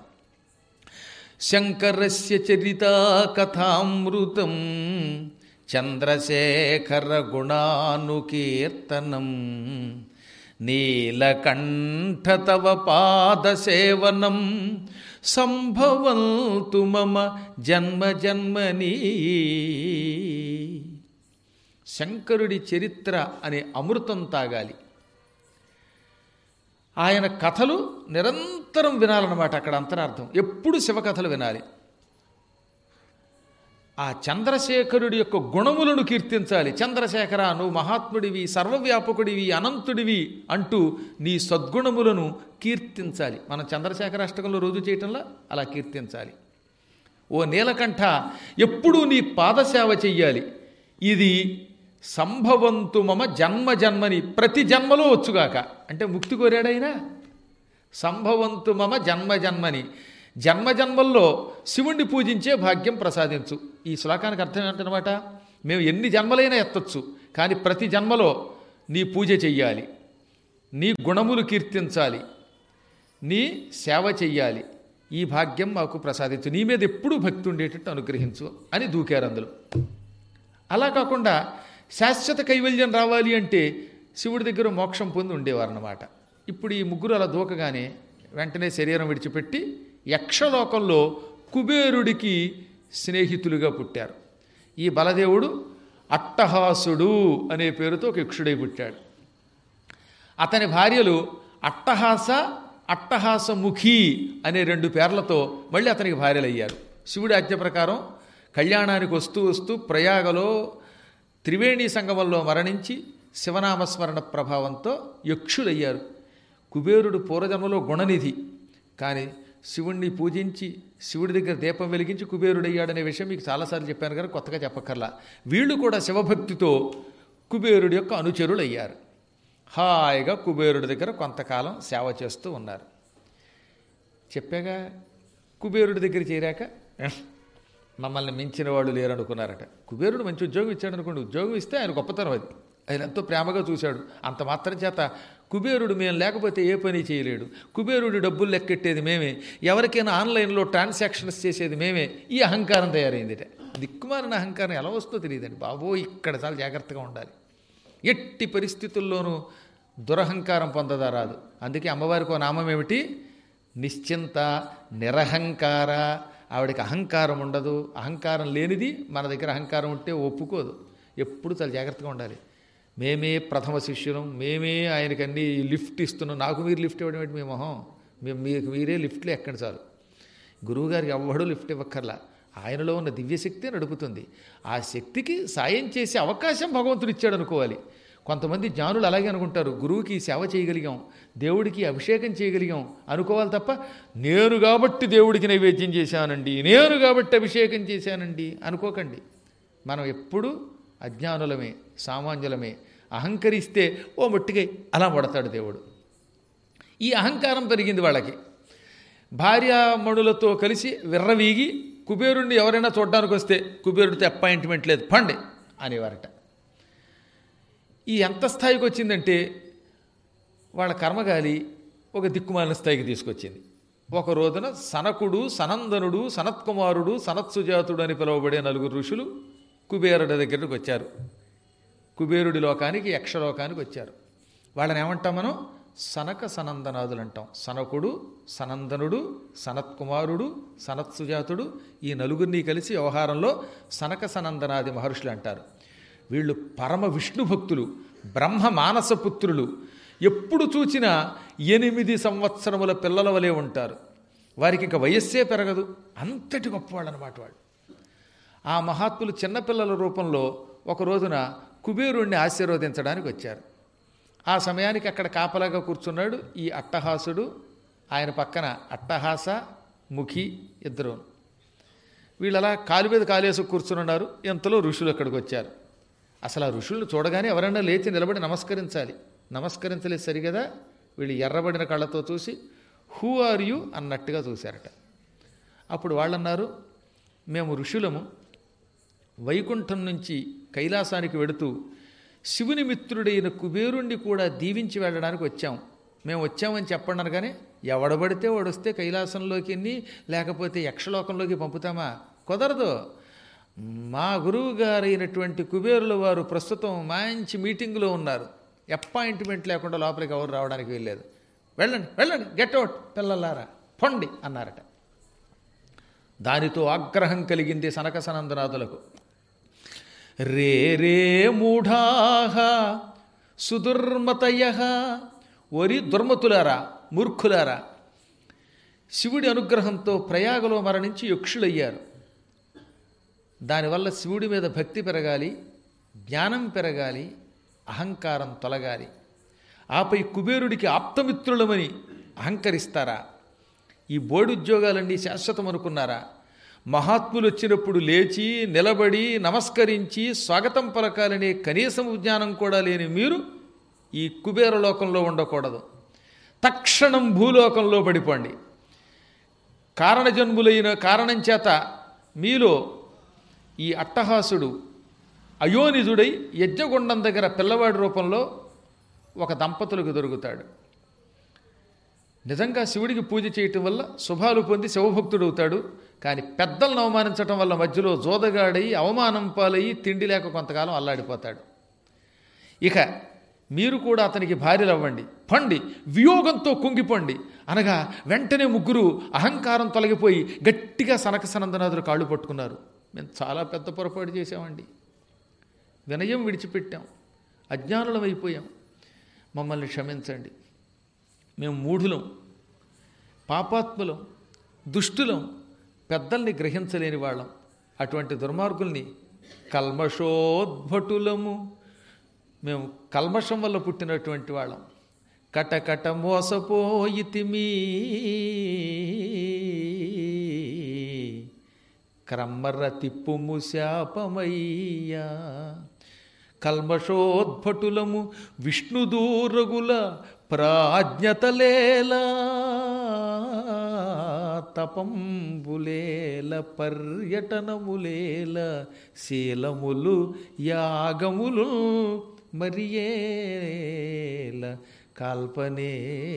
శంకరస్య చరితా కథామృతం చంద్రశేఖర గుణానుకీర్తనం నీలకంఠ తవ పాదసేవనం సంభవంతు మమ జన్మ జన్మనీ శంకరుడి చరిత్ర అనే అమృతం తాగాలి ఆయన కథలు నిరంతరం వినాలన్నమాట అక్కడ అంతరార్థం ఎప్పుడు శివకథలు వినాలి ఆ చంద్రశేఖరుడి యొక్క గుణములను కీర్తించాలి చంద్రశేఖర నువ్వు మహాత్ముడివి సర్వవ్యాపకుడివి అనంతుడివి అంటూ నీ సద్గుణములను కీర్తించాలి మనం చంద్రశేఖర అష్టకంలో రోజు చేయటంలో అలా కీర్తించాలి ఓ నీలకంఠ ఎప్పుడూ నీ పాదసేవ చెయ్యాలి ఇది సంభవంతు మమ జన్మ జన్మని ప్రతి జన్మలో వచ్చుగాక అంటే ముక్తి కోరాడైనా సంభవంతు మమ జన్మ జన్మని జన్మ జన్మల్లో శివుణ్ణి పూజించే భాగ్యం ప్రసాదించు ఈ శ్లోకానికి అర్థం ఏంటనమాట మేము ఎన్ని జన్మలైనా ఎత్తొచ్చు కానీ ప్రతి జన్మలో నీ పూజ చెయ్యాలి నీ గుణములు కీర్తించాలి నీ సేవ చెయ్యాలి ఈ భాగ్యం మాకు ప్రసాదించు నీ మీద ఎప్పుడూ భక్తి ఉండేటట్టు అనుగ్రహించు అని దూకారు అందులో అలా కాకుండా శాశ్వత కైవల్యం రావాలి అంటే శివుడి దగ్గర మోక్షం పొంది ఉండేవారన్నమాట ఇప్పుడు ఈ ముగ్గురు అలా దూకగానే వెంటనే శరీరం విడిచిపెట్టి యక్షలోకంలో కుబేరుడికి స్నేహితులుగా పుట్టారు ఈ బలదేవుడు అట్టహాసుడు అనే పేరుతో ఒక యక్షుడై పుట్టాడు అతని భార్యలు అట్టహాస అట్టహాసముఖి అనే రెండు పేర్లతో మళ్ళీ అతనికి భార్యలు అయ్యారు శివుడి ఆజ్ఞ ప్రకారం కళ్యాణానికి వస్తూ వస్తూ ప్రయాగలో త్రివేణి సంగమంలో మరణించి శివనామస్మరణ ప్రభావంతో యక్షులయ్యారు కుబేరుడు పూర్వజన్మలో గుణనిధి కానీ శివుణ్ణి పూజించి శివుడి దగ్గర దీపం వెలిగించి కుబేరుడయ్యాడనే విషయం మీకు చాలాసార్లు చెప్పాను కానీ కొత్తగా చెప్పక్కర్లా వీళ్ళు కూడా శివభక్తితో కుబేరుడి యొక్క అనుచరులు అయ్యారు హాయిగా కుబేరుడి దగ్గర కొంతకాలం సేవ చేస్తూ ఉన్నారు చెప్పాగా కుబేరుడి దగ్గర చేరాక "ఎహ్, మమ్మల్ని మించిన వాళ్ళు లేరనుకున్నారట కుబేరుడు మంచి ఉద్యోగం ఇచ్చాడు అనుకోండి ఉద్యోగం ఇస్తే ఆయన గొప్పతనం అది ఆయన ఎంతో ప్రేమగా చూశాడు అంత మాత్రం చేత కుబేరుడు మేము లేకపోతే ఏ పని చేయలేడు కుబేరుడి డబ్బులు లెక్కెట్టేది మేమే ఎవరికైనా ఆన్లైన్లో ట్రాన్సాక్షన్స్ చేసేది మేమే ఈ అహంకారం తయారైందిట దిక్కుమాలిన అహంకారం ఎలా వస్తుందో తెలియదండి బాబో ఇక్కడ చాలా జాగ్రత్తగా ఉండాలి ఎట్టి పరిస్థితుల్లోనూ దురహంకారం పొందదారాదు అందుకే అమ్మవారికి ఒక నామం ఏమిటి నిశ్చింత నిరహంకార ఆవిడకి అహంకారం ఉండదు అహంకారం లేనిది మన దగ్గర అహంకారం ఉంటే ఒప్పుకోదు ఎప్పుడు చాలా జాగ్రత్తగా ఉండాలి మేమే ప్రథమ శిష్యులం మేమే ఆయనకి అన్ని లిఫ్ట్ ఇస్తున్నాం నాకు మీరు లిఫ్ట్ ఇవ్వడం ఏంటి మీ మొహం మేము మీకు మీరే లిఫ్ట్లు ఎక్కండి చాలు గురువుగారికి ఎవ్వడూ లిఫ్ట్ ఇవ్వక్కర్లా ఆయనలో ఉన్న దివ్యశక్తి నడుపుతుంది ఆ శక్తికి సాయం చేసే అవకాశం భగవంతుడు ఇచ్చాడు అనుకోవాలి కొంతమంది జ్ఞానులు అలాగే అనుకుంటారు గురువుకి సేవ చేయగలిగాం దేవుడికి అభిషేకం చేయగలిగాం అనుకోవాలి తప్ప నేను కాబట్టి దేవుడికి నైవేద్యం చేశానండి నేను కాబట్టి అభిషేకం చేశానండి అనుకోకండి మనం ఎప్పుడూ అజ్ఞానులమే సామాన్యులమే అహంకరిస్తే ఓ ముట్టిగై అలా పడతాడు దేవుడు ఈ అహంకారం పెరిగింది వాళ్ళకి భార్యామణులతో కలిసి విర్రవీగి కుబేరుణ్ణి ఎవరైనా చూడడానికి వస్తే కుబేరుడితో అపాయింట్మెంట్ లేదు పండి అనేవారట ఈ ఎంత స్థాయికి వచ్చిందంటే వాళ్ళ కర్మగాలి ఒక దిక్కుమాలిన స్థాయికి తీసుకొచ్చింది ఒక రోజున సనకుడు సనందనుడు సనత్కుమారుడు సనత్సుజాతుడు అని పిలువబడే నలుగురు ఋషులు కుబేరుడి దగ్గరకు వచ్చారు కుబేరుడి లోకానికి యక్షలోకానికి వచ్చారు వాళ్ళని ఏమంటాం మనం సనక సనందనాదులు అంటాం సనకుడు సనందనుడు సనత్కుమారుడు సనత్సుజాతుడు ఈ నలుగురిని కలిసి వ్యవహారంలో సనక సనందనాది మహర్షులు అంటారు వీళ్ళు పరమ విష్ణు భక్తులు బ్రహ్మ మానసపుత్రులు ఎప్పుడు చూచినా ఎనిమిది సంవత్సరముల పిల్లల వలె ఉంటారు వారికి ఇంకా వయస్సే పెరగదు అంతటి గొప్పవాళ్ళు అనమాట వాళ్ళు ఆ మహాత్ములు చిన్నపిల్లల రూపంలో ఒక రోజున కుబేరుణ్ణి ఆశీర్వదించడానికి వచ్చారు ఆ సమయానికి అక్కడ కాపలాగా కూర్చున్నాడు ఈ అట్టహాసుడు ఆయన పక్కన అట్టహాస ముఖి ఇద్దరు వీళ్ళు అలా కాలు మీద కాలేసి కూర్చుని ఉన్నారు ఎంతలో ఋషులు అక్కడికి వచ్చారు అసలు ఆ ఋషులను చూడగానే ఎవరైనా లేచి నిలబడి నమస్కరించాలి నమస్కరించలేదు సరిగదా వీళ్ళు ఎర్రబడిన కళ్ళతో చూసి హూ ఆర్ యూ అన్నట్టుగా చూశారట అప్పుడు వాళ్ళన్నారు మేము ఋషులము వైకుంఠం నుంచి కైలాసానికి వెడుతూ శివుని మిత్రుడైన కుబేరుణ్ణి కూడా దీవించి వెళ్ళడానికి వచ్చాం మేము వచ్చామని చెప్పండి అనగానే ఎవడబడితే వాడొస్తే కైలాసంలోకి ఎన్ని లేకపోతే యక్షలోకంలోకి పంపుతామా కుదరదు మా గురువు గారైనటువంటి కుబేరుల వారు ప్రస్తుతం మంచి మీటింగులో ఉన్నారు అపాయింట్మెంట్ లేకుండా లోపలికి ఎవరు రావడానికి వెళ్ళలేదు వెళ్ళండి వెళ్ళండి గెట్ అవుట్ పిల్లలారా పొండి అన్నారట దానితో ఆగ్రహం కలిగింది సనక సనందనాథులకు రే రే మూఢాహ సుదుర్మతయ ఒరి దుర్మతులారా మూర్ఖులారా శివుడి అనుగ్రహంతో ప్రయాగలో మరణించి యక్షులయ్యారు దానివల్ల శివుడి మీద భక్తి పెరగాలి జ్ఞానం పెరగాలి అహంకారం తొలగాలి ఆపై కుబేరుడికి ఆప్తమిత్రులమని అహంకరిస్తారా ఈ బోర్డు ఉద్యోగాలన్నీ శాశ్వతం అనుకున్నారా మహాత్ములు వచ్చినప్పుడు లేచి నిలబడి నమస్కరించి స్వాగతం పలకాలనే కనీసం జ్ఞానం కూడా లేని మీరు ఈ కుబేర లోకంలో ఉండకూడదు తక్షణం భూలోకంలో పడిపోండి కారణజన్ములైన కారణం చేత మీలో ఈ అట్టహాసుడు అయోనిజుడై యజ్ఞగుండం దగ్గర పిల్లవాడి రూపంలో ఒక దంపతులకు దొరుకుతాడు నిజంగా శివుడికి పూజ చేయటం వల్ల శుభాలు పొంది శివభక్తుడవుతాడు కానీ పెద్దలను అవమానించటం వల్ల మధ్యలో జోదగాడై అవమానం పాలయ్యి తిండి లేక కొంతకాలం అల్లాడిపోతాడు ఇక మీరు కూడా అతనికి భార్యలు అవ్వండి పండి వియోగంతో కుంగిపోండి అనగా వెంటనే ముగ్గురు అహంకారం తొలగిపోయి గట్టిగా సనక సనందనాథులు కాళ్ళు పట్టుకున్నారు మేము చాలా పెద్ద పొరపాటు చేశామండి వినయం విడిచిపెట్టాం అజ్ఞానులం అయిపోయాం మమ్మల్ని క్షమించండి మేము మూఢులం పాపాత్ములం దుష్టులం పెద్దల్ని గ్రహించలేని వాళ్ళం అటువంటి దుర్మార్గుల్ని కల్మషోద్భటులము మేము కల్మషం వల్ల పుట్టినటువంటి వాళ్ళం కటకట మోసపోయితిమీ క్రమ్మర తిప్పుము శాపమయ్యా కల్మషోద్భటులము విష్ణుదూరగుల ప్రాజ్ఞతలేలా తపంబులేల పర్యటనములేల శీలములు యాగములు మరియేల కాల్పనే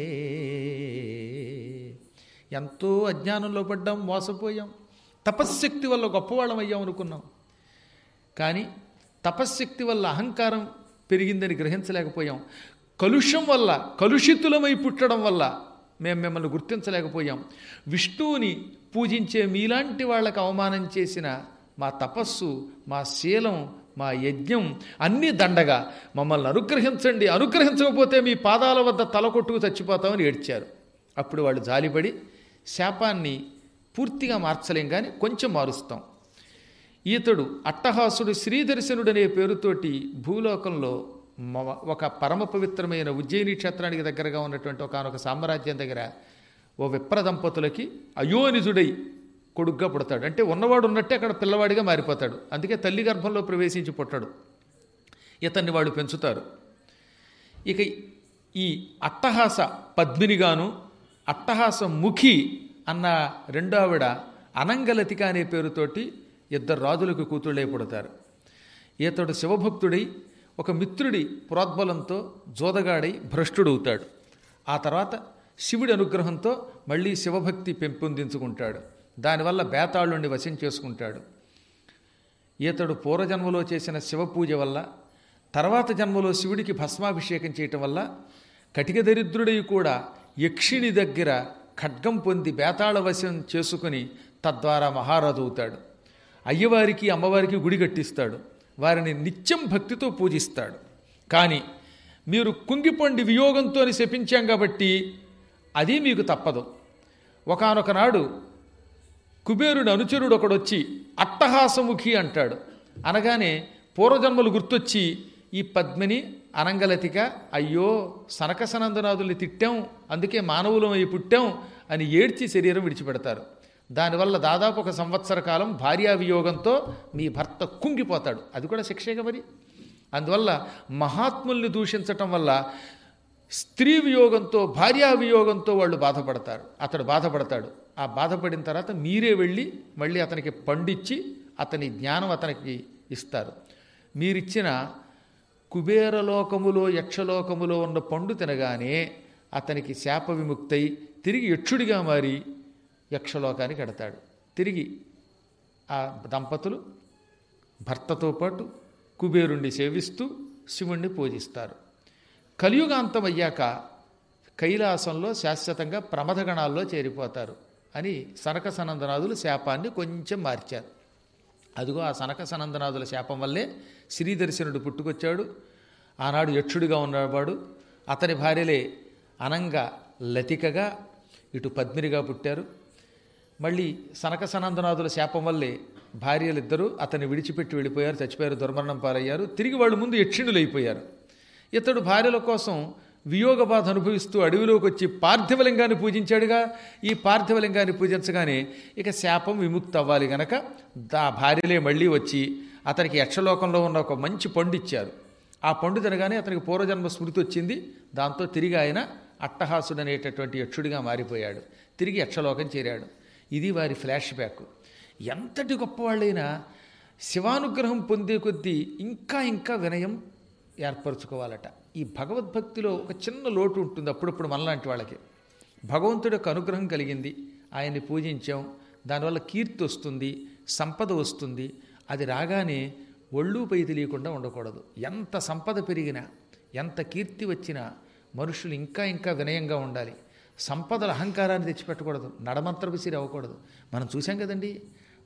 ఎంతో అజ్ఞానంలో పడ్డాం మోసపోయాం తపశ్శక్తి వల్ల గొప్పవాళ్ళం అయ్యాం అనుకున్నాం కానీ తపశ్శక్తి వల్ల అహంకారం పెరిగిందని గ్రహించలేకపోయాం కలుషం వల్ల కలుషితులమై పుట్టడం వల్ల మేము మిమ్మల్ని గుర్తించలేకపోయాం విష్ణువుని పూజించే మీలాంటి వాళ్ళకు అవమానం చేసిన మా తపస్సు మా శీలం మా యజ్ఞం అన్నీ దండగా మమ్మల్ని అనుగ్రహించండి అనుగ్రహించకపోతే మీ పాదాల వద్ద తల కొట్టుకు చచ్చిపోతామని ఏడ్చారు అప్పుడు వాళ్ళు జాలిపడి శాపాన్ని పూర్తిగా మార్చలేం కానీ కొంచెం మారుస్తాం ఈతడు అట్టహాసుడు శ్రీదర్శనుడు అనే పేరుతోటి భూలోకంలో మ- ఒక పరమ పవిత్రమైన ఉజ్జయిని క్షేత్రానికి దగ్గరగా ఉన్నటువంటి ఒకనొక సామ్రాజ్యం దగ్గర ఓ విప్ర దంపతులకి అయోనిజుడై కొడుగ్గా పుడతాడు అంటే ఉన్నవాడు ఉన్నట్టే అక్కడ పిల్లవాడిగా మారిపోతాడు అందుకే తల్లి గర్భంలో ప్రవేశించి పుట్టాడు ఇతన్ని వాళ్ళు పెంచుతారు ఇక ఈ అట్టహాస పద్మినిగాను అట్టహాస ముఖి అన్న రెండో ఆవిడ అనంగలతిక అనే పేరుతోటి ఇద్దరు రాజులకు కూతుళ్ళై పుడతారు ఈతడు శివభక్తుడై ఒక మిత్రుడి ప్రోద్బలంతో జోదగాడై భ్రష్టుడవుతాడు ఆ తర్వాత శివుడి అనుగ్రహంతో మళ్ళీ శివభక్తి పెంపొందించుకుంటాడు దానివల్ల బేతాళుణ్ణి వశం చేసుకుంటాడు ఈతడు పూర్వజన్మలో చేసిన శివ పూజ వల్ల తర్వాత జన్మలో శివుడికి భస్మాభిషేకం చేయటం వల్ల కటిక దరిద్రుడై కూడా యక్షిణి దగ్గర ఖడ్గం పొంది బేతాళ వశం చేసుకుని తద్వారా మహారాజు అవుతాడు అయ్యవారికి అమ్మవారికి గుడి కట్టిస్తాడు వారిని నిత్యం భక్తితో పూజిస్తాడు కానీ మీరు కుంగిపొండి వియోగంతో శపించాం కాబట్టి అది మీకు తప్పదు ఒకానొక నాడు కుబేరుడు అనుచరుడు ఒకడొచ్చి అట్టహాసముఖి అంటాడు అనగానే పూర్వజన్మలు గుర్తొచ్చి ఈ పద్మిని అనంగలతిక అయ్యో సనకసనందనాథుల్ని తిట్టాం అందుకే మానవులం అయి పుట్టాం అని ఏడ్చి శరీరం విడిచిపెడతారు దానివల్ల దాదాపు ఒక సంవత్సర కాలం భార్యా వియోగంతో మీ భర్త కుంగిపోతాడు అది కూడా శిక్షేగా మరి అందువల్ల మహాత్ముల్ని దూషించటం వల్ల స్త్రీ వియోగంతో భార్యా వియోగంతో వాళ్ళు బాధపడతారు అతడు బాధపడతాడు ఆ బాధపడిన తర్వాత మీరే వెళ్ళి మళ్ళీ అతనికి పండిచ్చి అతని జ్ఞానం అతనికి ఇస్తారు మీరిచ్చిన కుబేరలోకములో యక్షలోకములో ఉన్న పండు తినగానే అతనికి శాప విముక్తై తిరిగి యక్షుడిగా మారి యక్షలోకానికి ఎడతాడు తిరిగి ఆ దంపతులు భర్తతో పాటు కుబేరుణ్ణి సేవిస్తూ శివుణ్ణి పూజిస్తారు కలియుగాంతం అయ్యాక కైలాసంలో శాశ్వతంగా ప్రమథగణాల్లో చేరిపోతారు అని సనక సనందనాథులు శాపాన్ని కొంచెం మార్చారు అదిగో ఆ సనక సనందనాథుల శాపం వల్లే శ్రీదర్శనుడు పుట్టుకొచ్చాడు ఆనాడు యక్షుడిగా ఉన్నవాడు అతని భార్యలే అనంగ లతికగా ఇటు పద్మినిగా పుట్టారు మళ్ళీ సనక సనందనాథుల శాపం వల్లే భార్యలిద్దరూ అతన్ని విడిచిపెట్టి వెళ్ళిపోయారు చచ్చిపోయారు దుర్మరణం పాలయ్యారు తిరిగి వాళ్ళు ముందు యక్షిణులైపోయారు ఇతడు భార్యల కోసం వియోగ బాధ అనుభవిస్తూ అడవిలోకి వచ్చి పార్థివలింగాన్ని పూజించాడుగా ఈ పార్థివలింగాన్ని పూజించగానే ఇక శాపం విముక్తి అవ్వాలి గనక దా భార్యలే మళ్ళీ వచ్చి అతనికి యక్షలోకంలో ఉన్న ఒక మంచి పండు ఇచ్చారు ఆ పండు తినగానే అతనికి పూర్వజన్మ స్మృతి వచ్చింది దాంతో తిరిగి ఆయన అట్టహాసుడు అనేటటువంటి యక్షుడిగా మారిపోయాడు తిరిగి యక్షలోకం చేరాడు ఇది వారి ఫ్లాష్ బ్యాక్ ఎంతటి గొప్పవాళ్ళైనా శివానుగ్రహం పొందే కొద్దీ ఇంకా ఇంకా వినయం ఏర్పరచుకోవాలట ఈ భగవద్భక్తిలో ఒక చిన్న లోటు ఉంటుంది అప్పుడప్పుడు మనలాంటి వాళ్ళకి భగవంతుడి యొక్క అనుగ్రహం కలిగింది ఆయన్ని పూజించాం దానివల్ల కీర్తి వస్తుంది సంపద వస్తుంది అది రాగానే ఒళ్ళు పై తెలియకుండా ఉండకూడదు ఎంత సంపద పెరిగినా ఎంత కీర్తి వచ్చినా మనుషులు ఇంకా ఇంకా వినయంగా ఉండాలి సంపదల అహంకారాన్ని తెచ్చిపెట్టకూడదు నడమంత్ర విసిరి అవ్వకూడదు మనం చూసాం కదండి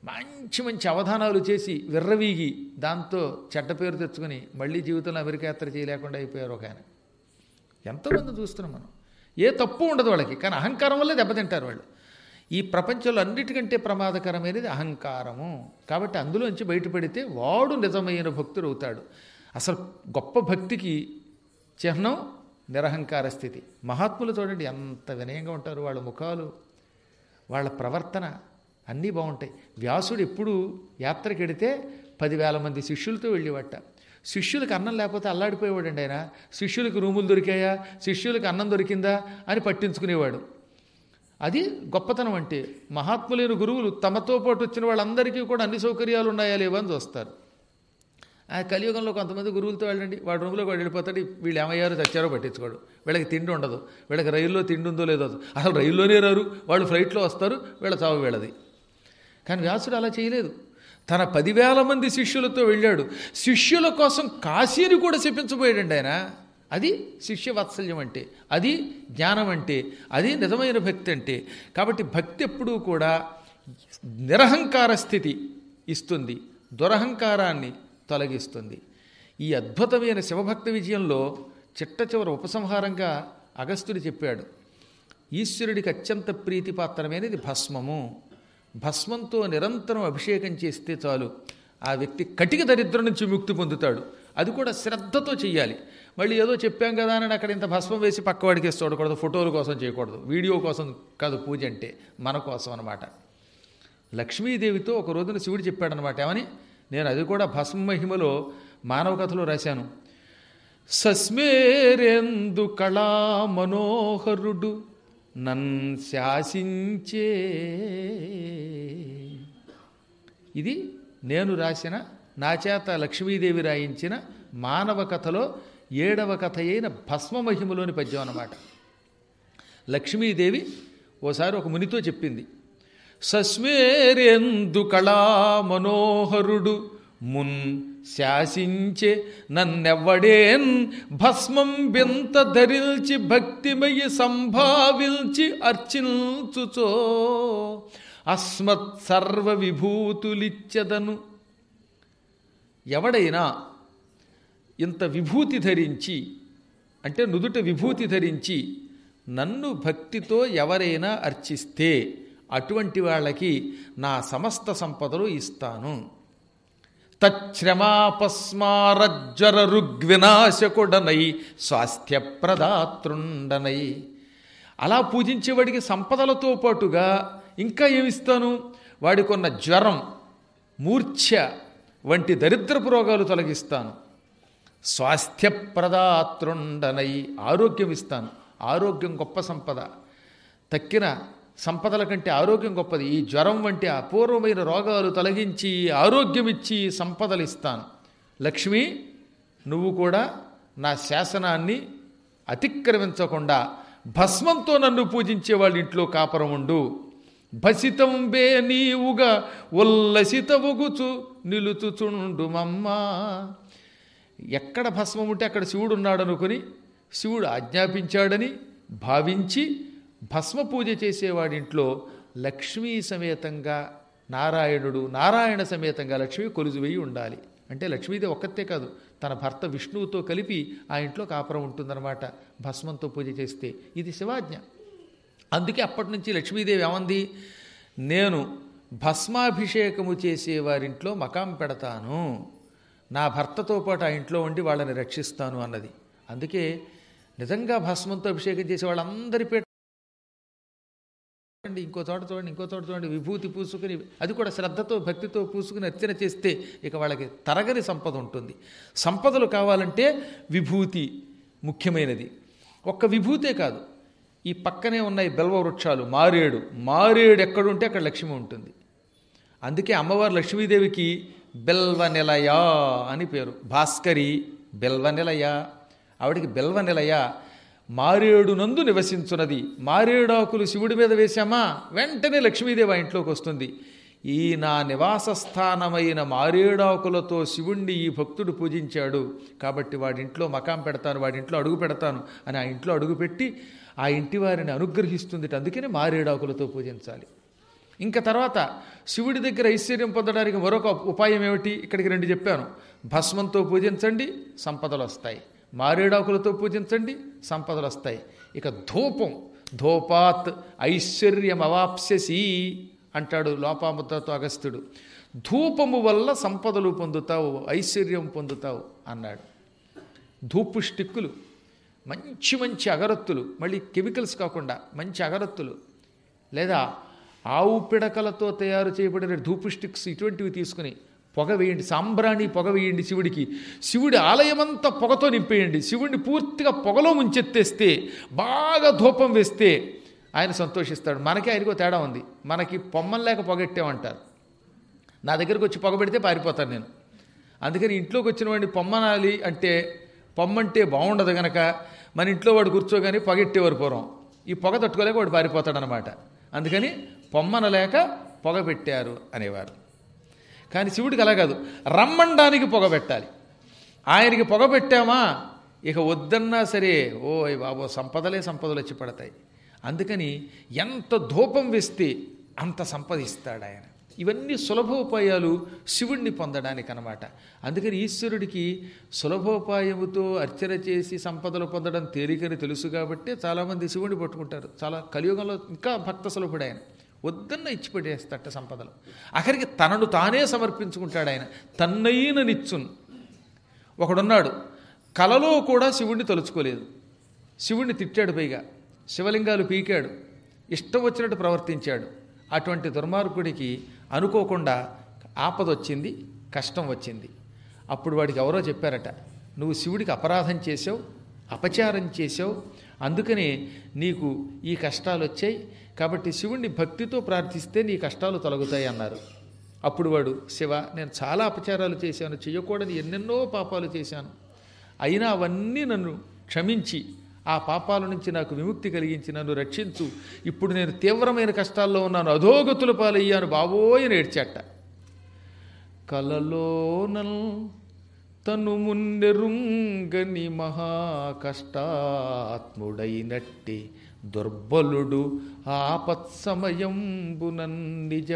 మంచి మంచి అవధానాలు చేసి విర్రవీగి దాంతో చెడ్డ పేరు తెచ్చుకొని మళ్ళీ జీవితంలో అమెరికా యాత్ర చేయలేకుండా అయిపోయారు ఒక ఆయన ఎంతోమంది చూస్తున్నాం మనం ఏ తప్పు ఉండదు వాళ్ళకి కానీ అహంకారం వల్లే దెబ్బతింటారు వాళ్ళు ఈ ప్రపంచంలో అన్నిటికంటే ప్రమాదకరమైనది అహంకారము కాబట్టి అందులోంచి బయటపడితే వాడు నిజమైన భక్తుడు అవుతాడు అసలు గొప్ప భక్తికి చిహ్నం నిరహంకార స్థితి మహాత్ములు చూడండి ఎంత వినయంగా ఉంటారు వాళ్ళ ముఖాలు వాళ్ళ ప్రవర్తన అన్నీ బాగుంటాయి వ్యాసుడు ఎప్పుడు యాత్రకి వెడితే పదివేల మంది శిష్యులతో వెళ్ళేవాట శిష్యులకు అన్నం లేకపోతే అల్లాడిపోయేవాడండి ఆయన శిష్యులకు రూములు దొరికాయా శిష్యులకు అన్నం దొరికిందా అని పట్టించుకునేవాడు అది గొప్పతనం అంటే మహాత్ములైన గురువులు తమతో పాటు వచ్చిన వాళ్ళందరికీ కూడా అన్ని సౌకర్యాలు ఉన్నాయా లేవా అని చూస్తారు ఆ కలియుగంలో కొంతమంది గురువులతో వెళ్ళండి వాడి రూమ్లో వాడు వెళ్ళిపోతాడు వీళ్ళు ఏమయ్యారో చచ్చారో పట్టించుకోడు వీళ్ళకి తిండి ఉండదు వీళ్ళకి రైల్లో తిండి ఉందో లేదో అసలు రైల్లోనే రారు వాళ్ళు ఫ్లైట్లో వస్తారు వీళ్ళ చావు వీళ్ళది కానీ వ్యాసుడు అలా చేయలేదు తన పదివేల మంది శిష్యులతో వెళ్ళాడు శిష్యుల కోసం కాశీని కూడా చెప్పించబోయాడండి ఆయన అది శిష్య వాత్సల్యం అంటే అది జ్ఞానం అంటే అది నిజమైన భక్తి అంటే కాబట్టి భక్తి ఎప్పుడూ కూడా నిరహంకార స్థితి ఇస్తుంది దురహంకారాన్ని తొలగిస్తుంది ఈ అద్భుతమైన శివభక్తి విజయంలో చిట్ట చివరి ఉపసంహారంగా అగస్త్యుడు చెప్పాడు ఈశ్వరుడికి అత్యంత ప్రీతిపాత్రమైనది భస్మము భస్మంతో నిరంతరం అభిషేకం చేస్తే చాలు ఆ వ్యక్తి కటిక దరిద్రం నుంచి ముక్తి పొందుతాడు అది కూడా శ్రద్ధతో చెయ్యాలి మళ్ళీ ఏదో చెప్పాం కదా అని అక్కడ ఇంత భస్మం వేసి పక్కవాడికి వేసి చూడకూడదు ఫోటోల కోసం చేయకూడదు వీడియో కోసం కాదు పూజ అంటే మన కోసం అనమాట లక్ష్మీదేవితో ఒక రోజున శివుడు చెప్పాడనమాట ఏమని నేను అది కూడా భస్మ మహిమలో మానవ కథలో రాశాను సస్మేరేందు కళా మనోహరుడు నన్ శాసించే ఇది నేను రాసిన నా చేత లక్ష్మీదేవి రాయించిన మానవ కథలో ఏడవ కథ అయిన భస్మ మహిమలోని పద్యం అన్నమాట లక్ష్మీదేవి ఓసారి ఒక మునితో చెప్పింది సస్మేరేందు కళా మనోహరుడు మున్ శాసించే నన్నెవ్వడేన్ భస్మం బెంత ధరిల్చి భక్తిమయి సంభావిల్చి అర్చించుచో అస్మత్ సర్వ విభూతులిచ్చదను ఎవడైనా ఇంత విభూతి ధరించి అంటే నుదుట విభూతి ధరించి నన్ను భక్తితో ఎవరైనా అర్చిస్తే అటువంటి వాళ్ళకి నా సమస్త సంపదలు ఇస్తాను తచ్శ్రమాపస్మారజ్వర రుగ్వినాశకుడనై స్వాస్థ్యప్రదాతృండనై అలా పూజించేవాడికి సంపదలతో పాటుగా ఇంకా ఏమిస్తాను వాడికొన్న జ్వరం మూర్ఛ వంటి దరిద్రపు రోగాలు తొలగిస్తాను స్వాస్థ్యప్రదాతృండనై ఆరోగ్యం ఇస్తాను ఆరోగ్యం గొప్ప సంపద తక్కిన సంపదల కంటే ఆరోగ్యం గొప్పది ఈ జ్వరం వంటి అపూర్వమైన రోగాలు తొలగించి ఆరోగ్యం ఇచ్చి సంపదలు ఇస్తాను లక్ష్మి నువ్వు కూడా నా శాసనాన్ని అతిక్రమించకుండా భస్మంతో నన్ను పూజించే వాళ్ళ ఇంట్లో కాపురం ఉండు భసితం బే నీవుగా ఉల్లసితవుగుచు నిలుచుచుండు మమ్మా ఎక్కడ భస్మం ఉంటే అక్కడ శివుడు ఉన్నాడు అనుకుని శివుడు ఆజ్ఞాపించాడని భావించి భస్మ పూజ చేసేవాడింట్లో లక్ష్మీ సమేతంగా నారాయణుడు నారాయణ సమేతంగా లక్ష్మి కొలుజువేయి ఉండాలి అంటే లక్ష్మీదేవి ఒక్కతే కాదు తన భర్త విష్ణువుతో కలిపి ఆ ఇంట్లో కాపురం ఉంటుందన్నమాట భస్మంతో పూజ చేస్తే ఇది శివాజ్ఞ అందుకే అప్పటి నుంచి లక్ష్మీదేవి ఏమంది నేను భస్మాభిషేకము చేసే వారింట్లో మకాం పెడతాను నా భర్తతో పాటు ఆ ఇంట్లో ఉండి వాళ్ళని రక్షిస్తాను అన్నది అందుకే నిజంగా భస్మంతో అభిషేకం చేసే వాళ్ళందరి పేట చూడండి ఇంకో చోట చూడండి ఇంకో చోట చూడండి విభూతి పూసుకుని అది కూడా శ్రద్ధతో భక్తితో పూసుకుని అర్చన చేస్తే ఇక వాళ్ళకి తరగని సంపద ఉంటుంది సంపదలు కావాలంటే విభూతి ముఖ్యమైనది ఒక్క విభూతే కాదు ఈ పక్కనే ఉన్నాయి బెల్వ వృక్షాలు మారేడు మారేడు ఎక్కడుంటే అక్కడ లక్ష్మి ఉంటుంది అందుకే అమ్మవారు లక్ష్మీదేవికి బెల్వ నిలయ అని పేరు భాస్కరి బెల్వ నిలయ ఆవిడికి బెల్వ నిలయ మారేడునందు నివసించున్నది మారేడాకులు శివుడి మీద వేశామా వెంటనే లక్ష్మీదేవి ఆ ఇంట్లోకి వస్తుంది ఈ నా నివాస స్థానమైన మారేడాకులతో శివుణ్ణి ఈ భక్తుడు పూజించాడు కాబట్టి వాడింట్లో మకాం పెడతాను వాడింట్లో అడుగు పెడతాను అని ఆ ఇంట్లో అడుగుపెట్టి ఆ ఇంటి వారిని అనుగ్రహిస్తుంది అందుకని మారేడాకులతో పూజించాలి ఇంకా తర్వాత శివుడి దగ్గర ఐశ్వర్యం పొందడానికి మరొక ఉపాయం ఏమిటి ఇక్కడికి రెండు చెప్పాను భస్మంతో పూజించండి సంపదలు వస్తాయి మారేడాకులతో పూజించండి సంపదలు వస్తాయి ఇక ధూపం ధూపాత్ ఐశ్వర్యం అవాప్స్యసి అంటాడు లోపాముద్రతో అగస్త్యుడు ధూపము వల్ల సంపదలు పొందుతావు ఐశ్వర్యం పొందుతావు అన్నాడు ధూపు స్టిక్కులు మంచి మంచి అగరత్తులు మళ్ళీ కెమికల్స్ కాకుండా మంచి అగరత్తులు లేదా ఆవు పిడకలతో తయారు చేయబడిన ధూపు స్టిక్స్ ఇటువంటివి తీసుకుని పొగ వేయండి సాంబ్రాణి పొగ వేయండి శివుడికి శివుడి ఆలయమంతా పొగతో నింపేయండి శివుడిని పూర్తిగా పొగలో ముంచెత్తేస్తే బాగా ధూపం వేస్తే ఆయన సంతోషిస్తాడు మనకి ఆయనకో తేడా ఉంది మనకి పొమ్మం లేక పొగెట్టామంటారు నా దగ్గరకు వచ్చి పొగ పెడితే పారిపోతాను నేను అందుకని ఇంట్లోకి వచ్చిన వాడిని పొమ్మనాలి అంటే పొమ్మంటే బాగుండదు గనక మన ఇంట్లో వాడు కూర్చోగానే పొగెట్టేవారు పూర్వం ఈ పొగ తట్టుకోలేక వాడు పారిపోతాడనమాట అందుకని పొమ్మనలేక పొగ పెట్టారు అనేవారు కానీ శివుడికి అలా కాదు రమ్మండానికి పొగ పెట్టాలి ఆయనకి పొగ పెట్టామా ఇక వద్దన్నా సరే ఓ బాబో సంపదలే సంపదలు వచ్చి పడతాయి అందుకని ఎంత ధూపం వేస్తే అంత సంపదిస్తాడు ఆయన ఇవన్నీ సులభోపాయాలు శివుణ్ణి పొందడానికి అనమాట అందుకని ఈశ్వరుడికి సులభోపాయముతో అర్చన చేసి సంపదలు పొందడం తేలికని తెలుసు కాబట్టి చాలామంది శివుణ్ణి పట్టుకుంటారు చాలా కలియుగంలో ఇంకా భక్త సులభుడు ఆయన వద్దన్న ఇచ్చిపెట్టేస్తట సంపదలు ఆఖరికి తనను తానే సమర్పించుకుంటాడు ఆయన తన్నైన నిచ్చున్ ఒకడున్నాడు కలలో కూడా శివుణ్ణి తలుచుకోలేదు శివుణ్ణి తిట్టాడు పైగా శివలింగాలు పీకాడు ఇష్టం వచ్చినట్టు ప్రవర్తించాడు అటువంటి దుర్మార్గుడికి అనుకోకుండా ఆపద వచ్చింది కష్టం వచ్చింది అప్పుడు వాడికి ఎవరో చెప్పారట నువ్వు శివుడికి అపరాధం చేసావు అపచారం చేసావు అందుకనే నీకు ఈ కష్టాలు వచ్చాయి కాబట్టి శివుణ్ణి భక్తితో ప్రార్థిస్తే నీ కష్టాలు తొలగుతాయి అన్నారు అప్పుడు వాడు శివ నేను చాలా అపచారాలు చేశాను చేయకూడని ఎన్నెన్నో పాపాలు చేశాను అయినా అవన్నీ నన్ను క్షమించి ఆ పాపాల నుంచి నాకు విముక్తి కలిగించి నన్ను రక్షించు ఇప్పుడు నేను తీవ్రమైన కష్టాల్లో ఉన్నాను అధోగతుల పాలయ్యాను బాబోయ్ అని ఏడ్చాట కలలోనల్ తను మున్నెరుంగని మహా కష్టాత్ముడైనట్టి దుర్బలుడు ఆపత్సమయంబునన్ నిజ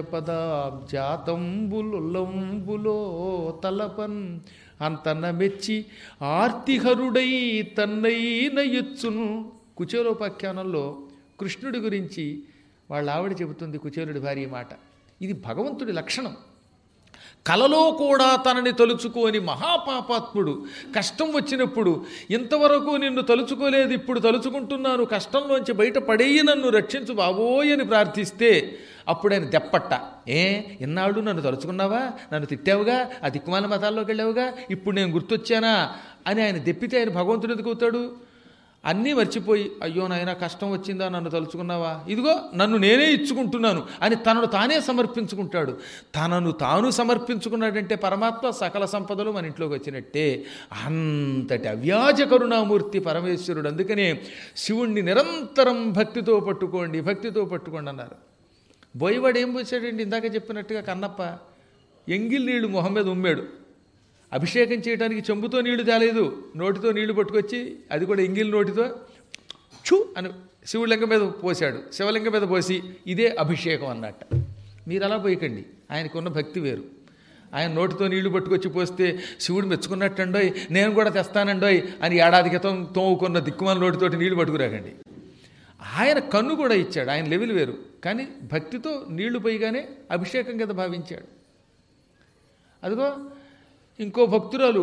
పదాబ్జాతంబులులంబులో తలపన్ అంతన మెచ్చి ఆర్తిహరుడై తన్నైన ఎచ్చును కుచేలోపాఖ్యానంలో కృష్ణుడి గురించి వాళ్ళ ఆవిడ చెబుతుంది కుచేలుడి భార్య మాట ఇది భగవంతుడి లక్షణం కలలో కూడా తనని తలుచుకోని మహాపాపాత్ముడు కష్టం వచ్చినప్పుడు ఇంతవరకు నిన్ను తలుచుకోలేదు ఇప్పుడు తలుచుకుంటున్నాను కష్టంలోంచి బయట పడేయి నన్ను రక్షించు బాబోయ్ అని ప్రార్థిస్తే అప్పుడు ఆయన దెప్పట్ట ఏ ఇన్నాళ్ళు నన్ను తలుచుకున్నావా నన్ను తిట్టావుగా ఆ దిక్కుమాల మతాల్లోకి వెళ్ళావుగా ఇప్పుడు నేను గుర్తొచ్చానా అని ఆయన దెప్పితే ఆయన భగవంతుడు ఎందుకు అవుతాడు అన్నీ మర్చిపోయి అయ్యో నాయన కష్టం వచ్చిందా నన్ను తలుచుకున్నావా ఇదిగో నన్ను నేనే ఇచ్చుకుంటున్నాను అని తనను తానే సమర్పించుకుంటాడు తనను తాను సమర్పించుకున్నాడంటే పరమాత్మ సకల సంపదలు మన ఇంట్లోకి వచ్చినట్టే అంతటి అవ్యాజ కరుణామూర్తి పరమేశ్వరుడు అందుకనే శివుణ్ణి నిరంతరం భక్తితో పట్టుకోండి భక్తితో పట్టుకోండి అన్నారు బోయవాడు ఏం పోసాడండి ఇందాక చెప్పినట్టుగా కన్నప్ప ఎంగిల్ నీళ్లు మొహం మీద ఉమ్మాడు అభిషేకం చేయడానికి చెంబుతో నీళ్లు తేలేదు నోటితో నీళ్లు పట్టుకొచ్చి అది కూడా ఎంగిల్ నోటితో ఛు అని శివలింగం మీద పోసాడు శివలింగం మీద పోసి ఇదే అభిషేకం అన్నట్ట మీరు అలా పోయకండి ఆయనకున్న భక్తి వేరు ఆయన నోటితో నీళ్లు పట్టుకొచ్చి పోస్తే శివుడు మెచ్చుకున్నట్టండోయ్ నేను కూడా తెస్తానండోయ్ అని ఏడాది క్రితం తోముకున్న దిక్కుమాల నోటితోటి నీళ్లు పట్టుకురాకండి ఆయన కన్ను కూడా ఇచ్చాడు ఆయన లెవెల్ వేరు కానీ భక్తితో నీళ్లు పోయిగానే అభిషేకం కింద భావించాడు అదిగో ఇంకో భక్తురాలు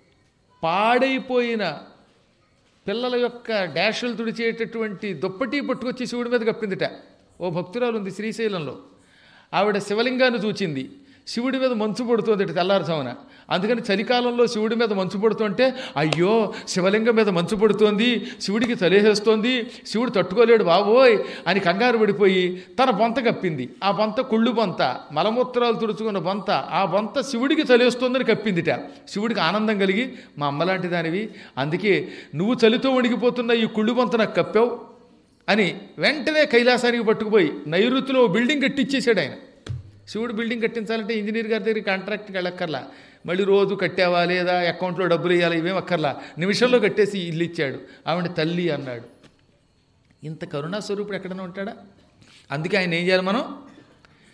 పాడైపోయిన పిల్లల యొక్క డాషులు తుడిచేటటువంటి దుప్పటి పట్టుకొచ్చి శివుడి మీద కప్పిందిట ఓ భక్తురాలు ఉంది శ్రీశైలంలో ఆవిడ శివలింగాన్ని చూచింది శివుడి మీద మంచు పడుతోంది తెల్లారుజామున అందుకని చలికాలంలో శివుడి మీద మంచు పడుతుంటే అయ్యో శివలింగం మీద మంచు పడుతోంది శివుడికి చలేసేస్తోంది శివుడు తట్టుకోలేడు బాబోయ్ అని కంగారు పడిపోయి తన బొంత కప్పింది ఆ బొంత కుళ్ళు బొంత మలమూత్రాలు తుడుచుకున్న బొంత ఆ బొంత శివుడికి చలేస్తోందని కప్పిందిట శివుడికి ఆనందం కలిగి మా అమ్మలాంటి దానివి అందుకే నువ్వు చలితో వణికిపోతున్న ఈ కుళ్ళు బొంత నాకు కప్పావు అని వెంటనే కైలాసానికి పట్టుకుపోయి నైరుతిలో ఓ బిల్డింగ్ కట్టించేశాడు ఆయన శివుడు బిల్డింగ్ కట్టించాలంటే ఇంజనీర్ గారి దగ్గర కాంట్రాక్ట్కి వెళ్ళక్కర్లా మళ్ళీ రోజు కట్టావా లేదా అకౌంట్లో డబ్బులు వేయాలి ఇవేం అక్కర్లా నిమిషంలో కట్టేసి ఇల్లు ఇచ్చాడు ఆవిడ తల్లి అన్నాడు ఇంత కరుణా స్వరూపుడు ఎక్కడైనా ఉంటాడా అందుకే ఆయన ఏం చేయాలి మనం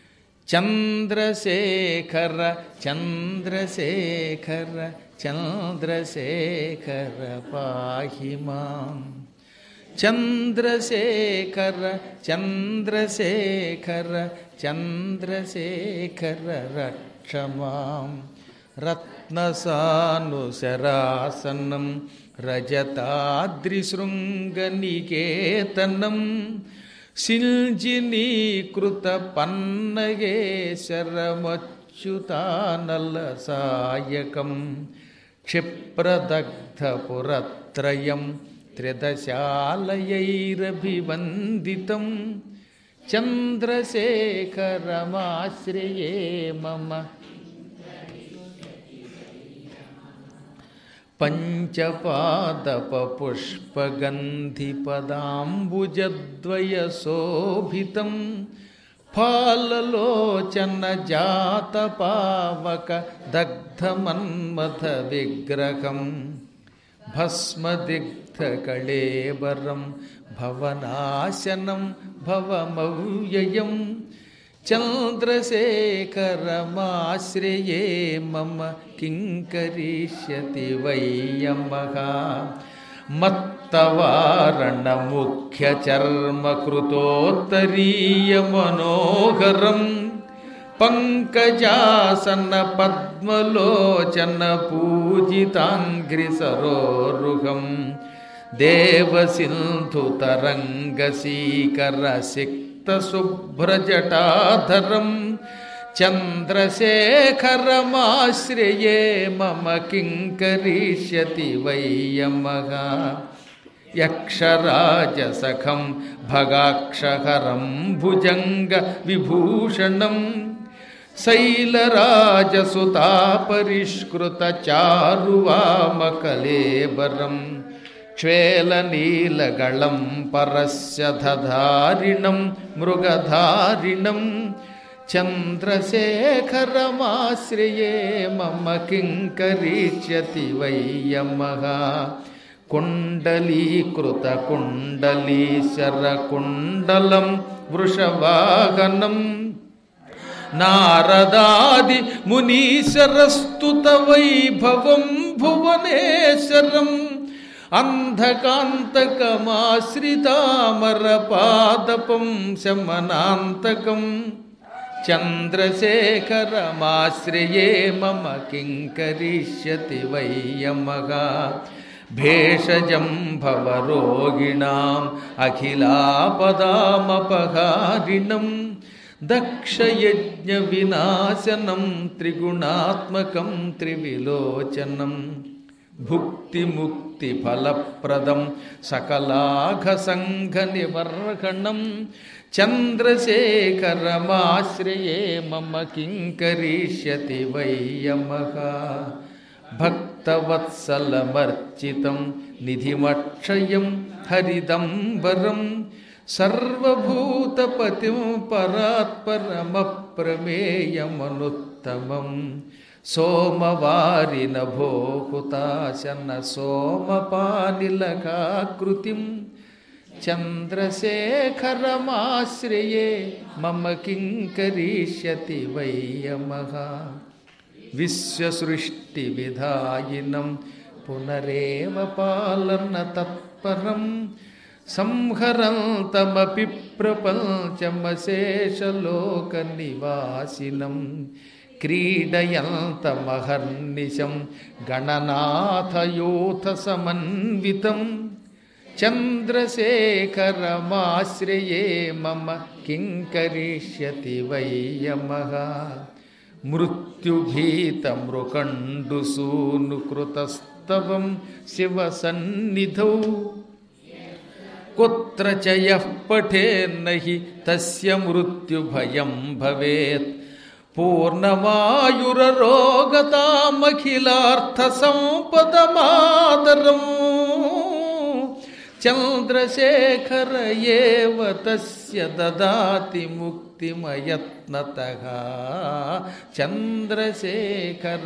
చంద్రశేఖర చంద్రశేఖర చంద్రశేఖర పాహి మాం చంద్రశేఖర చంద్రశేఖర చంద్రశేఖర రక్షమాం రత్నసానుశరాసనం రజతాద్రిశృంగనికేతనం శిల్జినీకృత పన్నగేశరమచ్యుతానల సాయకం క్షిప్రదగ్ధపురత్రయం త్రిదశాలయైరభివందితం చంద్రశేఖరమాశ్రయే మమ పంచపాదపపుష్పగంధిపదాంబుజద్వయశోభితం ఫాలలోచన జాతపావక దగ్ధమన్మథ విగ్రహం భస్మదిగ్ధకళేబరం భవనాశనం భవమవ్యయం చంద్రశేఖరమాశ్రయే మమ కింకరిష్యతి వయ్యమః మత్తవారణముఖ్యచర్మకృతోత్తరీయమనోహరం పంకజాసన పద్మలోచన పూజితాంఘ్రిసరోరుహం దేవసింధుతరంగసీకర సిక్తశుభ్రజటాధరం చంద్రశేఖరమాశ్రయే మమ కింకరిష్యతి వయ్యమః యక్షరాజసఖం భగాక్షహరం భుజంగ విభూషణం శైలరాజసుతాపరిష్కృత చారువామకలేబరం క్షేళనీలగళం పరస్య దధారిణం మృగధారిణం చంద్రశేఖరమాశ్రయే మమ కింకరిష్యతి వయ్యమః కుండలీకృత కుండలీశర కుండలం వృషవాహనం నారదాది మునీశరస్తుత వైభవం భువనేశ్వరం అంధకాంతకమాశ్రితామరపాదపం శమనాంతకం చంద్రశేఖరమాశ్రయే మమ కింకరిష్యతి వయ్యమగ భేషజం భవరోగిణాం అఖిలాపదామపహారిణం దక్షయజ్ఞ వినాశనం త్రిగుణాత్మకం త్రివిలోచనం భుక్తిముక్తి ఫలప్రదం సకలాఘసంఘ నివర్హణం చంద్రశేఖరమాశ్రయే మమ కింకరిష్యతి వయ్యమః భక్తవత్సలమర్చితం నిధిమక్షయం హరిదంబరం సర్వభూతపతిం పరాత్పరమప్రమేయమనుత్తమం సోమవారిన భోహుతాశన సోమపానిలకాకృతిం చంద్రశేఖరమాశ్రయే మమ కింకరిష్యతి వయ్యమః విశ్వసృష్టివిధాయినం పునరేవ పాలన తత్పరం సంహరంతమపి ప్రపంచమశేషలోకనివాసినం క్రీడయంతమహర్నిశం గణనాథయోథ సమన్వితం చంద్రశేఖరమాశ్రయే మమ కింకరిష్యతి వయ్యమః మృత్యుభీతమృకండుసూనుకృతస్తవం శివసన్నిధౌ కుత్ర చ యః పఠేన్నహి తస్య మృత్యుభయం భవేత్ పూర్ణమాయురరోగతామఖిలార్థసంపదమాదరం చంద్రశేఖర ఏవ తస్య దదాతి ముక్తిమయత్నతః చంద్రశేఖర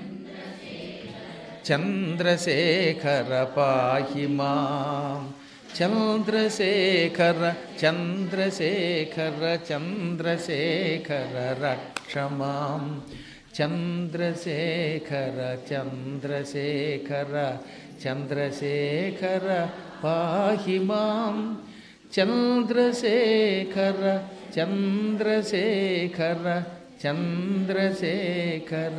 చంద్రశేఖర పాహి మాం చంద్రశేఖర చంద్రశేఖర చంద్రశేఖర రక్షమాం చంద్రశేఖర చంద్రశేఖర చంద్రశేఖర పాహి మాం చంద్రశేఖర చంద్రశేఖర చంద్రశేఖర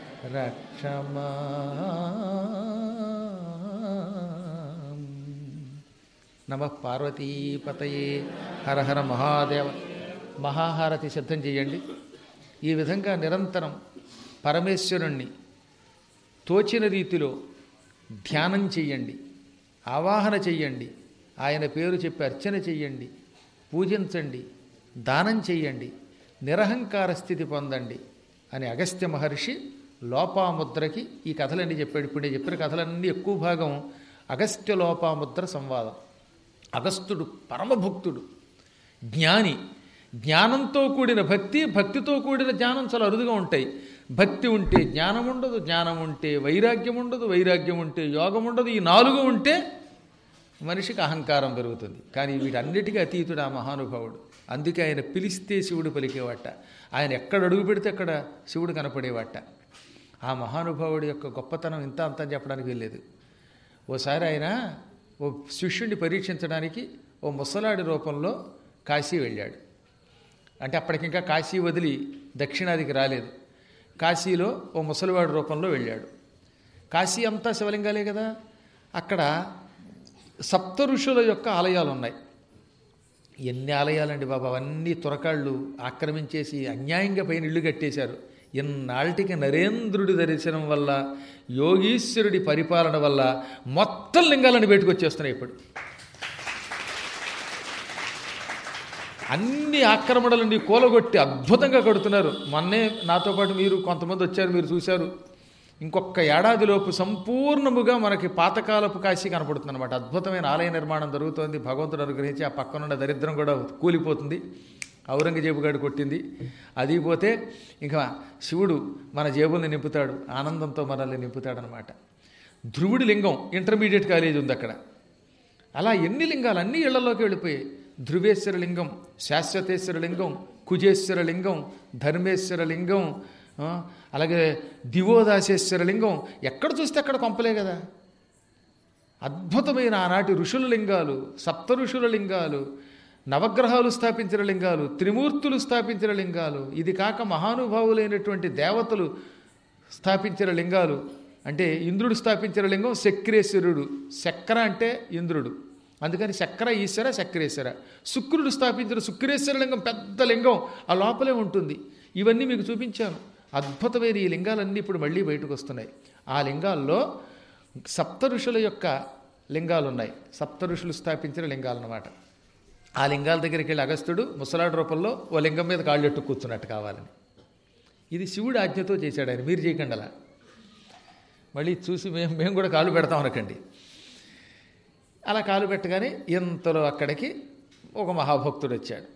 రక్షమాం నమ పార్వతీపతయే హర హర మహాదేవ మహాహారతి సిద్ధం చేయండి ఈ విధంగా నిరంతరం పరమేశ్వరుణ్ణి తోచిన రీతిలో ధ్యానం చెయ్యండి ఆవాహన చెయ్యండి ఆయన పేరు చెప్పి అర్చన చెయ్యండి పూజించండి దానం చెయ్యండి నిరహంకార స్థితి పొందండి అని అగస్త్య మహర్షి లోపాముద్రకి ఈ కథలన్నీ చెప్పాడు ఇప్పుడు నేను చెప్పిన కథలన్నీ ఎక్కువ భాగం అగస్త్య లోపాముద్ర సంవాదం అగస్త్యుడు పరమభక్తుడు జ్ఞాని జ్ఞానంతో కూడిన భక్తి భక్తితో కూడిన జ్ఞానం చాలా అరుదుగా ఉంటాయి భక్తి ఉంటే జ్ఞానం ఉండదు జ్ఞానం ఉంటే వైరాగ్యం ఉండదు వైరాగ్యం ఉంటే యోగం ఉండదు ఈ నాలుగు ఉంటే మనిషికి అహంకారం పెరుగుతుంది కానీ వీటన్నిటికీ అతీతుడు ఆ మహానుభావుడు అందుకే ఆయన పిలిస్తే శివుడు పలికేవాట ఆయన ఎక్కడ అడుగు పెడితే అక్కడ శివుడు కనపడేవాట ఆ మహానుభావుడి యొక్క గొప్పతనం ఇంత అంత అని చెప్పడానికి వెళ్ళలేదు ఓసారి ఆయన ఓ శిష్యుడిని పరీక్షించడానికి ఓ ముసలాడి రూపంలో కాశీ వెళ్ళాడు అంటే అప్పటికింకా కాశీ వదిలి దక్షిణాదికి రాలేదు కాశీలో ఓ ముసలివాడి రూపంలో వెళ్ళాడు కాశీ అంతా శివలింగాలే కదా అక్కడ సప్త ఋషుల యొక్క ఆలయాలు ఉన్నాయి ఎన్ని ఆలయాలండి బాబా అవన్నీ తురకాళ్ళు ఆక్రమించేసి అన్యాయంగా పైన ఇళ్ళు కట్టేశారు ఇన్నాళ్ళకి నరేంద్రుడి దర్శనం వల్ల యోగీశ్వరుడి పరిపాలన వల్ల మొత్తం లింగాలను బయటకు వచ్చేస్తున్నాయి ఇప్పుడు అన్ని ఆక్రమణలన్నీ కూలగొట్టి అద్భుతంగా కడుతున్నారు మొన్నే నాతో పాటు మీరు కొంతమంది వచ్చారు మీరు చూశారు ఇంకొక ఏడాదిలోపు సంపూర్ణముగా మనకి పాతకాలపు కాశీ కనపడుతుంది అనమాట అద్భుతమైన ఆలయ నిర్మాణం జరుగుతోంది భగవంతుడు అనుగ్రహించి ఆ పక్కనున్న దరిద్రం కూడా కూలిపోతుంది ఔరంగజేబు గారు కొట్టింది అది పోతే ఇంకా శివుడు మన జేబుల్ని నింపుతాడు ఆనందంతో మనల్ని నింపుతాడనమాట ధ్రువుడి లింగం ఇంటర్మీడియట్ కాలేజ్ ఉంది అక్కడ అలా ఎన్ని లింగాలు అన్ని ఇళ్లలోకి వెళ్ళిపోయాయి ధ్రువేశ్వర లింగం శాశ్వతేశ్వర లింగం కుజేశ్వర లింగం ధర్మేశ్వర లింగం ఆ, అలాగే దివోదాసేశ్వర లింగం ఎక్కడ చూస్తే అక్కడ కొంపలే కదా అద్భుతమైన ఆనాటి ఋషుల లింగాలు సప్త ఋషుల లింగాలు నవగ్రహాలు స్థాపించిన లింగాలు త్రిమూర్తులు స్థాపించిన లింగాలు ఇది కాక మహానుభావులైనటువంటి దేవతలు స్థాపించిన లింగాలు అంటే ఇంద్రుడు స్థాపించిన లింగం శక్రేశ్వరుడు చక్ర అంటే ఇంద్రుడు అందుకని చక్ర ఈశ్వర చక్రేశ్వర శుక్రుడు స్థాపించిన శుక్రేశ్వర లింగం పెద్ద లింగం ఆ లోపలే ఉంటుంది ఇవన్నీ మీకు చూపించాను అద్భుతమైన ఈ లింగాలన్నీ ఇప్పుడు మళ్ళీ బయటకు వస్తున్నాయి ఆ లింగాల్లో సప్త ఋషుల యొక్క లింగాలు ఉన్నాయి సప్త ఋషులు స్థాపించిన లింగాలు అన్నమాట ఆ లింగాల దగ్గరికి వెళ్ళి అగస్త్యుడు ముసలాడు రూపంలో ఓ లింగం మీద కాళ్ళెట్టు కూర్చున్నట్టు కావాలని ఇది శివుడు ఆజ్ఞతో చేశాడు ఆయన మీరు చేయకండి అలా మళ్ళీ చూసి మేము మేము కూడా కాలు పెడతాం అనకండి అలా కాలు పెట్టగానే ఇంతలో అక్కడికి ఒక మహాభక్తుడు వచ్చాడు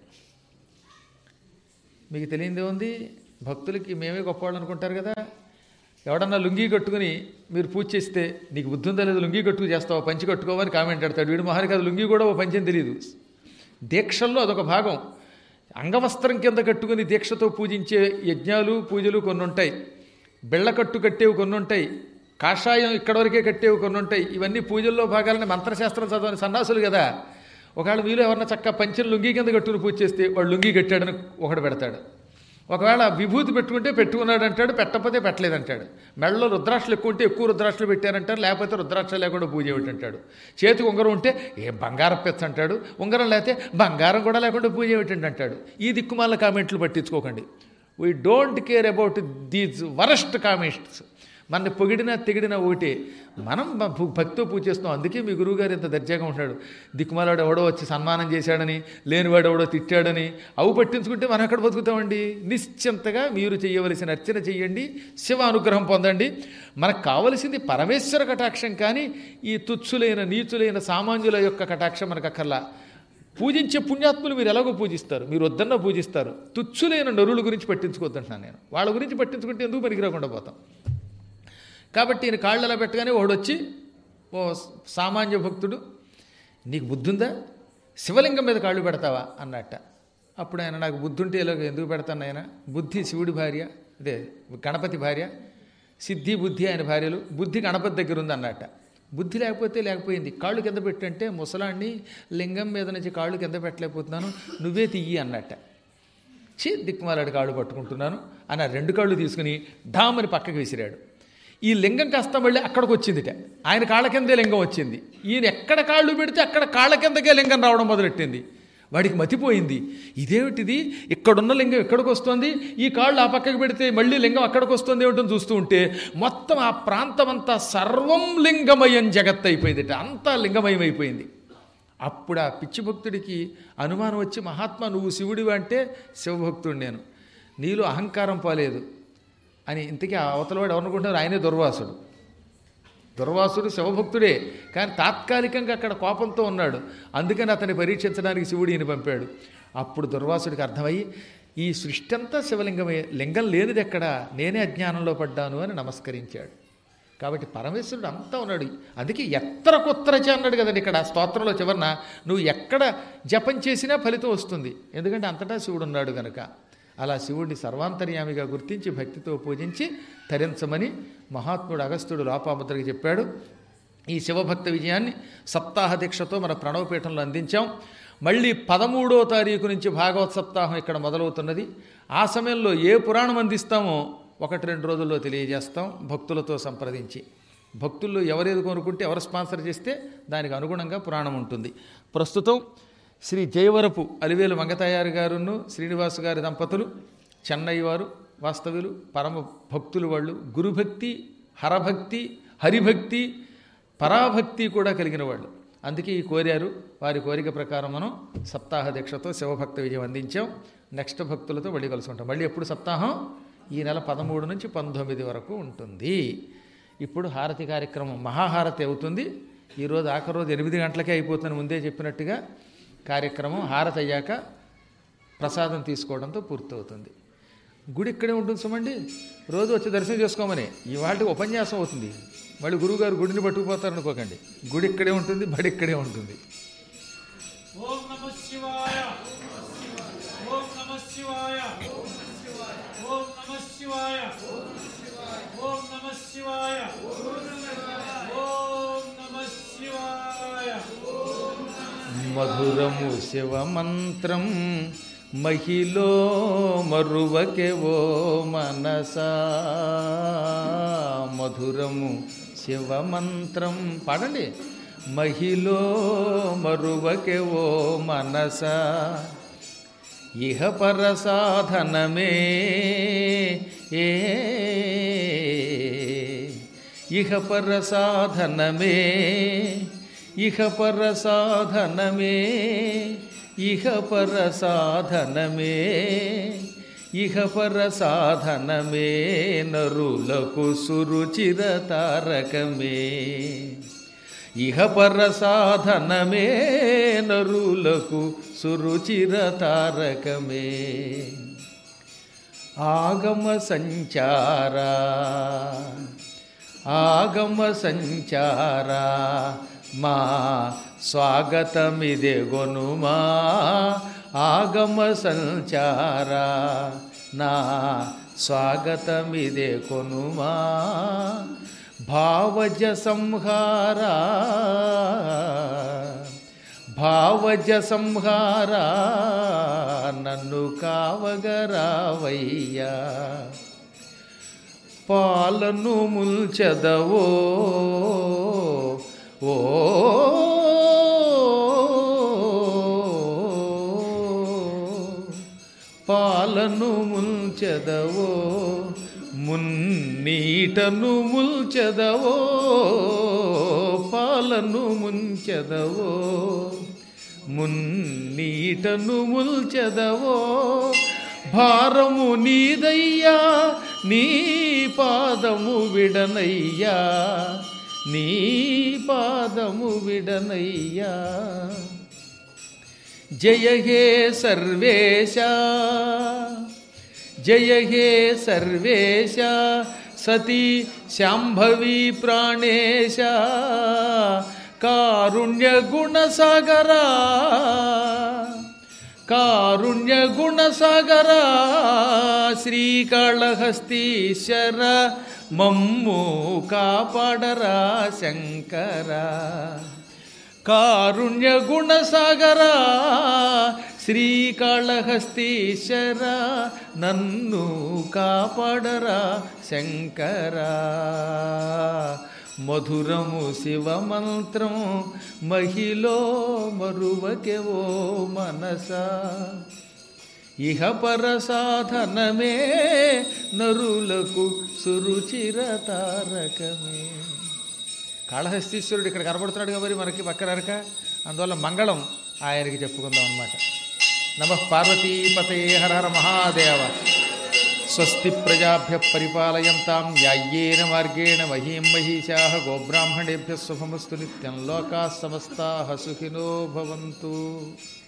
మీకు తెలియందే ఉంది భక్తులకి మేమే గొప్పవాళ్ళు అనుకుంటారు కదా ఎవడన్నా లుంగీ కట్టుకుని మీరు పూజ చేస్తే నీకు బుద్ధి ఉందా లేదా లుంగీ కట్టుకు చేస్తావా పంచి కట్టుకోవని కామెంట్ ఆడతాడు వీడు మహానికి అది లుంగీ కూడా ఓ పంచని తెలియదు దీక్షల్లో అదొక భాగం అంగవస్త్రం కింద కట్టుకుని దీక్షతో పూజించే యజ్ఞాలు పూజలు కొన్ని ఉంటాయి బెళ్ళకట్టు కట్టేవి కొన్ని ఉంటాయి కాషాయం ఇక్కడ వరకే కట్టేవి కొన్ని ఉంటాయి ఇవన్నీ పూజల్లో భాగాలని మంత్రశాస్త్రం చదవని సన్నాసులు కదా ఒకవేళ మీలో ఎవరన్నా చక్క పంచిన లుంగీ కింద కట్టుకుని పూజ చేస్తే వాడు లుంగీ కట్టాడని ఒకడు పెడతాడు ఒకవేళ విభూతి పెట్టుకుంటే పెట్టుకున్నాడు అంటాడు పెట్టకపోతే పెట్టలేదంటాడు మెడలో రుద్రాక్షలు ఎక్కువ ఉంటే ఎక్కువ రుద్రాక్షలు పెట్టారంటారు లేకపోతే రుద్రాక్షలు లేకుండా పూజ ఏమిటి అంటాడు చేతికి ఉంగరం ఉంటే ఏ బంగారం పెచ్చ అంటాడు ఉంగరం లేకపోతే బంగారం కూడా లేకుండా పూజ ఏమిటండి అంటాడు ఈ దిక్కుమాల కామెంట్లు పట్టించుకోకండి we don't care about these worst comments మన పొగిడినా తెగిడినా ఒకటే మనం భ- భ- భక్తితో పూజ చేస్తాం అందుకే మీ గురువుగారు ఇంత దర్జాగా ఉంటాడు దిక్కుమాలాడు ఎవడో వచ్చి సన్మానం చేశాడని లేనివాడు ఎవడో తిట్టాడని అవు పట్టించుకుంటే మనం ఎక్కడ బతుకుతామండి నిశ్చింతగా మీరు చేయవలసిన అర్చన చెయ్యండి శివ అనుగ్రహం పొందండి మనకు కావలసింది పరమేశ్వర కటాక్షం కానీ ఈ తుచ్చులైన నీచులైన సామాన్యుల యొక్క కటాక్షం మనకు అక్కర్లా పూజించే పుణ్యాత్ములు మీరు ఎలాగో పూజిస్తారు మీరు వద్దన్నా పూజిస్తారు తుచ్చులైన నరుల గురించి పట్టించుకోవద్దంటున్నాను నేను వాళ్ళ గురించి పట్టించుకుంటే ఎందుకు పనికిరాకుండా పోతాం కాబట్టి ఈయన కాళ్ళు అలా పెట్టగానే వాడు వచ్చి ఓ సామాన్య భక్తుడు నీకు బుద్ధి ఉందా శివలింగం మీద కాళ్ళు పెడతావా అన్నట్ట అప్పుడు ఆయన నాకు బుద్ధి ఉంటే ఇలాగ ఎందుకు పెడతాను ఆయన బుద్ధి శివుడి భార్య అదే గణపతి భార్య సిద్ధి బుద్ధి ఆయన భార్యలు బుద్ధి గణపతి దగ్గర ఉంది అన్నట్ట బుద్ధి లేకపోతే లేకపోయింది కాళ్ళు కింద పెట్టంటే ముసలాన్ని లింగం మీద నుంచి కాళ్ళు కింద పెట్టలేకపోతున్నాను నువ్వే తీయి అన్నట్ట చీ దిక్కుమాలాడి కాళ్ళు పట్టుకుంటున్నాను అని ఆ రెండు కాళ్ళు తీసుకుని ఢామని పక్కకి విసిరాడు ఈ లింగం కాస్త మళ్ళీ అక్కడికి వచ్చిందిట ఆయన కాళ్ళ కిందే లింగం వచ్చింది ఈయన ఎక్కడ కాళ్ళు పెడితే అక్కడ కాళ్ళ కిందకే లింగం రావడం మొదలెట్టింది వాడికి మతిపోయింది ఇదేమిటిది ఇక్కడున్న లింగం ఎక్కడికి వస్తుంది ఈ కాళ్ళు ఆ పక్కకి పెడితే మళ్ళీ లింగం అక్కడికి వస్తుంది ఏమిటో చూస్తూ ఉంటే మొత్తం ఆ ప్రాంతం అంతా సర్వం లింగమయం జగత్ అయిపోయిందిట అంతా లింగమయం అయిపోయింది అప్పుడు ఆ పిచ్చి భక్తుడికి అనుమానం వచ్చి మహాత్మా నువ్వు శివుడివి అంటే శివభక్తుడు నేను నీలో అహంకారం పోలేదు అని ఇంతకీ ఆ అవతలవాడు ఎవరనుకుంటున్నారు ఆయనే దుర్వాసుడు దుర్వాసుడు శివభక్తుడే కానీ తాత్కాలికంగా అక్కడ కోపంతో ఉన్నాడు అందుకని అతన్ని పరీక్షించడానికి శివుడు ఈయన పంపాడు అప్పుడు దుర్వాసుడికి అర్థమయ్యి ఈ సృష్టి అంతా శివలింగమే లింగం లేనిది ఎక్కడా నేనే అజ్ఞానంలో పడ్డాను అని నమస్కరించాడు కాబట్టి పరమేశ్వరుడు అంతా ఉన్నాడు అందుకే ఎత్తర కొత్తరచ అన్నాడు కదండి ఇక్కడ స్తోత్రంలో చివరన నువ్వు ఎక్కడ జపం చేసినా ఫలితం వస్తుంది ఎందుకంటే అంతటా శివుడు ఉన్నాడు కనుక అలా శివుడిని సర్వాంతర్యామిగా గుర్తించి భక్తితో పూజించి తరించమని మహాత్ముడు అగస్త్యుడు లోపాముద్రకి చెప్పాడు ఈ శివభక్త విజయాన్ని సప్తాహ దీక్షతో మన ప్రణవపీఠంలో అందించాం మళ్ళీ పదమూడో తారీఖు నుంచి భాగవత్ సప్తాహం ఇక్కడ మొదలవుతున్నది ఆ సమయంలో ఏ పురాణం అందిస్తామో ఒకటి రెండు రోజుల్లో తెలియజేస్తాం భక్తులతో సంప్రదించి భక్తుల్లో ఎవరేది కొనుక్కుంటే ఎవరు స్పాన్సర్ చేస్తే దానికి అనుగుణంగా పురాణం ఉంటుంది ప్రస్తుతం శ్రీ జయవరపు అలివేలు మంగతయ్యారు గారును శ్రీనివాస్ గారి దంపతులు చెన్నై వారు వాస్తవులు పరమ భక్తులు వాళ్ళు గురుభక్తి హరభక్తి హరిభక్తి పరాభక్తి కూడా కలిగిన వాళ్ళు అందుకే ఈ కోరారు వారి కోరిక ప్రకారం మనం సప్తాహ దీక్షతో శివభక్త విజయం అందించాం నెక్స్ట్ భక్తులతో మళ్ళీ కలుసుకుంటాం మళ్ళీ ఎప్పుడు సప్తాహం ఈ నెల పదమూడు నుంచి పంతొమ్మిది వరకు ఉంటుంది ఇప్పుడు హారతి కార్యక్రమం మహాహారతి అవుతుంది ఈరోజు ఆఖరి రోజు ఎనిమిది గంటలకే అయిపోతుంది ముందే చెప్పినట్టుగా కార్యక్రమం హారతి అయ్యాక ప్రసాదం తీసుకోవడంతో పూర్తవుతుంది గుడి ఇక్కడే ఉంటుంది సుమండి రోజు వచ్చి దర్శనం చేసుకోమని ఇవాళ ఉపన్యాసం అవుతుంది మళ్ళీ గురువుగారు గుడిని పట్టుకుపోతారనుకోకండి గుడి ఇక్కడే ఉంటుంది బడి ఇక్కడే ఉంటుంది ఓం నమ శివాయ ఓం నమ శివాయ ఓం నమ శివాయ ఓం నమ శివాయ ఓం నమ శివాయ మధురము శివమంత్రం మహిలో మరువకెవో మనసా మధురము శివమంత్రం పాడండి మహిలో మరువకెవో మనసా ఇహ పర సాధనమే ఏ ఇహ పర సాధనమే ఇహ పర సాధనమే ఇహ పర సాధనమే ఇహ పర సాధనమే నరులకు సురుచిర తారకమే ఇహ పర సాధనమే నరులకు సురుచిర తారకమే ఆగమ సంచారా ఆగమ సంచారా మా స్వాగతమిదే గొనుమా ఆగమ సంచారా నా స్వాగతమిదే కొనుమా భావజ సంహారా భావజ సంహారా నన్ను కావగరావయ్యా పాలను ముల్చెదవో ఓ పాలను ముల్చెదవో మున్నీటను ముల్చెదవో పాలను ముంచెదవో మున్నీటను ముల్చెదవో భారము నీదయ్యా నీ పాదము విడనయ్యా నీ పాదము విడనయ్యా జయ హే సర్వేశ జయ హే సర్వేశ సతీ శాంభవి ప్రాణేశ కారుణ్య గుణసాగరా కారుణ్య గుణసాగరా శ్రీకాళహస్తీశ్వర మమ్ము కాపాడరా శంకరా కారుణ్య గుణసాగరా శ్రీకాళహస్తీశ్వర నన్ను కాపాడరా శంకరా మధురము శివమంత్రం మహిలో మరువకెవో మనసా ఇహ పర సాధనమే నరులకు సురుచిర తారకమే కాళహస్తీశ్వరుడు ఇక్కడ కనబడుతున్నాడు మరి మనకి పక్కనరక అందువల్ల మంగళం ఆయనకి చెప్పుకుందాం అనమాట నమ పార్వతీపతే హర హర మహాదేవ స్వస్తి ప్రజాభ్య పరిపాలయంతాం న్యాయ్యేన మార్గేణ మహీం మహిషా గోబ్రాహ్మణేభ్య శుభమస్తు నిత్యం లోకా సమస్తా సుఖినో భవంతు